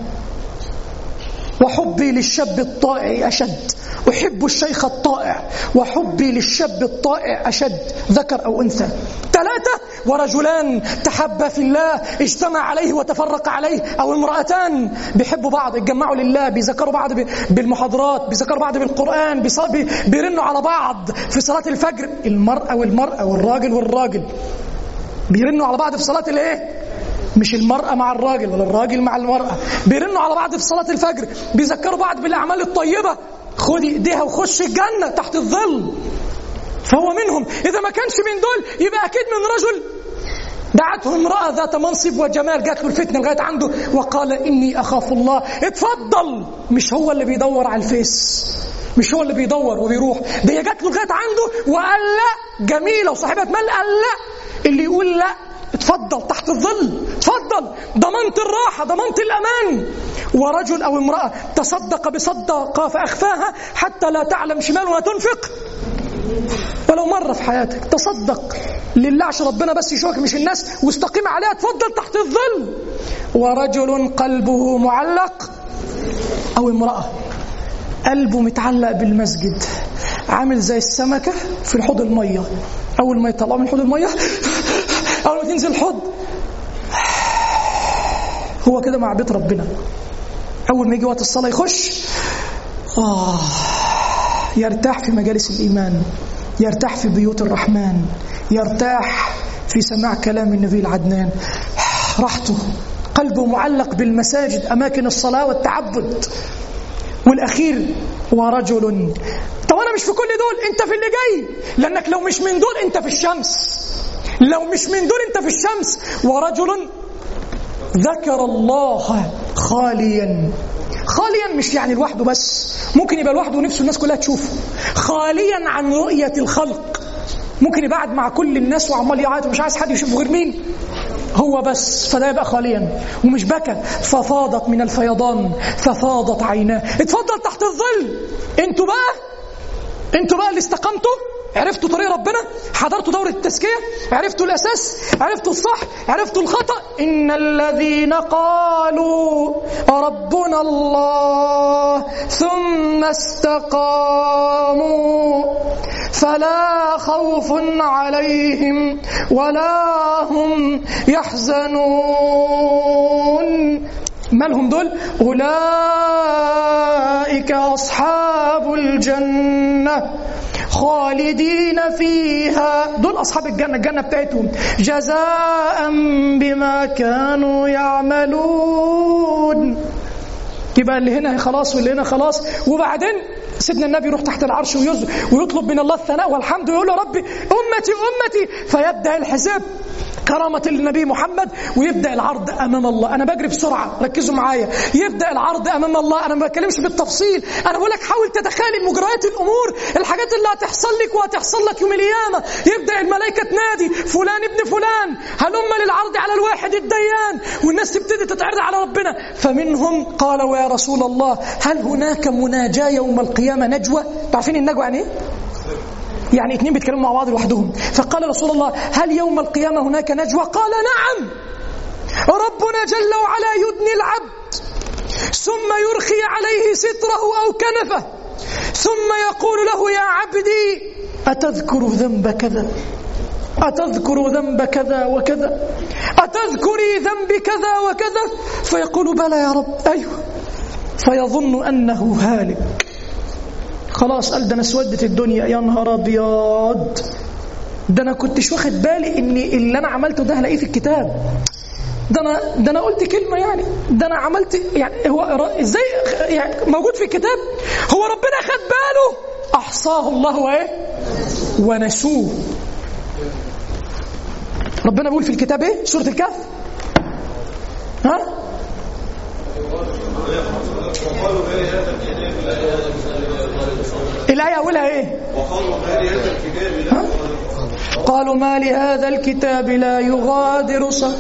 وحبي للشاب الطائع أشد أحب الشيخ الطائع وحبي للشاب الطائع أشد ذكر أو أنثى ثلاثة ورجلان تحبا في الله اجتمع عليه وتفرق عليه أو امرأتان بيحبوا بعض اتجمعوا لله بيذكروا بعض بالمحاضرات بيذكروا بعض بالقرآن بيرنوا على بعض في صلاة الفجر المرأة والمرأة والراجل والراجل بيرنوا على بعض في صلاة الايه مش المرأة مع الراجل ولا الراجل مع المرأة بيرنوا على بعض في صلاة الفجر بيذكروا بعض بالأعمال الطيبة خدي ايديها وخش الجنة تحت الظل فهو منهم إذا ما كانش من دول يبقى أكيد من رجل دعته امرأة ذات منصب وجمال جات له الفتنة لغاية عنده وقال إني أخاف الله اتفضل مش هو اللي بيدور على الفيس مش هو اللي بيدور وبيروح ده هي جات له لغاية عنده وقال لا جميلة وصاحبة مال قال لا اللي يقول لا اتفضل تحت الظل اتفضل ضمنت الراحة ضمنت الأمان ورجل أو امرأة تصدق بصدقة فأخفاها حتى لا تعلم شمال ما تنفق ولو مرة في حياتك تصدق لله عشان ربنا بس يشوفك مش الناس واستقيم عليها تفضل تحت الظل ورجل قلبه معلق أو امرأة قلبه متعلق بالمسجد عامل زي السمكة في الحوض المية أول ما يطلعوا من حوض المية أول ما تنزل الحوض هو كده مع بيت ربنا أول ما يجي وقت الصلاة يخش آه يرتاح في مجالس الإيمان يرتاح في بيوت الرحمن يرتاح في سماع كلام النبي العدنان راحته قلبه معلق بالمساجد أماكن الصلاة والتعبد والأخير ورجل طب أنا مش في كل دول أنت في اللي جاي لأنك لو مش من دول أنت في الشمس لو مش من دول أنت في الشمس ورجل ذكر الله خاليا خاليا مش يعني لوحده بس ممكن يبقى لوحده ونفسه الناس كلها تشوفه خاليا عن رؤية الخلق ممكن يبقى قاعد مع كل الناس وعمال يعيط ومش عايز حد يشوفه غير مين هو بس فده يبقى خاليا ومش بكى ففاضت من الفيضان ففاضت عيناه اتفضل تحت الظل انتوا بقى انتوا بقى اللي استقمتوا عرفتوا طريق ربنا حضرتوا دورة التزكية عرفتوا الأساس عرفتوا الصح عرفتوا الخطأ إن الذين قالوا ربنا الله ثم استقاموا فلا خوف عليهم ولا هم يحزنون مالهم دول أولئك أصحاب الجنة خالدين فيها دول أصحاب الجنة الجنة بتاعتهم جزاء بما كانوا يعملون يبقى اللي هنا خلاص واللي هنا خلاص وبعدين سيدنا النبي يروح تحت العرش ويز- ويطلب من الله الثناء والحمد ويقول له ربي أمتي أمتي فيبدأ الحساب كرامة النبي محمد ويبدأ العرض أمام الله أنا بجري بسرعة ركزوا معايا يبدأ العرض أمام الله أنا ما بتكلمش بالتفصيل أنا بقول لك حاول تتخيل مجريات الأمور الحاجات اللي هتحصل لك وهتحصل لك يوم القيامة يبدأ الملائكة تنادي فلان ابن فلان هلم للعرض على الواحد الديان والناس تبتدي تتعرض على ربنا فمنهم قالوا يا رسول الله هل هناك مناجاة يوم القيامة نجوى تعرفين النجوى يعني ايه؟ يعني اتنين بيتكلموا مع بعض لوحدهم فقال رسول الله هل يوم القيامة هناك نجوى قال نعم ربنا جل وعلا يدني العبد ثم يرخي عليه ستره أو كنفه ثم يقول له يا عبدي أتذكر ذنب كذا أتذكر ذنب كذا وكذا أتذكري ذنب كذا وكذا فيقول بلى يا رب أيوه فيظن أنه هالك خلاص قال ده انا اسودت الدنيا يا نهار ابيض ده انا كنتش واخد بالي ان اللي انا عملته ده هلاقيه في الكتاب ده انا ده انا قلت كلمه يعني ده انا عملت يعني هو ر- ازاي يعني موجود في الكتاب هو ربنا خد باله احصاه الله وايه ونسوه ربنا بيقول في الكتاب ايه سوره الكهف ها الآية أولها إيه؟ ها؟ قالوا ما لهذا الكتاب لا يغادر ص...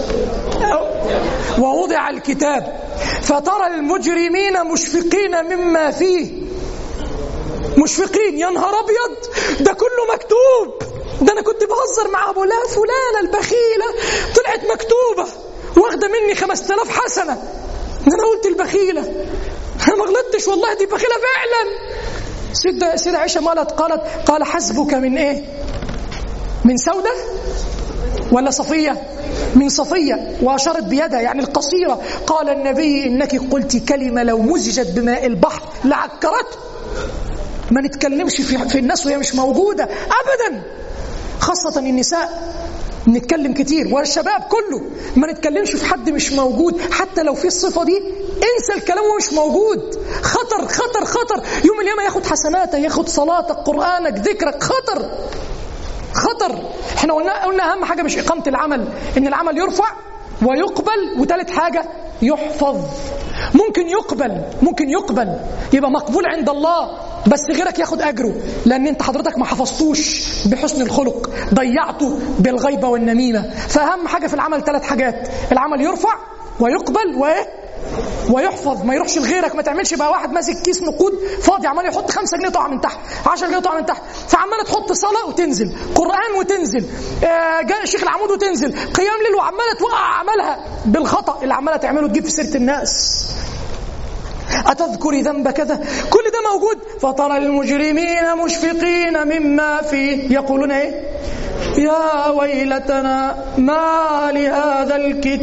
ووضع الكتاب فترى المجرمين مشفقين مما فيه مشفقين يا نهار أبيض ده كله مكتوب ده أنا كنت بهزر مع أبو لا فلانة البخيلة طلعت مكتوبة واخدة مني خمسة آلاف حسنة ده أنا قلت البخيلة أنا ما غلطتش والله دي بخيلة فعلا سيدة سيدة عائشة مالت قالت قال حسبك من ايه من سودة ولا صفية من صفية وأشارت بيدها يعني القصيرة قال النبي إنك قلت كلمة لو مزجت بماء البحر لعكرته ما نتكلمش في, في الناس وهي مش موجودة أبدا خاصة النساء نتكلم كتير والشباب كله ما نتكلمش في حد مش موجود حتى لو في الصفة دي انسى الكلام وهو مش موجود خطر خطر خطر يوم القيامة ياخد حسناتك ياخد صلاتك قرآنك ذكرك خطر خطر احنا قلنا قلنا اهم حاجة مش إقامة العمل ان العمل يرفع ويقبل وثالث حاجة يحفظ ممكن يقبل ممكن يقبل يبقى مقبول عند الله بس غيرك ياخد اجره لان انت حضرتك ما حفظتوش بحسن الخلق ضيعته بالغيبه والنميمه فاهم حاجه في العمل ثلاث حاجات العمل يرفع ويقبل وايه ويحفظ ما يروحش لغيرك ما تعملش بقى واحد ماسك كيس نقود فاضي عمال يحط 5 جنيه تقع من تحت 10 جنيه تقع من تحت فعماله تحط صلاه وتنزل قران وتنزل آه جاء شيخ العمود وتنزل قيام ليل وعماله توقع عملها بالخطا اللي عماله تعمله تجيب في سيره الناس أتذكري ذنب كذا كل ده موجود فترى المجرمين مشفقين مما فيه يقولون إيه يا ويلتنا ما لهذا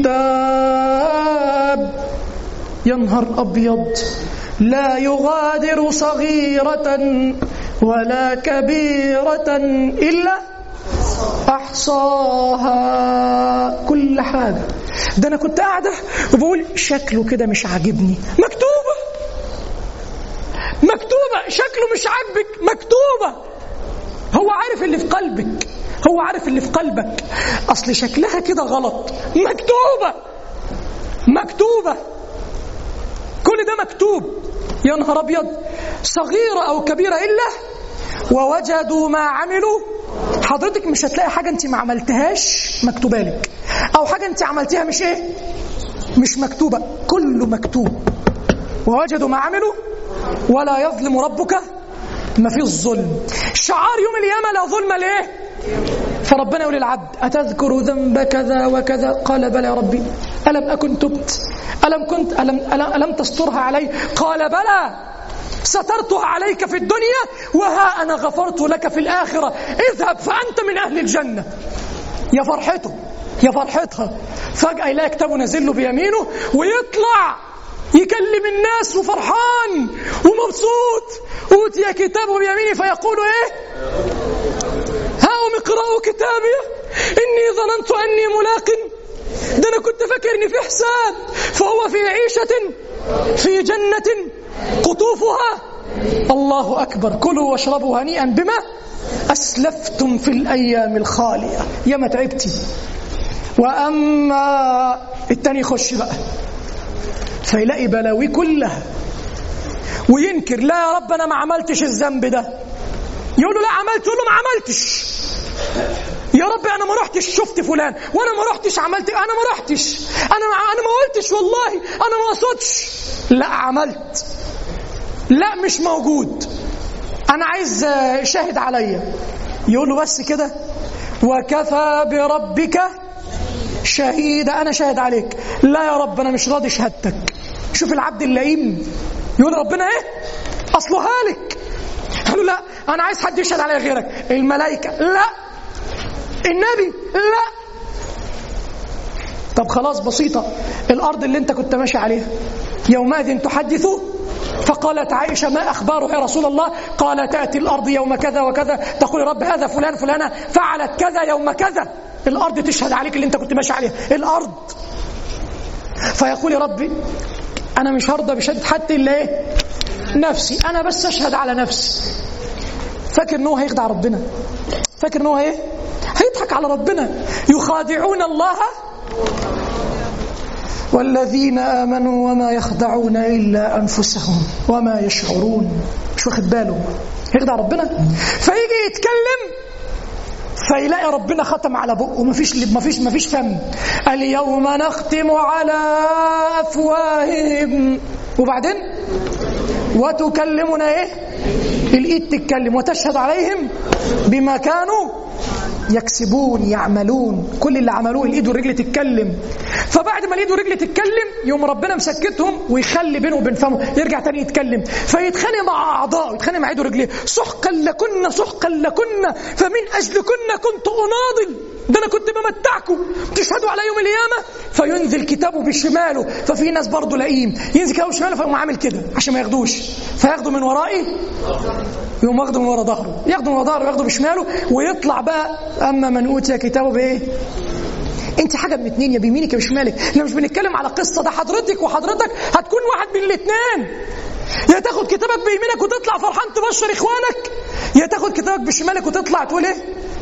الكتاب ينهر أبيض لا يغادر صغيرة ولا كبيرة إلا أحصاها كل حاجة ده أنا كنت قاعدة وبقول شكله كده مش عاجبني مكتوبة مكتوبة شكله مش عاجبك مكتوبة هو عارف اللي في قلبك هو عارف اللي في قلبك أصل شكلها كده غلط مكتوبة مكتوبة كل ده مكتوب يا نهار ابيض صغيره او كبيره الا ووجدوا ما عملوا حضرتك مش هتلاقي حاجه انت ما عملتهاش مكتوبه لك او حاجه انت عملتيها مش ايه مش مكتوبه كله مكتوب ووجدوا ما عملوا ولا يظلم ربك ما فيش ظلم شعار يوم القيامه لا ظلم ليه فربنا يقول للعبد أتذكر ذنب كذا وكذا قال بلى يا ربي ألم أكن تبت ألم كنت ألم, ألم, ألم تسترها علي قال بلى سترتها عليك في الدنيا وها أنا غفرت لك في الآخرة اذهب فأنت من أهل الجنة يا فرحته يا فرحتها فجأة يلاقي كتابه نازل له بيمينه ويطلع يكلم الناس وفرحان ومبسوط أوتي كتابه بيمينه فيقول إيه هاهم اقرأوا كتابي إني ظننت أني ملاق ده أنا كنت فاكرني في حساب فهو في عيشة في جنة قطوفها الله أكبر كلوا واشربوا هنيئا بما أسلفتم في الأيام الخالية يا ما تعبتي وأما التاني يخش بقى فيلاقي بلاوي كلها وينكر لا يا رب أنا ما عملتش الذنب ده يقول له لا عملت يقول له ما عملتش يا رب انا ما رحتش شفت فلان وانا ما رحتش عملت انا ما رحتش انا ما انا ما قلتش والله انا ما قصدش لا عملت لا مش موجود انا عايز آه، شاهد عليا يقول له بس كده وكفى بربك شهيدا انا شاهد عليك لا يا رب انا مش راضي شهادتك شوف العبد اللئيم يقول ربنا ايه اصله هالك قالوا لا انا عايز حد يشهد عليا غيرك الملائكه لا النبي لا طب خلاص بسيطة الأرض اللي أنت كنت ماشي عليها يومئذ تحدث فقالت عائشة ما أخباره يا رسول الله قال تأتي الأرض يوم كذا وكذا تقول رب هذا فلان فلانة فعلت كذا يوم كذا الأرض تشهد عليك اللي أنت كنت ماشي عليها الأرض فيقول يا ربي أنا مش هرضى بشهادة حد إلا إيه نفسي أنا بس أشهد على نفسي فاكر ان هو هيخدع ربنا فاكر ان هو ايه هيضحك على ربنا يخادعون الله والذين امنوا وما يخدعون الا انفسهم وما يشعرون مش واخد باله هيخدع ربنا فيجي يتكلم فيلاقي ربنا ختم على بقه مفيش مفيش مفيش فم اليوم نختم على افواههم وبعدين وتكلمنا ايه الايد تتكلم وتشهد عليهم بما كانوا يكسبون يعملون كل اللي عملوه الايد والرجل تتكلم فبعد ما الايد والرجل تتكلم يوم ربنا مسكتهم ويخلي بينه وبين فمه يرجع تاني يتكلم فيتخانق مع اعضائه يتخانق مع ايده ورجليه سحقا لكن سحقا لكن فمن اجلكن كنت اناضل ده انا كنت بمتعكم تشهدوا على يوم القيامه فينزل كتابه بشماله ففي ناس برضه لئيم ينزل كتابه بشماله فيقوم عامل كده عشان ما ياخدوش فياخدوا من ورائي يقوم واخده من ورا ظهره ياخده من ورا ظهره وياخده بشماله ويطلع بقى اما من اوتي كتابه بايه انت حاجه من اتنين يا بيمينك يا بشمالك احنا مش بنتكلم على قصه ده حضرتك وحضرتك هتكون واحد من الاتنين يا تاخد كتابك بيمينك وتطلع فرحان تبشر اخوانك يا تاخد كتابك بشمالك وتطلع تقول ايه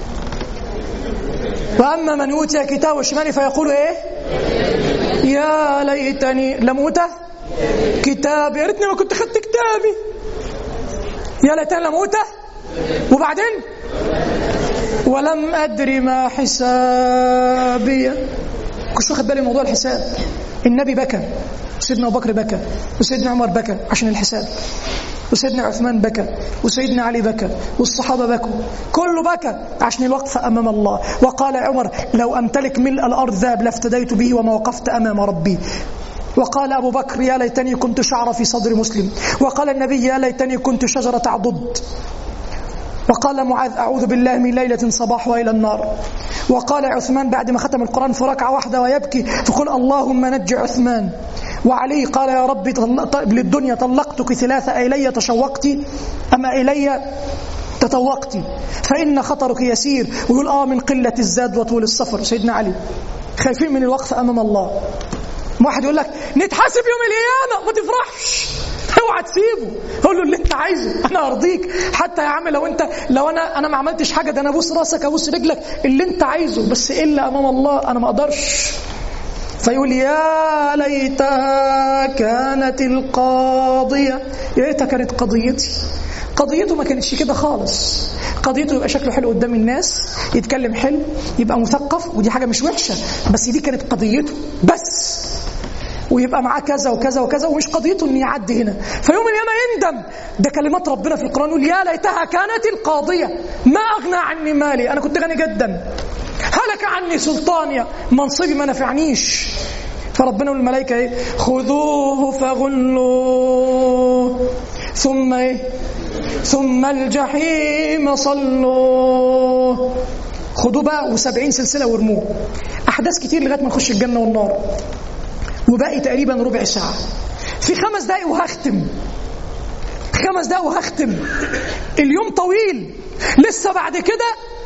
واما من اوتي كتابه شمالي فيقول ايه يا ليتني لم اوت كتابي يا ريتني ما كنت خدت كتابي يا ليتني لم اوت وبعدين ولم ادري ما حسابي كنتش واخد بالي من موضوع الحساب النبي بكى سيدنا ابو بكر بكى وسيدنا عمر بكى عشان الحساب وسيدنا عثمان بكى وسيدنا علي بكى والصحابة بكوا كله بكى عشان الوقفة أمام الله وقال عمر لو أمتلك ملء الأرض ذهب لافتديت به وما وقفت أمام ربي وقال أبو بكر يا ليتني كنت شعر في صدر مسلم وقال النبي يا ليتني كنت شجرة عضد وقال معاذ أعوذ بالله من ليلة صباح وإلى النار وقال عثمان بعد ما ختم القرآن في ركعة واحدة ويبكي فقل اللهم نج عثمان وعلي قال يا ربي للدنيا طلقتك ثلاثة إلي تشوقت أما إلي تطوقت فإن خطرك يسير ويقول آه من قلة الزاد وطول السفر سيدنا علي خايفين من الوقف أمام الله واحد يقول لك نتحاسب يوم القيامة ما تفرحش اوعى تسيبه قول له اللي انت عايزه انا ارضيك حتى يا عم لو انت لو انا انا ما عملتش حاجه ده انا ابوس راسك ابوس رجلك اللي انت عايزه بس الا امام الله انا ما اقدرش فيقول يا ليتها كانت القاضية يا ريتها كانت قضيتي قضيته ما كانتش كده خالص قضيته يبقى شكله حلو قدام الناس يتكلم حلو يبقى مثقف ودي حاجة مش وحشة بس دي كانت قضيته بس ويبقى معاه كذا وكذا وكذا ومش قضيته انه يعدي هنا فيوم القيامه يندم ده كلمات ربنا في القران يقول يا ليتها كانت القاضيه ما اغنى عني مالي انا كنت غني جدا هلك عني سلطاني منصبي ما نفعنيش فربنا يقول للملائكه ايه خذوه فغلوه ثم ايه ثم الجحيم صلوه خدوه بقى وسبعين سلسله وارموه احداث كتير لغايه ما نخش الجنه والنار وباقي تقريبا ربع ساعة في خمس دقايق وهختم خمس دقايق وهختم اليوم طويل لسه بعد كده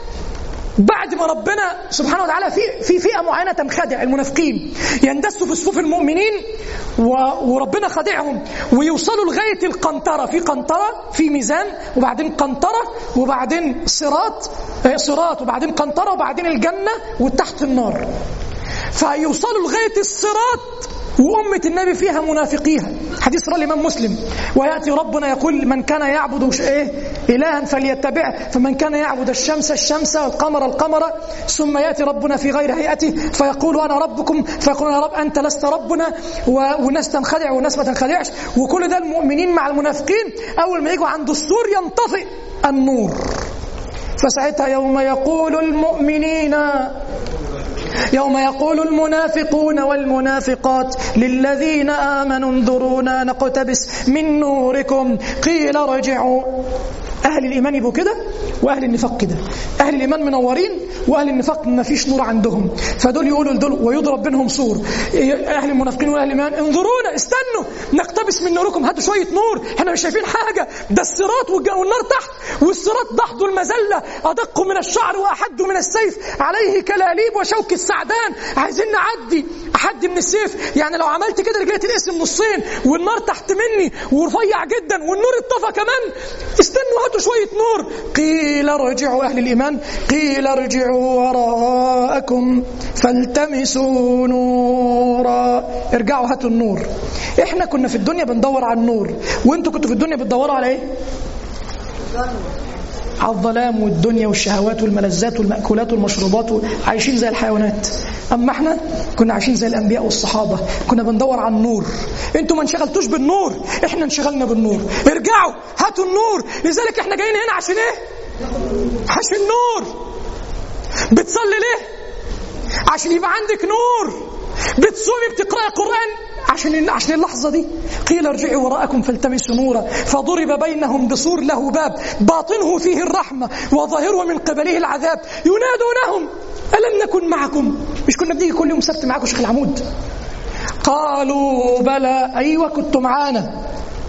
بعد ما ربنا سبحانه وتعالى في في فئه معينه تنخدع المنافقين يندسوا في صفوف المؤمنين و- وربنا خادعهم ويوصلوا لغايه القنطره في قنطره في ميزان وبعدين قنطره وبعدين صراط آه، صراط وبعدين قنطره وبعدين الجنه وتحت النار فيوصلوا لغايه الصراط وأمة النبي فيها منافقيها حديث رواه الإمام مسلم ويأتي ربنا يقول من كان يعبد ش- إيه إلها فليتبعه فمن كان يعبد الشمس الشمس والقمر القمر ثم يأتي ربنا في غير هيئته فيقول أنا ربكم فيقول يا رب أنت لست ربنا و- وناس تنخدع وناس ما تنخدعش وكل ده المؤمنين مع المنافقين أول ما يجوا عند السور ينطفئ النور فساعتها يوم يقول المؤمنين يوم يقول المنافقون والمنافقات للذين آمنوا انظرونا نقتبس من نوركم قيل ارجعوا أهل الإيمان يبقوا كده وأهل النفاق كده أهل الإيمان منورين وأهل النفاق ما فيش نور عندهم فدول يقولوا لدول ويضرب بينهم سور أهل المنافقين وأهل الإيمان انظرونا استنوا نقتبس من نوركم هاتوا شوية نور احنا مش شايفين حاجة ده الصراط والج- والنار تحت والصراط ضحض المذلة أدق من الشعر وأحد من السيف عليه كلاليب وشوك السعدان عايزين نعدي أحد من السيف يعني لو عملت كده رجلي تنقسم نصين والنار تحت مني ورفيع جدا والنور اتطفى كمان استنوا هاتوا شوية نور قيل ارجعوا أهل الإيمان قيل ارجعوا وراءكم فالتمسوا نورا ارجعوا هاتوا النور احنا كنا في الدنيا بندور على النور وانتوا كنتوا في الدنيا بتدوروا على ايه على الظلام والدنيا والشهوات والملذات والمأكولات والمشروبات عايشين زي الحيوانات أما احنا كنا عايشين زي الأنبياء والصحابة كنا بندور على النور انتوا ما انشغلتوش بالنور احنا انشغلنا بالنور ارجعوا هاتوا النور لذلك احنا جايين هنا عشان ايه عشان النور بتصلي ليه عشان يبقى عندك نور بتصومي بتقرأي قرآن عشان عشان اللحظة دي قيل ارجعوا وراءكم فالتمسوا نورا فضرب بينهم بسور له باب باطنه فيه الرحمة وظاهره من قبله العذاب ينادونهم ألم نكن معكم مش كنا بنيجي كل يوم سبت معاكم شيخ العمود قالوا بلى أيوة كنتم معانا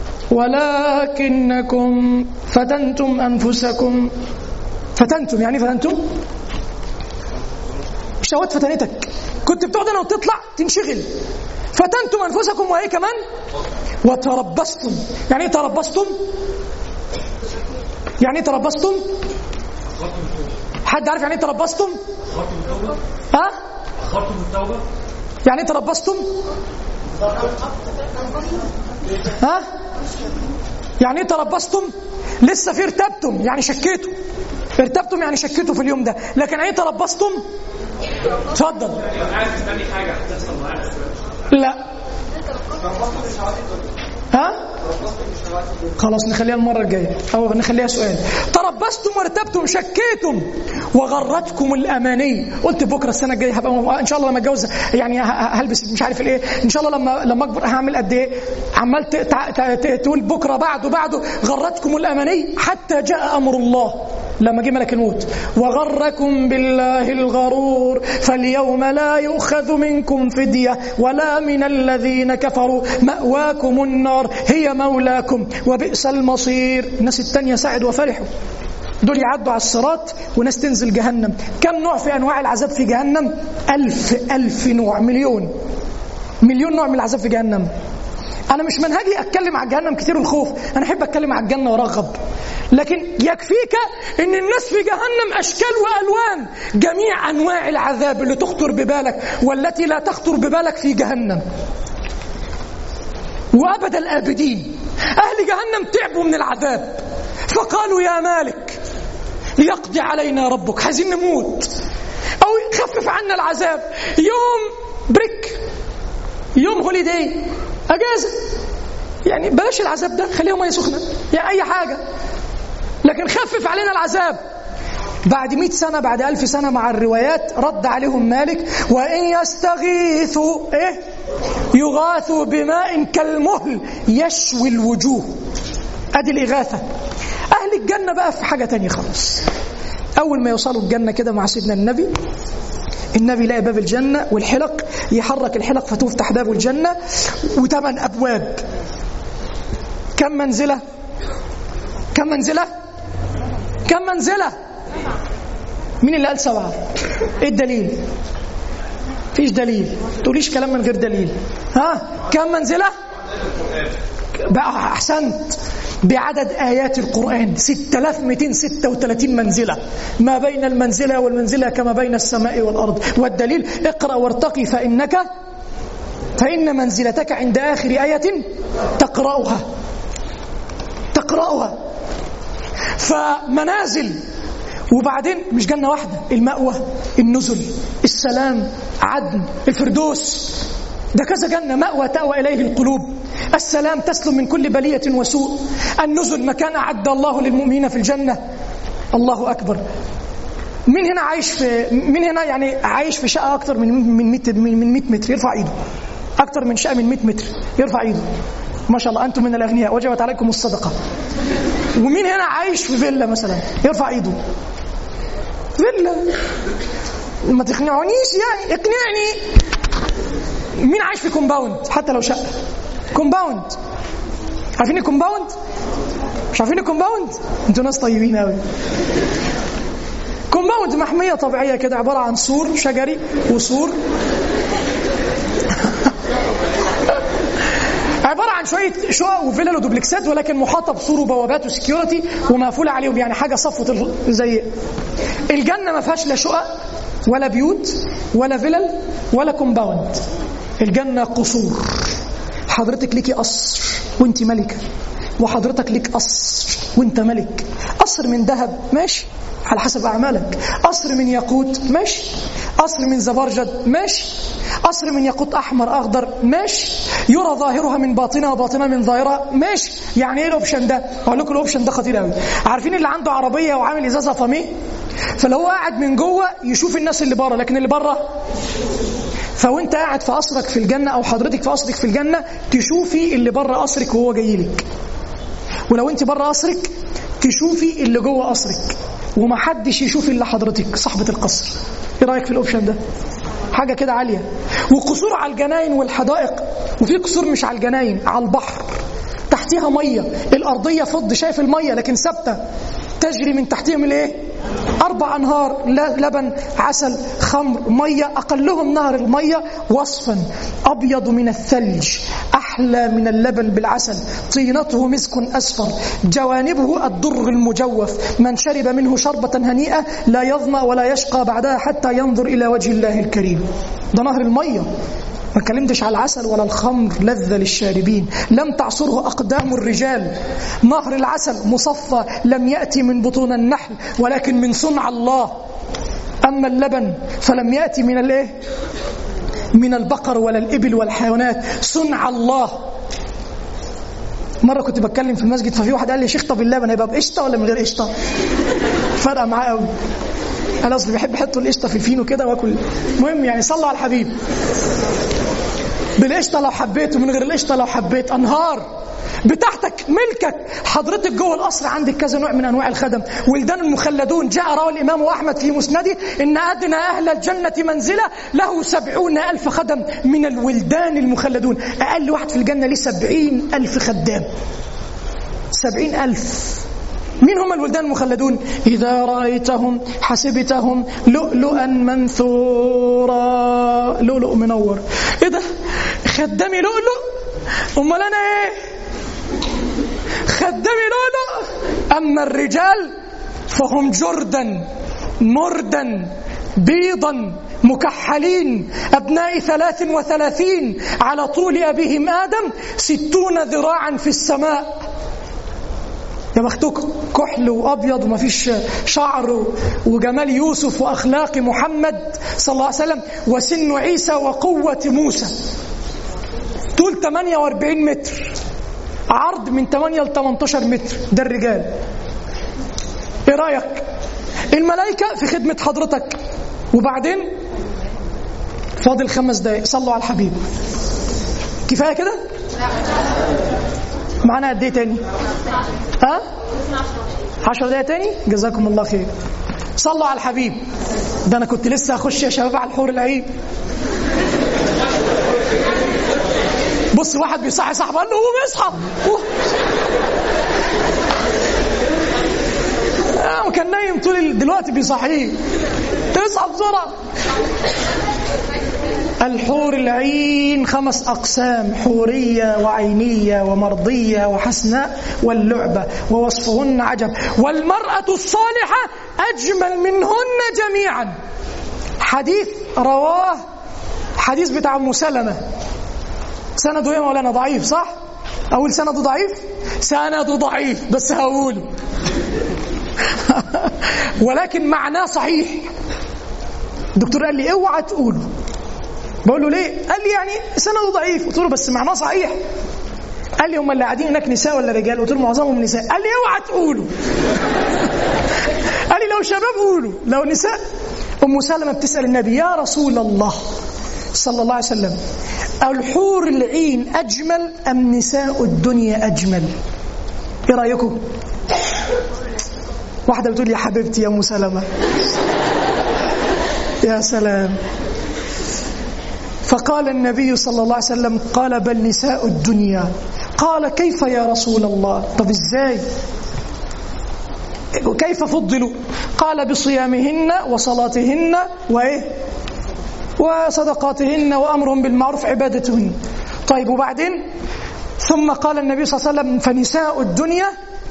ولكنكم فتنتم أنفسكم فتنتم يعني فتنتم الشهوات فتنتك كنت بتقعد انا وتطلع تنشغل فتنتم انفسكم وايه كمان وتربصتم يعني ايه تربصتم يعني ايه تربصتم حد عارف يعني ايه تربصتم ها يعني ايه تربصتم ها يعني ايه تربصتم لسه في ارتبتم يعني شكيتوا ارتبتم يعني شكيتوا في اليوم ده لكن ايه تربصتم اتفضل لا ها خلاص نخليها المرة الجاية أو نخليها سؤال تربصتم وارتبتم شكيتم وغرتكم الأماني قلت بكرة السنة الجاية هبقى إن شاء الله لما أتجوز يعني ه- ه- هلبس مش عارف الإيه إن شاء الله لما لما أكبر هعمل قد إيه عمال ت- تع- ت- ت- تقول بكرة بعده بعده غرتكم الأماني حتى جاء أمر الله لما جه ملك الموت وغركم بالله الغرور فاليوم لا يؤخذ منكم فدية ولا من الذين كفروا مأواكم النار هي مولاكم وبئس المصير الناس التانية سعد وفرحوا دول يعدوا على الصراط وناس تنزل جهنم كم نوع في أنواع العذاب في جهنم ألف ألف نوع مليون مليون نوع من العذاب في جهنم انا مش منهجي اتكلم عن جهنم كتير الخوف انا احب اتكلم عن الجنه وارغب لكن يكفيك ان الناس في جهنم اشكال والوان جميع انواع العذاب اللي تخطر ببالك والتي لا تخطر ببالك في جهنم وابد الابدين اهل جهنم تعبوا من العذاب فقالوا يا مالك ليقضي علينا ربك عايزين نموت او يخفف عنا العذاب يوم بريك يوم هوليداي اجازه يعني بلاش العذاب ده خليهم ميه سخنه يعني اي حاجه لكن خفف علينا العذاب بعد مئة سنة بعد ألف سنة مع الروايات رد عليهم مالك وإن يستغيثوا إيه يغاثوا بماء كالمهل يشوي الوجوه أدي الإغاثة أهل الجنة بقى في حاجة تانية خالص أول ما يوصلوا الجنة كده مع سيدنا النبي النبي يلاقي باب الجنة والحلق يحرك الحلق فتفتح باب الجنة وثمان أبواب كم منزلة كم منزلة كم منزلة مين اللي قال سبعة ايه الدليل فيش دليل تقوليش كلام من غير دليل ها كم منزلة بقى احسنت بعدد آيات القرآن 6236 منزلة ما بين المنزلة والمنزلة كما بين السماء والأرض والدليل اقرأ وارتقي فإنك فإن منزلتك عند آخر آية تقرأها تقرأها فمنازل وبعدين مش جنة واحدة المأوى النزل السلام عدن الفردوس ده كذا جنة مأوى تأوى إليه القلوب السلام تسلم من كل بلية وسوء النزل مكان أعد الله للمؤمنين في الجنة الله أكبر مين هنا عايش في مين هنا يعني عايش في شقة أكتر من من 100 من 100 متر يرفع إيده أكتر من شقة من 100 متر يرفع إيده ما شاء الله أنتم من الأغنياء وجبت عليكم الصدقة ومين هنا عايش في فيلا مثلا يرفع إيده فيلا ما تقنعونيش يعني اقنعني مين عايش في كومباوند حتى لو شقه كومباوند عارفين الكومباوند مش عارفين الكومباوند انتوا ناس طيبين قوي كومباوند محميه طبيعيه كده عباره عن سور شجري وسور عبارة عن شوية شقق وفلل ودوبلكسات ولكن محاطة بسور وبوابات وسكيورتي ومقفولة عليهم يعني حاجة صفوة ال- زي الجنة ما فيهاش لا شقق ولا بيوت ولا فلل ولا كومباوند الجنة قصور حضرتك ليكي قصر وانت ملكة وحضرتك ليك قصر وانت ملك قصر من ذهب ماشي على حسب أعمالك قصر من ياقوت ماشي قصر من زبرجد ماشي قصر من ياقوت أحمر أخضر ماشي يرى ظاهرها من باطنها وباطنها من ظاهرها ماشي يعني ايه الاوبشن ده اقول لكم الاوبشن ده خطير قوي عارفين اللي عنده عربيه وعامل ازازه فاميه فلو قاعد من جوه يشوف الناس اللي بره لكن اللي بره فوانت قاعد في قصرك في الجنه او حضرتك في قصرك في الجنه تشوفي اللي بره قصرك وهو جاي لك ولو انت بره قصرك تشوفي اللي جوه قصرك ومحدش يشوف الا حضرتك صاحبه القصر ايه رايك في الاوبشن ده حاجه كده عاليه وقصور على الجناين والحدائق وفي قصور مش على الجناين على البحر تحتيها ميه الارضيه فض شايف الميه لكن ثابته تجري من تحتهم الايه اربع انهار ل- لبن عسل خمر ميه اقلهم نهر الميه وصفا ابيض من الثلج احلى من اللبن بالعسل طينته مسك اصفر جوانبه الدر المجوف من شرب منه شربه هنيئه لا يظما ولا يشقى بعدها حتى ينظر الى وجه الله الكريم ده نهر الميه ما اتكلمتش على العسل ولا الخمر لذة للشاربين لم تعصره أقدام الرجال نهر العسل مصفى لم يأتي من بطون النحل ولكن من صنع الله أما اللبن فلم يأتي من الايه من البقر ولا الإبل والحيوانات صنع الله مرة كنت بتكلم في المسجد ففي واحد قال لي شيخ طب اللبن هيبقى بقشطة ولا من غير قشطة؟ فرقة معاه قوي انا اصلي بحب احط القشطه في الفينو كده واكل المهم يعني صلوا على الحبيب بالقشطه لو حبيت ومن غير القشطه لو حبيت انهار بتاعتك ملكك حضرتك جوه القصر عندك كذا نوع من انواع الخدم ولدان المخلدون جاء روى الامام احمد في مسنده ان ادنى اهل الجنه منزله له سبعون الف خدم من الولدان المخلدون اقل واحد في الجنه ليه سبعين الف خدام سبعين ألف مين هم الولدان المخلدون إذا رأيتهم حسبتهم لؤلؤا منثورا لؤلؤ منور إيه ده خدامي لؤلؤ أمال أنا إيه خدام لؤلؤ أما الرجال فهم جردا مردا بيضا مكحلين أبناء ثلاث وثلاثين على طول أبيهم آدم ستون ذراعا في السماء يا بختكم كحل وابيض وما فيش شعر وجمال يوسف واخلاق محمد صلى الله عليه وسلم وسن عيسى وقوه موسى طول 48 متر عرض من 8 ل 18 متر ده الرجال ايه رايك الملائكه في خدمه حضرتك وبعدين فاضل خمس دقايق صلوا على الحبيب كفايه كده معانا قد ايه تاني ها 10 دقايق تاني جزاكم الله خير صلوا على الحبيب ده انا كنت لسه هخش يا شباب على الحور العين بص واحد بيصحي صاحبه قال له قوم اصحى قوم. آه كان نايم طول ال- دلوقتي بيصحيه تصحى بسرعه الحور العين خمس أقسام حورية وعينية ومرضية وحسناء واللعبة ووصفهن عجب والمرأة الصالحة أجمل منهن جميعا حديث رواه حديث بتاع أم سلمة سنده ايه يا مولانا ضعيف صح؟ أقول سنده ضعيف؟ سنده ضعيف بس هقوله ولكن معناه صحيح الدكتور قال لي اوعى تقوله بقول له ليه؟ قال لي يعني سنده ضعيف قلت له بس معناه صحيح قال لي هم اللي قاعدين هناك نساء ولا رجال؟ قلت له معظمهم نساء قال لي اوعى تقولوا قال لي لو شباب قولوا لو نساء ام سلمه بتسال النبي يا رسول الله صلى الله عليه وسلم الحور العين اجمل ام نساء الدنيا اجمل؟ ايه رايكم؟ واحده بتقول يا حبيبتي يا ام سلمه يا سلام فقال النبي صلى الله عليه وسلم قال بل نساء الدنيا قال كيف يا رسول الله طب ازاي كيف فضلوا قال بصيامهن وصلاتهن وايه وصدقاتهن وامرهم بالمعروف عبادتهن طيب وبعدين ثم قال النبي صلى الله عليه وسلم فنساء الدنيا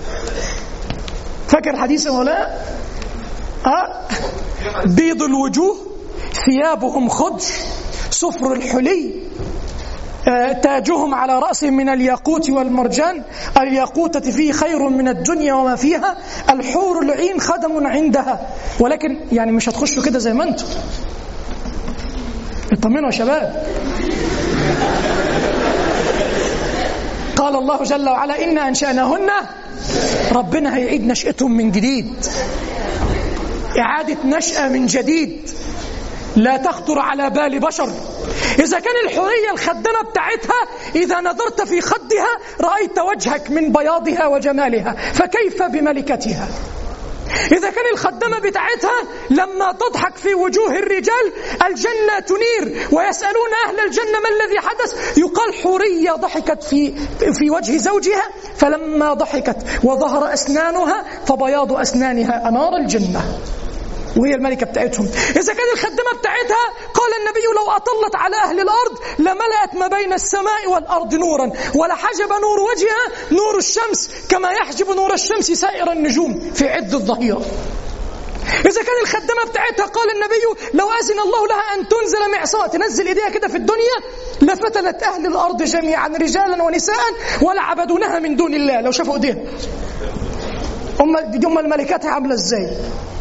فاكر حديث مولانا أه؟ بيض الوجوه ثيابهم خضر صفر الحلي آه، تاجهم على رأسهم من الياقوت والمرجان الياقوتة فيه خير من الدنيا وما فيها الحور العين خدم عندها ولكن يعني مش هتخشوا كده زي ما انتم اطمنوا يا شباب قال الله جل وعلا إنا أنشأناهن ربنا هيعيد نشأتهم من جديد إعادة نشأة من جديد لا تخطر على بال بشر إذا كان الحورية الخدامة بتاعتها إذا نظرت في خدها رأيت وجهك من بياضها وجمالها فكيف بملكتها إذا كان الخدامة بتاعتها لما تضحك في وجوه الرجال الجنة تنير ويسألون أهل الجنة ما الذي حدث يقال حورية ضحكت في في وجه زوجها فلما ضحكت وظهر أسنانها فبياض أسنانها أنار الجنة وهي الملكة بتاعتهم إذا كان الخدامة بتاعتها قال النبي لو أطلت على أهل الأرض لملأت ما بين السماء والأرض نورا ولحجب نور وجهها نور الشمس كما يحجب نور الشمس سائر النجوم في عد الظهيرة إذا كان الخدامة بتاعتها قال النبي لو أذن الله لها أن تنزل معصاة تنزل إيديها كده في الدنيا لفتنت أهل الأرض جميعا رجالا ونساء ولعبدونها من دون الله لو شافوا إيديها أم أم الملكات عاملة إزاي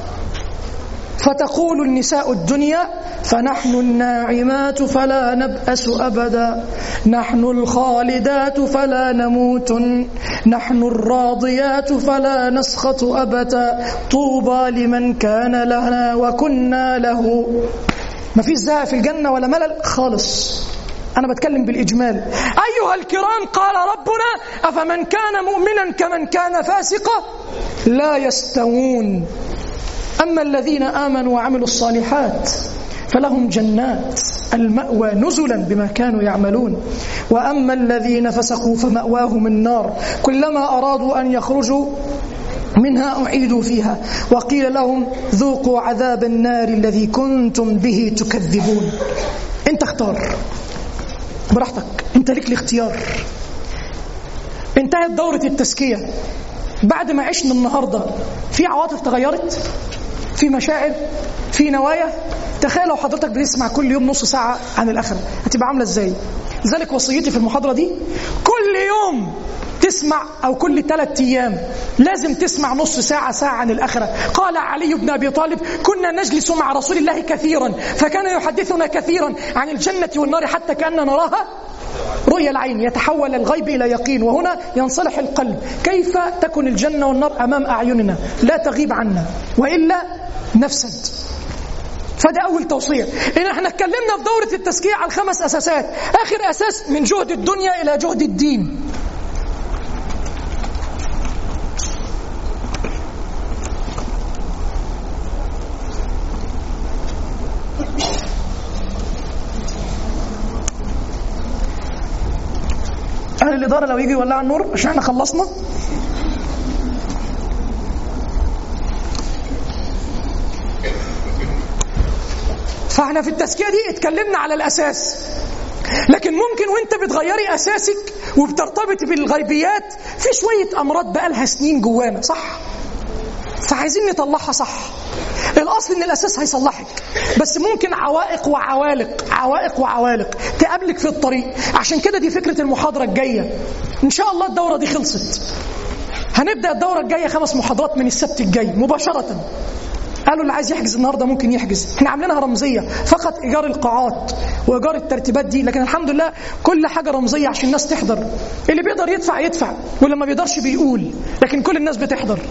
فتقول النساء الدنيا فنحن الناعمات فلا نبأس أبدا نحن الخالدات فلا نموت نحن الراضيات فلا نسخط أبدا طوبى لمن كان لنا وكنا له ما فيش زهق في الجنة ولا ملل خالص أنا بتكلم بالإجمال أيها الكرام قال ربنا أفمن كان مؤمنا كمن كان فاسقا لا يستوون أما الذين آمنوا وعملوا الصالحات فلهم جنات المأوى نزلا بما كانوا يعملون وأما الذين فسقوا فمأواهم النار كلما أرادوا أن يخرجوا منها أعيدوا فيها وقيل لهم ذوقوا عذاب النار الذي كنتم به تكذبون انت اختار براحتك انت ليك الاختيار انتهت دورة التزكية بعد ما عشنا النهاردة في عواطف تغيرت في مشاعر في نوايا تخيل لو حضرتك بتسمع كل يوم نص ساعة عن الآخرة هتبقى عاملة ازاي لذلك وصيتي في المحاضرة دي كل يوم تسمع أو كل ثلاثة أيام لازم تسمع نص ساعة ساعة عن الآخرة قال علي بن أبي طالب كنا نجلس مع رسول الله كثيرا فكان يحدثنا كثيرا عن الجنة والنار حتى كأننا نراها رؤيا العين يتحول الغيب إلى يقين وهنا ينصلح القلب كيف تكن الجنة والنار أمام أعيننا لا تغيب عنا وإلا نفسد فده أول توصية إن احنا اتكلمنا في دورة التزكية على الخمس أساسات آخر أساس من جهد الدنيا إلى جهد الدين أهل الإدارة لو يجي يولعوا النور عشان احنا خلصنا فاحنا في التزكية دي اتكلمنا على الأساس لكن ممكن وانت بتغيري أساسك وبترتبطي بالغيبيات في شوية أمراض بقالها سنين جوانا صح؟ فعايزين نطلعها صح الاصل ان الاساس هيصلحك بس ممكن عوائق وعوالق عوائق وعوالق تقابلك في الطريق عشان كده دي فكره المحاضره الجايه ان شاء الله الدوره دي خلصت هنبدا الدوره الجايه خمس محاضرات من السبت الجاي مباشره قالوا اللي عايز يحجز النهارده ممكن يحجز احنا عاملينها رمزيه فقط ايجار القاعات وايجار الترتيبات دي لكن الحمد لله كل حاجه رمزيه عشان الناس تحضر اللي بيقدر يدفع يدفع واللي ما بيقدرش بيقول لكن كل الناس بتحضر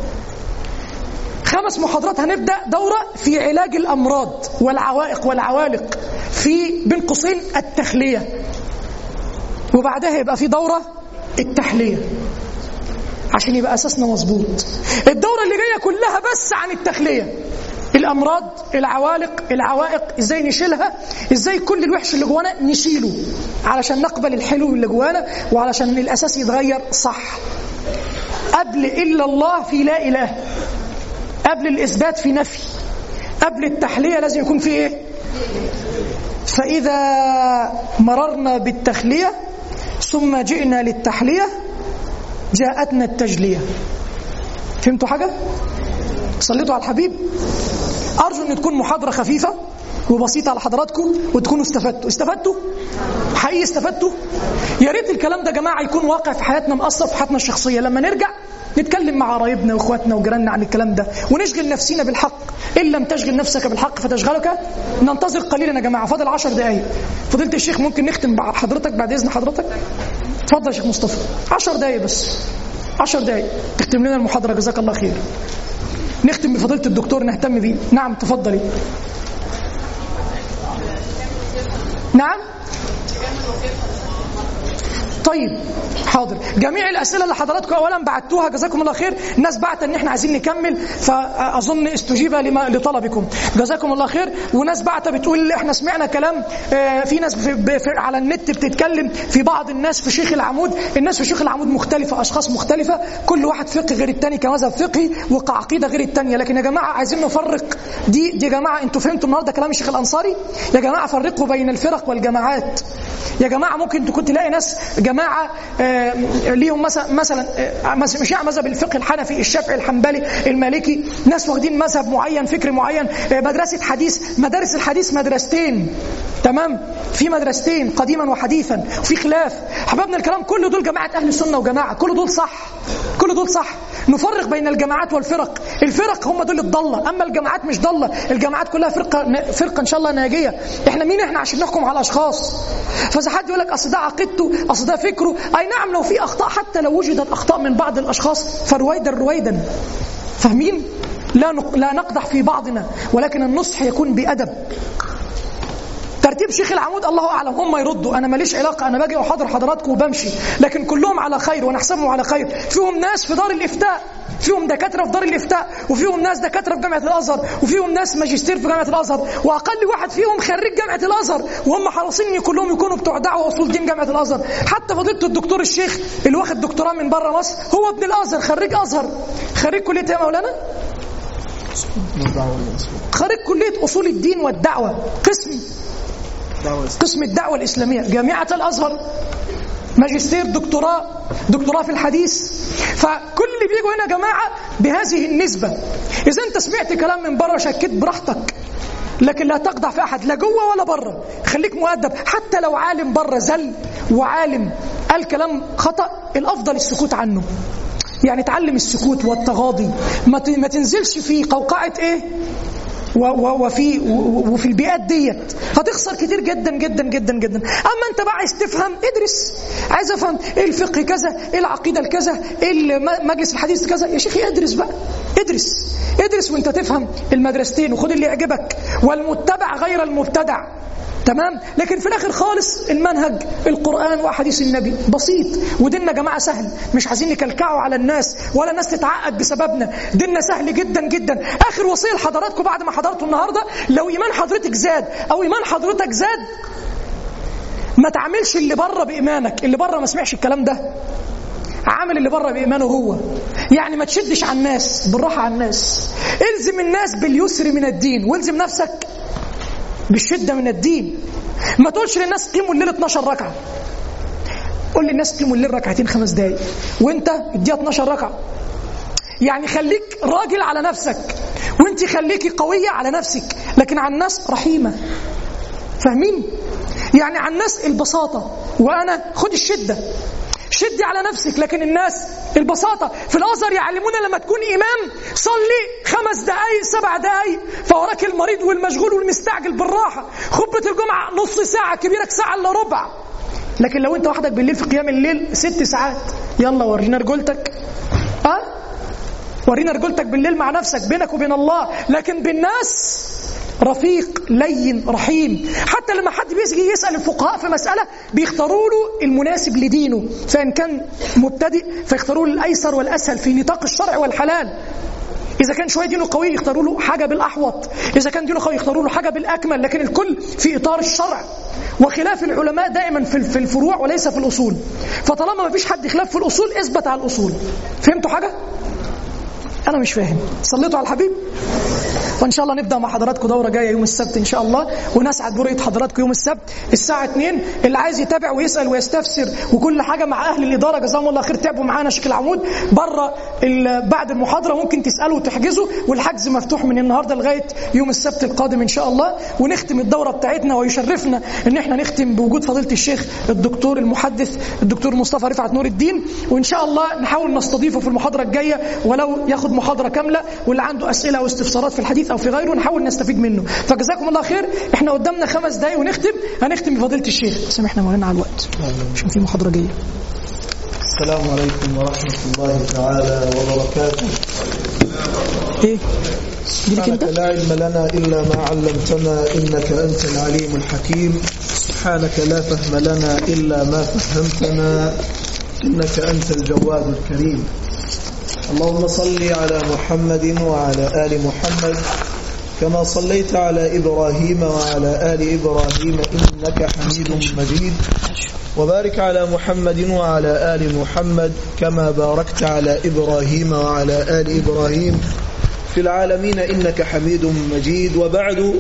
خمس محاضرات هنبدا دوره في علاج الامراض والعوائق والعوالق في بين قوسين التخليه وبعدها يبقى في دوره التحليه عشان يبقى اساسنا مظبوط الدوره اللي جايه كلها بس عن التخليه الامراض العوالق العوائق ازاي نشيلها ازاي كل الوحش اللي جوانا نشيله علشان نقبل الحلو اللي جوانا وعلشان الاساس يتغير صح قبل الا الله في لا اله قبل الإثبات في نفي قبل التحلية لازم يكون في إيه فإذا مررنا بالتخلية ثم جئنا للتحلية جاءتنا التجلية فهمتوا حاجة؟ صليتوا على الحبيب أرجو أن تكون محاضرة خفيفة وبسيطة على حضراتكم وتكونوا استفدتوا استفدتوا؟ حقيقي استفدتوا؟ يا ريت الكلام ده يا جماعة يكون واقع في حياتنا مأثر في حياتنا الشخصية لما نرجع نتكلم مع قرايبنا واخواتنا وجيراننا عن الكلام ده ونشغل نفسنا بالحق ان لم تشغل نفسك بالحق فتشغلك ننتظر قليلا يا جماعه فاضل 10 دقائق فضيله الشيخ ممكن نختم مع حضرتك بعد اذن حضرتك اتفضل يا شيخ مصطفى 10 دقائق بس 10 دقائق تختم لنا المحاضره جزاك الله خير نختم بفضيله الدكتور نهتم بيه نعم تفضلي نعم طيب حاضر جميع الاسئله اللي حضراتكم اولا بعتوها جزاكم الله خير الناس بعت ان احنا عايزين نكمل فاظن استجيب لما لطلبكم جزاكم الله خير وناس بعت بتقول احنا سمعنا كلام آه، في ناس في في على النت بتتكلم في بعض الناس في شيخ العمود الناس في شيخ العمود مختلفه اشخاص مختلفه كل واحد فقه غير الثاني كمذهب فقهي وكعقيده غير الثانيه لكن يا جماعه عايزين نفرق دي دي يا جماعه انتوا فهمتوا النهارده كلام الشيخ الانصاري يا جماعه فرقوا بين الفرق والجماعات يا جماعه ممكن تكون تلاقي ناس جماعه آه، ليهم مثلا مثلا آه، مس- مش مذهب الفقه الحنفي الشافعي الحنبلي المالكي ناس واخدين مذهب معين فكر معين آه، مدرسه حديث مدارس الحديث مدرستين تمام في مدرستين قديما وحديثا وفي خلاف حبابنا الكلام كل دول جماعه اهل السنه وجماعه كل دول صح كل دول صح نفرق بين الجماعات والفرق الفرق هم دول الضاله اما الجماعات مش ضاله الجماعات كلها فرقه فرقه ان شاء الله ناجيه احنا مين احنا عشان نحكم على اشخاص فاذا حد يقول لك اصل ده عقيدته اصل ده فكره اي نعم لو في اخطاء حتى لو وجدت اخطاء من بعض الاشخاص فرويدا رويدا فاهمين لا نق- لا نقدح في بعضنا ولكن النصح يكون بادب ترتيب شيخ العمود الله اعلم هم يردوا انا ماليش علاقه انا باجي احاضر حضراتكم وبمشي لكن كلهم على خير ونحسبهم على خير فيهم ناس في دار الافتاء فيهم دكاتره في دار الافتاء وفيهم ناس دكاتره في جامعه الازهر وفيهم ناس ماجستير في جامعه الازهر واقل واحد فيهم خريج جامعه الازهر وهم حريصين ان كلهم يكونوا بتوع دعوه واصول دين جامعه الازهر حتى فضيله الدكتور الشيخ اللي واخد دكتوراه من بره مصر هو ابن الازهر خريج ازهر خريج كليه ايه يا مولانا خريج كليه اصول الدين والدعوه قسم قسم الدعوة الإسلامية جامعة الأزهر ماجستير دكتوراه دكتوراه في الحديث فكل اللي بيجوا هنا يا جماعه بهذه النسبه اذا انت سمعت كلام من بره شكيت براحتك لكن لا تقدع في احد لا جوه ولا بره خليك مؤدب حتى لو عالم بره زل وعالم قال كلام خطا الافضل السكوت عنه يعني تعلم السكوت والتغاضي ما ت- ما تنزلش في قوقعه ايه و- و- وفي و- وفي البيئات ديت هتخسر كتير جدا جدا جدا جدا اما انت بقى عايز تفهم ادرس عايز افهم ايه الفقه كذا ايه العقيده الكذا ايه الم- مجلس الحديث كذا يا شيخي ادرس بقى ادرس ادرس وانت تفهم المدرستين وخد اللي يعجبك والمتبع غير المبتدع تمام لكن في الاخر خالص المنهج القران واحاديث النبي بسيط وديننا يا جماعه سهل مش عايزين نكلكعه على الناس ولا الناس تتعقد بسببنا ديننا سهل جدا جدا اخر وصيه لحضراتكم بعد ما حضرتوا النهارده لو ايمان حضرتك زاد او ايمان حضرتك زاد ما تعملش اللي بره بايمانك اللي بره ما سمعش الكلام ده عامل اللي بره بايمانه هو يعني ما تشدش على الناس بالراحه على الناس الزم الناس باليسر من الدين والزم نفسك بالشده من الدين ما تقولش للناس قيموا الليل 12 ركعه قول للناس قيموا الليل ركعتين خمس دقايق وانت اديها 12 ركعه يعني خليك راجل على نفسك وانت خليكي قويه على نفسك لكن على الناس رحيمه فاهمين يعني على الناس البساطه وانا خد الشده شدي على نفسك لكن الناس البساطة في الأزهر يعلمونا لما تكون إمام صلي خمس دقايق سبع دقايق فوراك المريض والمشغول والمستعجل بالراحة خطبة الجمعة نص ساعة كبيرك ساعة إلا ربع لكن لو أنت وحدك بالليل في قيام الليل ست ساعات يلا ورينا رجولتك أه؟ ورينا رجولتك بالليل مع نفسك بينك وبين الله لكن بالناس رفيق لين رحيم حتى لما حد بيجي يسأل الفقهاء في مسألة بيختاروا له المناسب لدينه فإن كان مبتدئ فيختاروا له الأيسر والأسهل في نطاق الشرع والحلال إذا كان شوية دينه قوي يختاروا له حاجة بالأحوط إذا كان دينه قوي يختاروا له حاجة بالأكمل لكن الكل في إطار الشرع وخلاف العلماء دائما في في الفروع وليس في الأصول فطالما ما فيش حد خلاف في الأصول اثبت على الأصول فهمتوا حاجة؟ أنا مش فاهم صليتوا على الحبيب وان شاء الله نبدا مع حضراتكم دوره جايه يوم السبت ان شاء الله ونسعد برؤيه حضراتكم يوم السبت الساعه 2 اللي عايز يتابع ويسال ويستفسر وكل حاجه مع اهل الاداره جزاهم الله خير تعبوا معانا شكل العمود بره ال- بعد المحاضره ممكن تسالوا وتحجزوا والحجز مفتوح من النهارده لغايه يوم السبت القادم ان شاء الله ونختم الدوره بتاعتنا ويشرفنا ان احنا نختم بوجود فضيله الشيخ الدكتور المحدث الدكتور مصطفى رفعت نور الدين وان شاء الله نحاول نستضيفه في المحاضره الجايه ولو ياخد محاضره كامله واللي عنده اسئله او استفسارات في الحديث او في غيره نحاول نستفيد منه فجزاكم الله خير احنا قدامنا خمس دقايق ونختم هنختم بفضيله الشيخ سامحنا مولانا على الوقت عشان في محاضره جايه السلام عليكم ورحمة الله تعالى وبركاته ايه دي لك انت سبحانك لا علم لنا إلا ما علمتنا إنك أنت العليم الحكيم سبحانك لا فهم لنا إلا ما فهمتنا إنك أنت الجواد الكريم اللهم صل على محمد وعلى آل محمد كما صليت على إبراهيم وعلى آل إبراهيم إنك حميد مجيد وبارك على محمد وعلى آل محمد كما باركت على إبراهيم وعلى آل إبراهيم في العالمين إنك حميد مجيد وبعد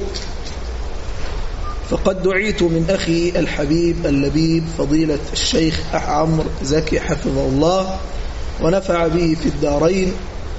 فقد دعيت من أخي الحبيب اللبيب فضيلة الشيخ عمرو زكي حفظه الله ونفع به في الدارين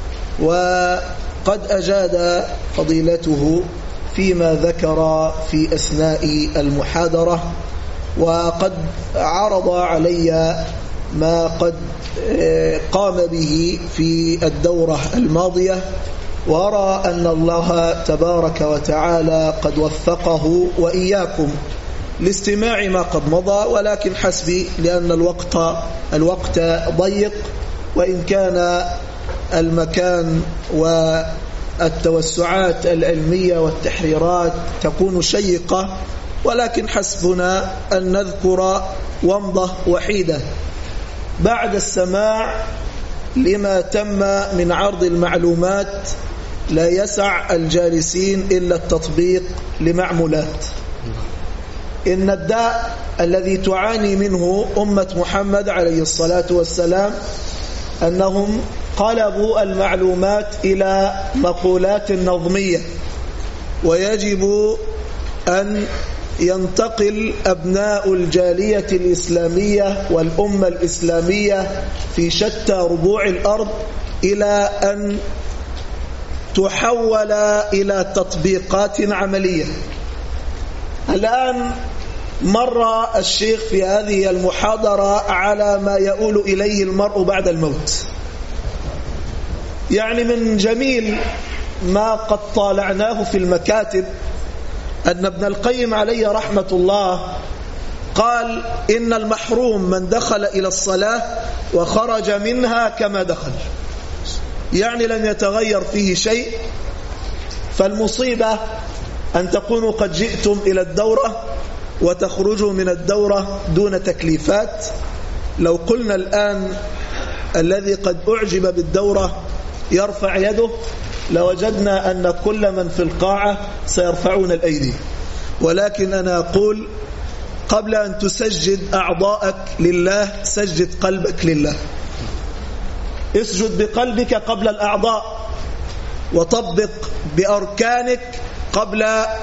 وقد أجاد فضيلته فيما ذكر في أثناء المحاضرة وقد عرض علي ما قد آه، قام به في الدورة الماضية وأرى أن الله تبارك وتعالى قد وفقه وإياكم لاستماع ما قد مضى ولكن حسبي لأن الوقت الوقت ضيق وإن كان المكان والتوسعات العلمية والتحريرات تكون شيقة ولكن حسبنا أن نذكر ومضة وحيدة بعد السماع لما تم من عرض المعلومات لا يسع الجالسين إلا التطبيق لمعمولات إن الداء الذي تعاني منه أمة محمد عليه الصلاة والسلام أنهم قلبوا المعلومات إلى مقولات نظمية ويجب أن ينتقل أبناء الجالية الإسلامية والأمة الإسلامية في شتى ربوع الأرض إلى أن تحول إلى تطبيقات عملية الآن مر الشيخ في هذه المحاضرة على ما يؤول إليه المرء بعد الموت يعني من جميل ما قد طالعناه في المكاتب أن ابن القيم عليه رحمة الله قال إن المحروم من دخل إلى الصلاة وخرج منها كما دخل يعني لم يتغير فيه شيء فالمصيبة أن تكونوا قد جئتم إلى الدورة وتخرجوا من الدورة دون تكليفات لو قلنا الآن الذي قد أعجب بالدورة يرفع يده لوجدنا أن كل من في القاعة سيرفعون الأيدي ولكن أنا أقول قبل أن تسجد أعضاءك لله سجد قلبك لله اسجد بقلبك قبل الأعضاء وطبق بأركانك قبل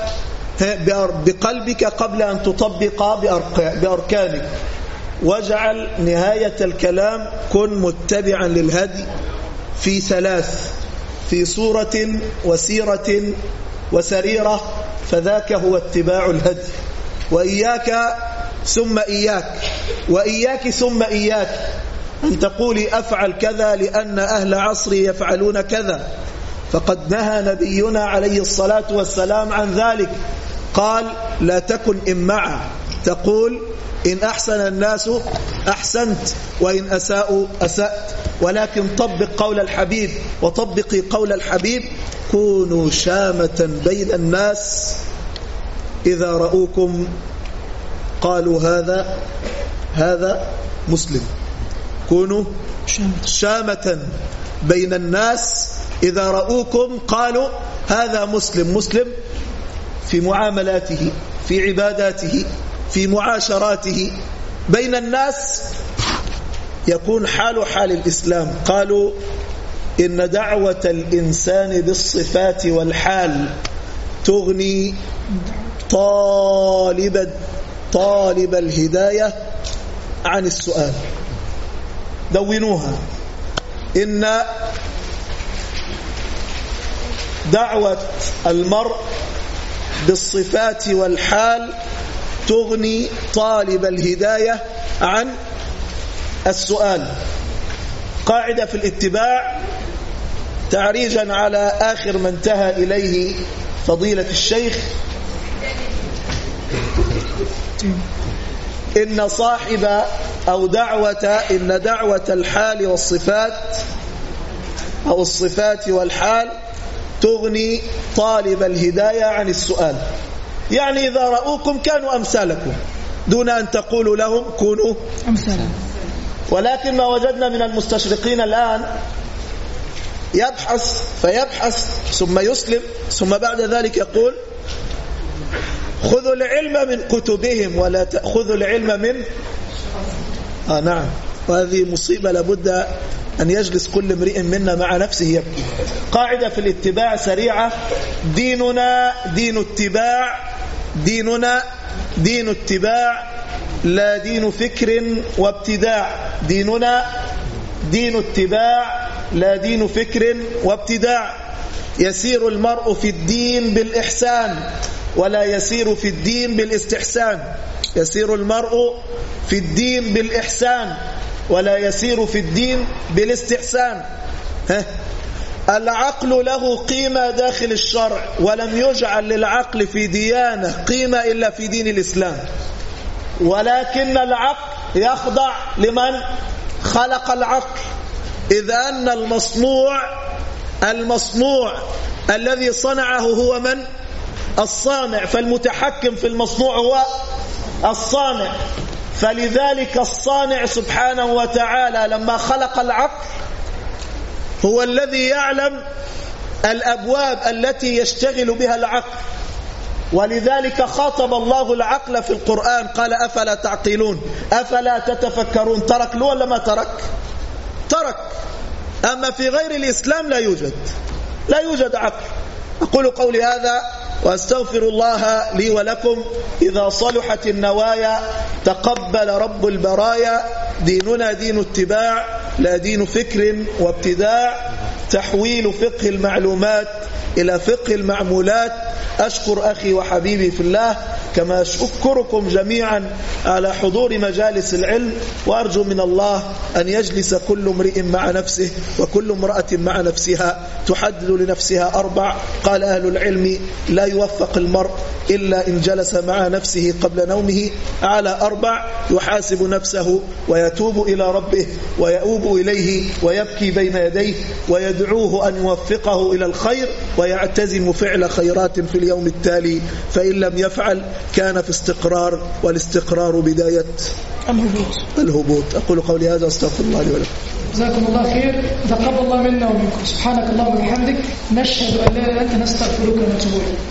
بقلبك قبل أن تطبق بأركانك واجعل نهاية الكلام كن متبعا للهدي في ثلاث في صورة وسيرة وسريرة فذاك هو اتباع الهدي وإياك ثم إياك وإياك ثم إياك أن تقولي أفعل كذا لأن أهل عصري يفعلون كذا فقد نهى نبينا عليه الصلاة والسلام عن ذلك قال لا تكن إمعا تقول إن أحسن الناس أحسنت وإن أساءوا أسأت ولكن طبق قول الحبيب وطبقي قول الحبيب كونوا شامة بين الناس إذا رأوكم قالوا هذا هذا مسلم كونوا شامة بين الناس إذا رأوكم قالوا هذا مسلم مسلم في معاملاته في عباداته في معاشراته بين الناس يكون حال حال الإسلام قالوا إن دعوة الإنسان بالصفات والحال تغني طالب طالب الهداية عن السؤال دونوها إن دعوة المرء بالصفات والحال تغني طالب الهداية عن السؤال قاعدة في الاتباع تعريجا على آخر ما انتهى إليه فضيلة الشيخ إن صاحب أو دعوة إن دعوة الحال والصفات أو الصفات والحال تغني طالب الهداية عن السؤال يعني إذا رأوكم كانوا أمثالكم دون أن تقولوا لهم كونوا أمثالا ولكن ما وجدنا من المستشرقين الآن يبحث فيبحث ثم يسلم ثم بعد ذلك يقول خذوا العلم من كتبهم ولا تأخذوا العلم من آه نعم وهذه مصيبة لابد أن يجلس كل امرئ منا مع نفسه يبكي قاعدة في الاتباع سريعة ديننا دين اتباع ديننا دين اتباع لا دين فكر وابتداع ديننا دين اتباع لا دين فكر وابتداع يسير المرء في الدين بالإحسان ولا يسير في الدين بالاستحسان يسير المرء في الدين بالإحسان ولا يسير في الدين بالاستحسان ها العقل له قيمة داخل الشرع ولم يجعل للعقل في ديانة قيمة إلا في دين الإسلام ولكن العقل يخضع لمن خلق العقل إذ أن المصنوع المصنوع الذي صنعه هو من الصانع فالمتحكم في المصنوع هو الصانع فلذلك الصانع سبحانه وتعالى لما خلق العقل هو الذي يعلم الأبواب التي يشتغل بها العقل ولذلك خاطب الله العقل في القرآن قال أفلا تعقلون أفلا تتفكرون ترك له ولا ما ترك ترك أما في غير الإسلام لا يوجد لا يوجد عقل أقول قولي هذا واستغفر الله لي ولكم اذا صلحت النوايا تقبل رب البرايا ديننا دين اتباع لا دين فكر وابتداع تحويل فقه المعلومات الى فقه المعمولات اشكر اخي وحبيبي في الله كما اشكركم جميعا على حضور مجالس العلم وارجو من الله ان يجلس كل امرئ مع نفسه وكل امراه مع نفسها تحدد لنفسها اربع قال اهل العلم لا يوفق المرء الا ان جلس مع نفسه قبل نومه على اربع يحاسب نفسه ويتوب الى ربه ويؤوب اليه ويبكي بين يديه ويدعوه ان يوفقه الى الخير ويعتزم فعل خيرات في اليوم التالي فان لم يفعل كان في استقرار والاستقرار بدايه الهبوط الهبوط اقول قولي هذا استغفر الله لي ولكم جزاكم الله خير تقبل الله منا ومنكم سبحانك اللهم وبحمدك نشهد ان لا اله الا انت نستغفرك ونتوب اليك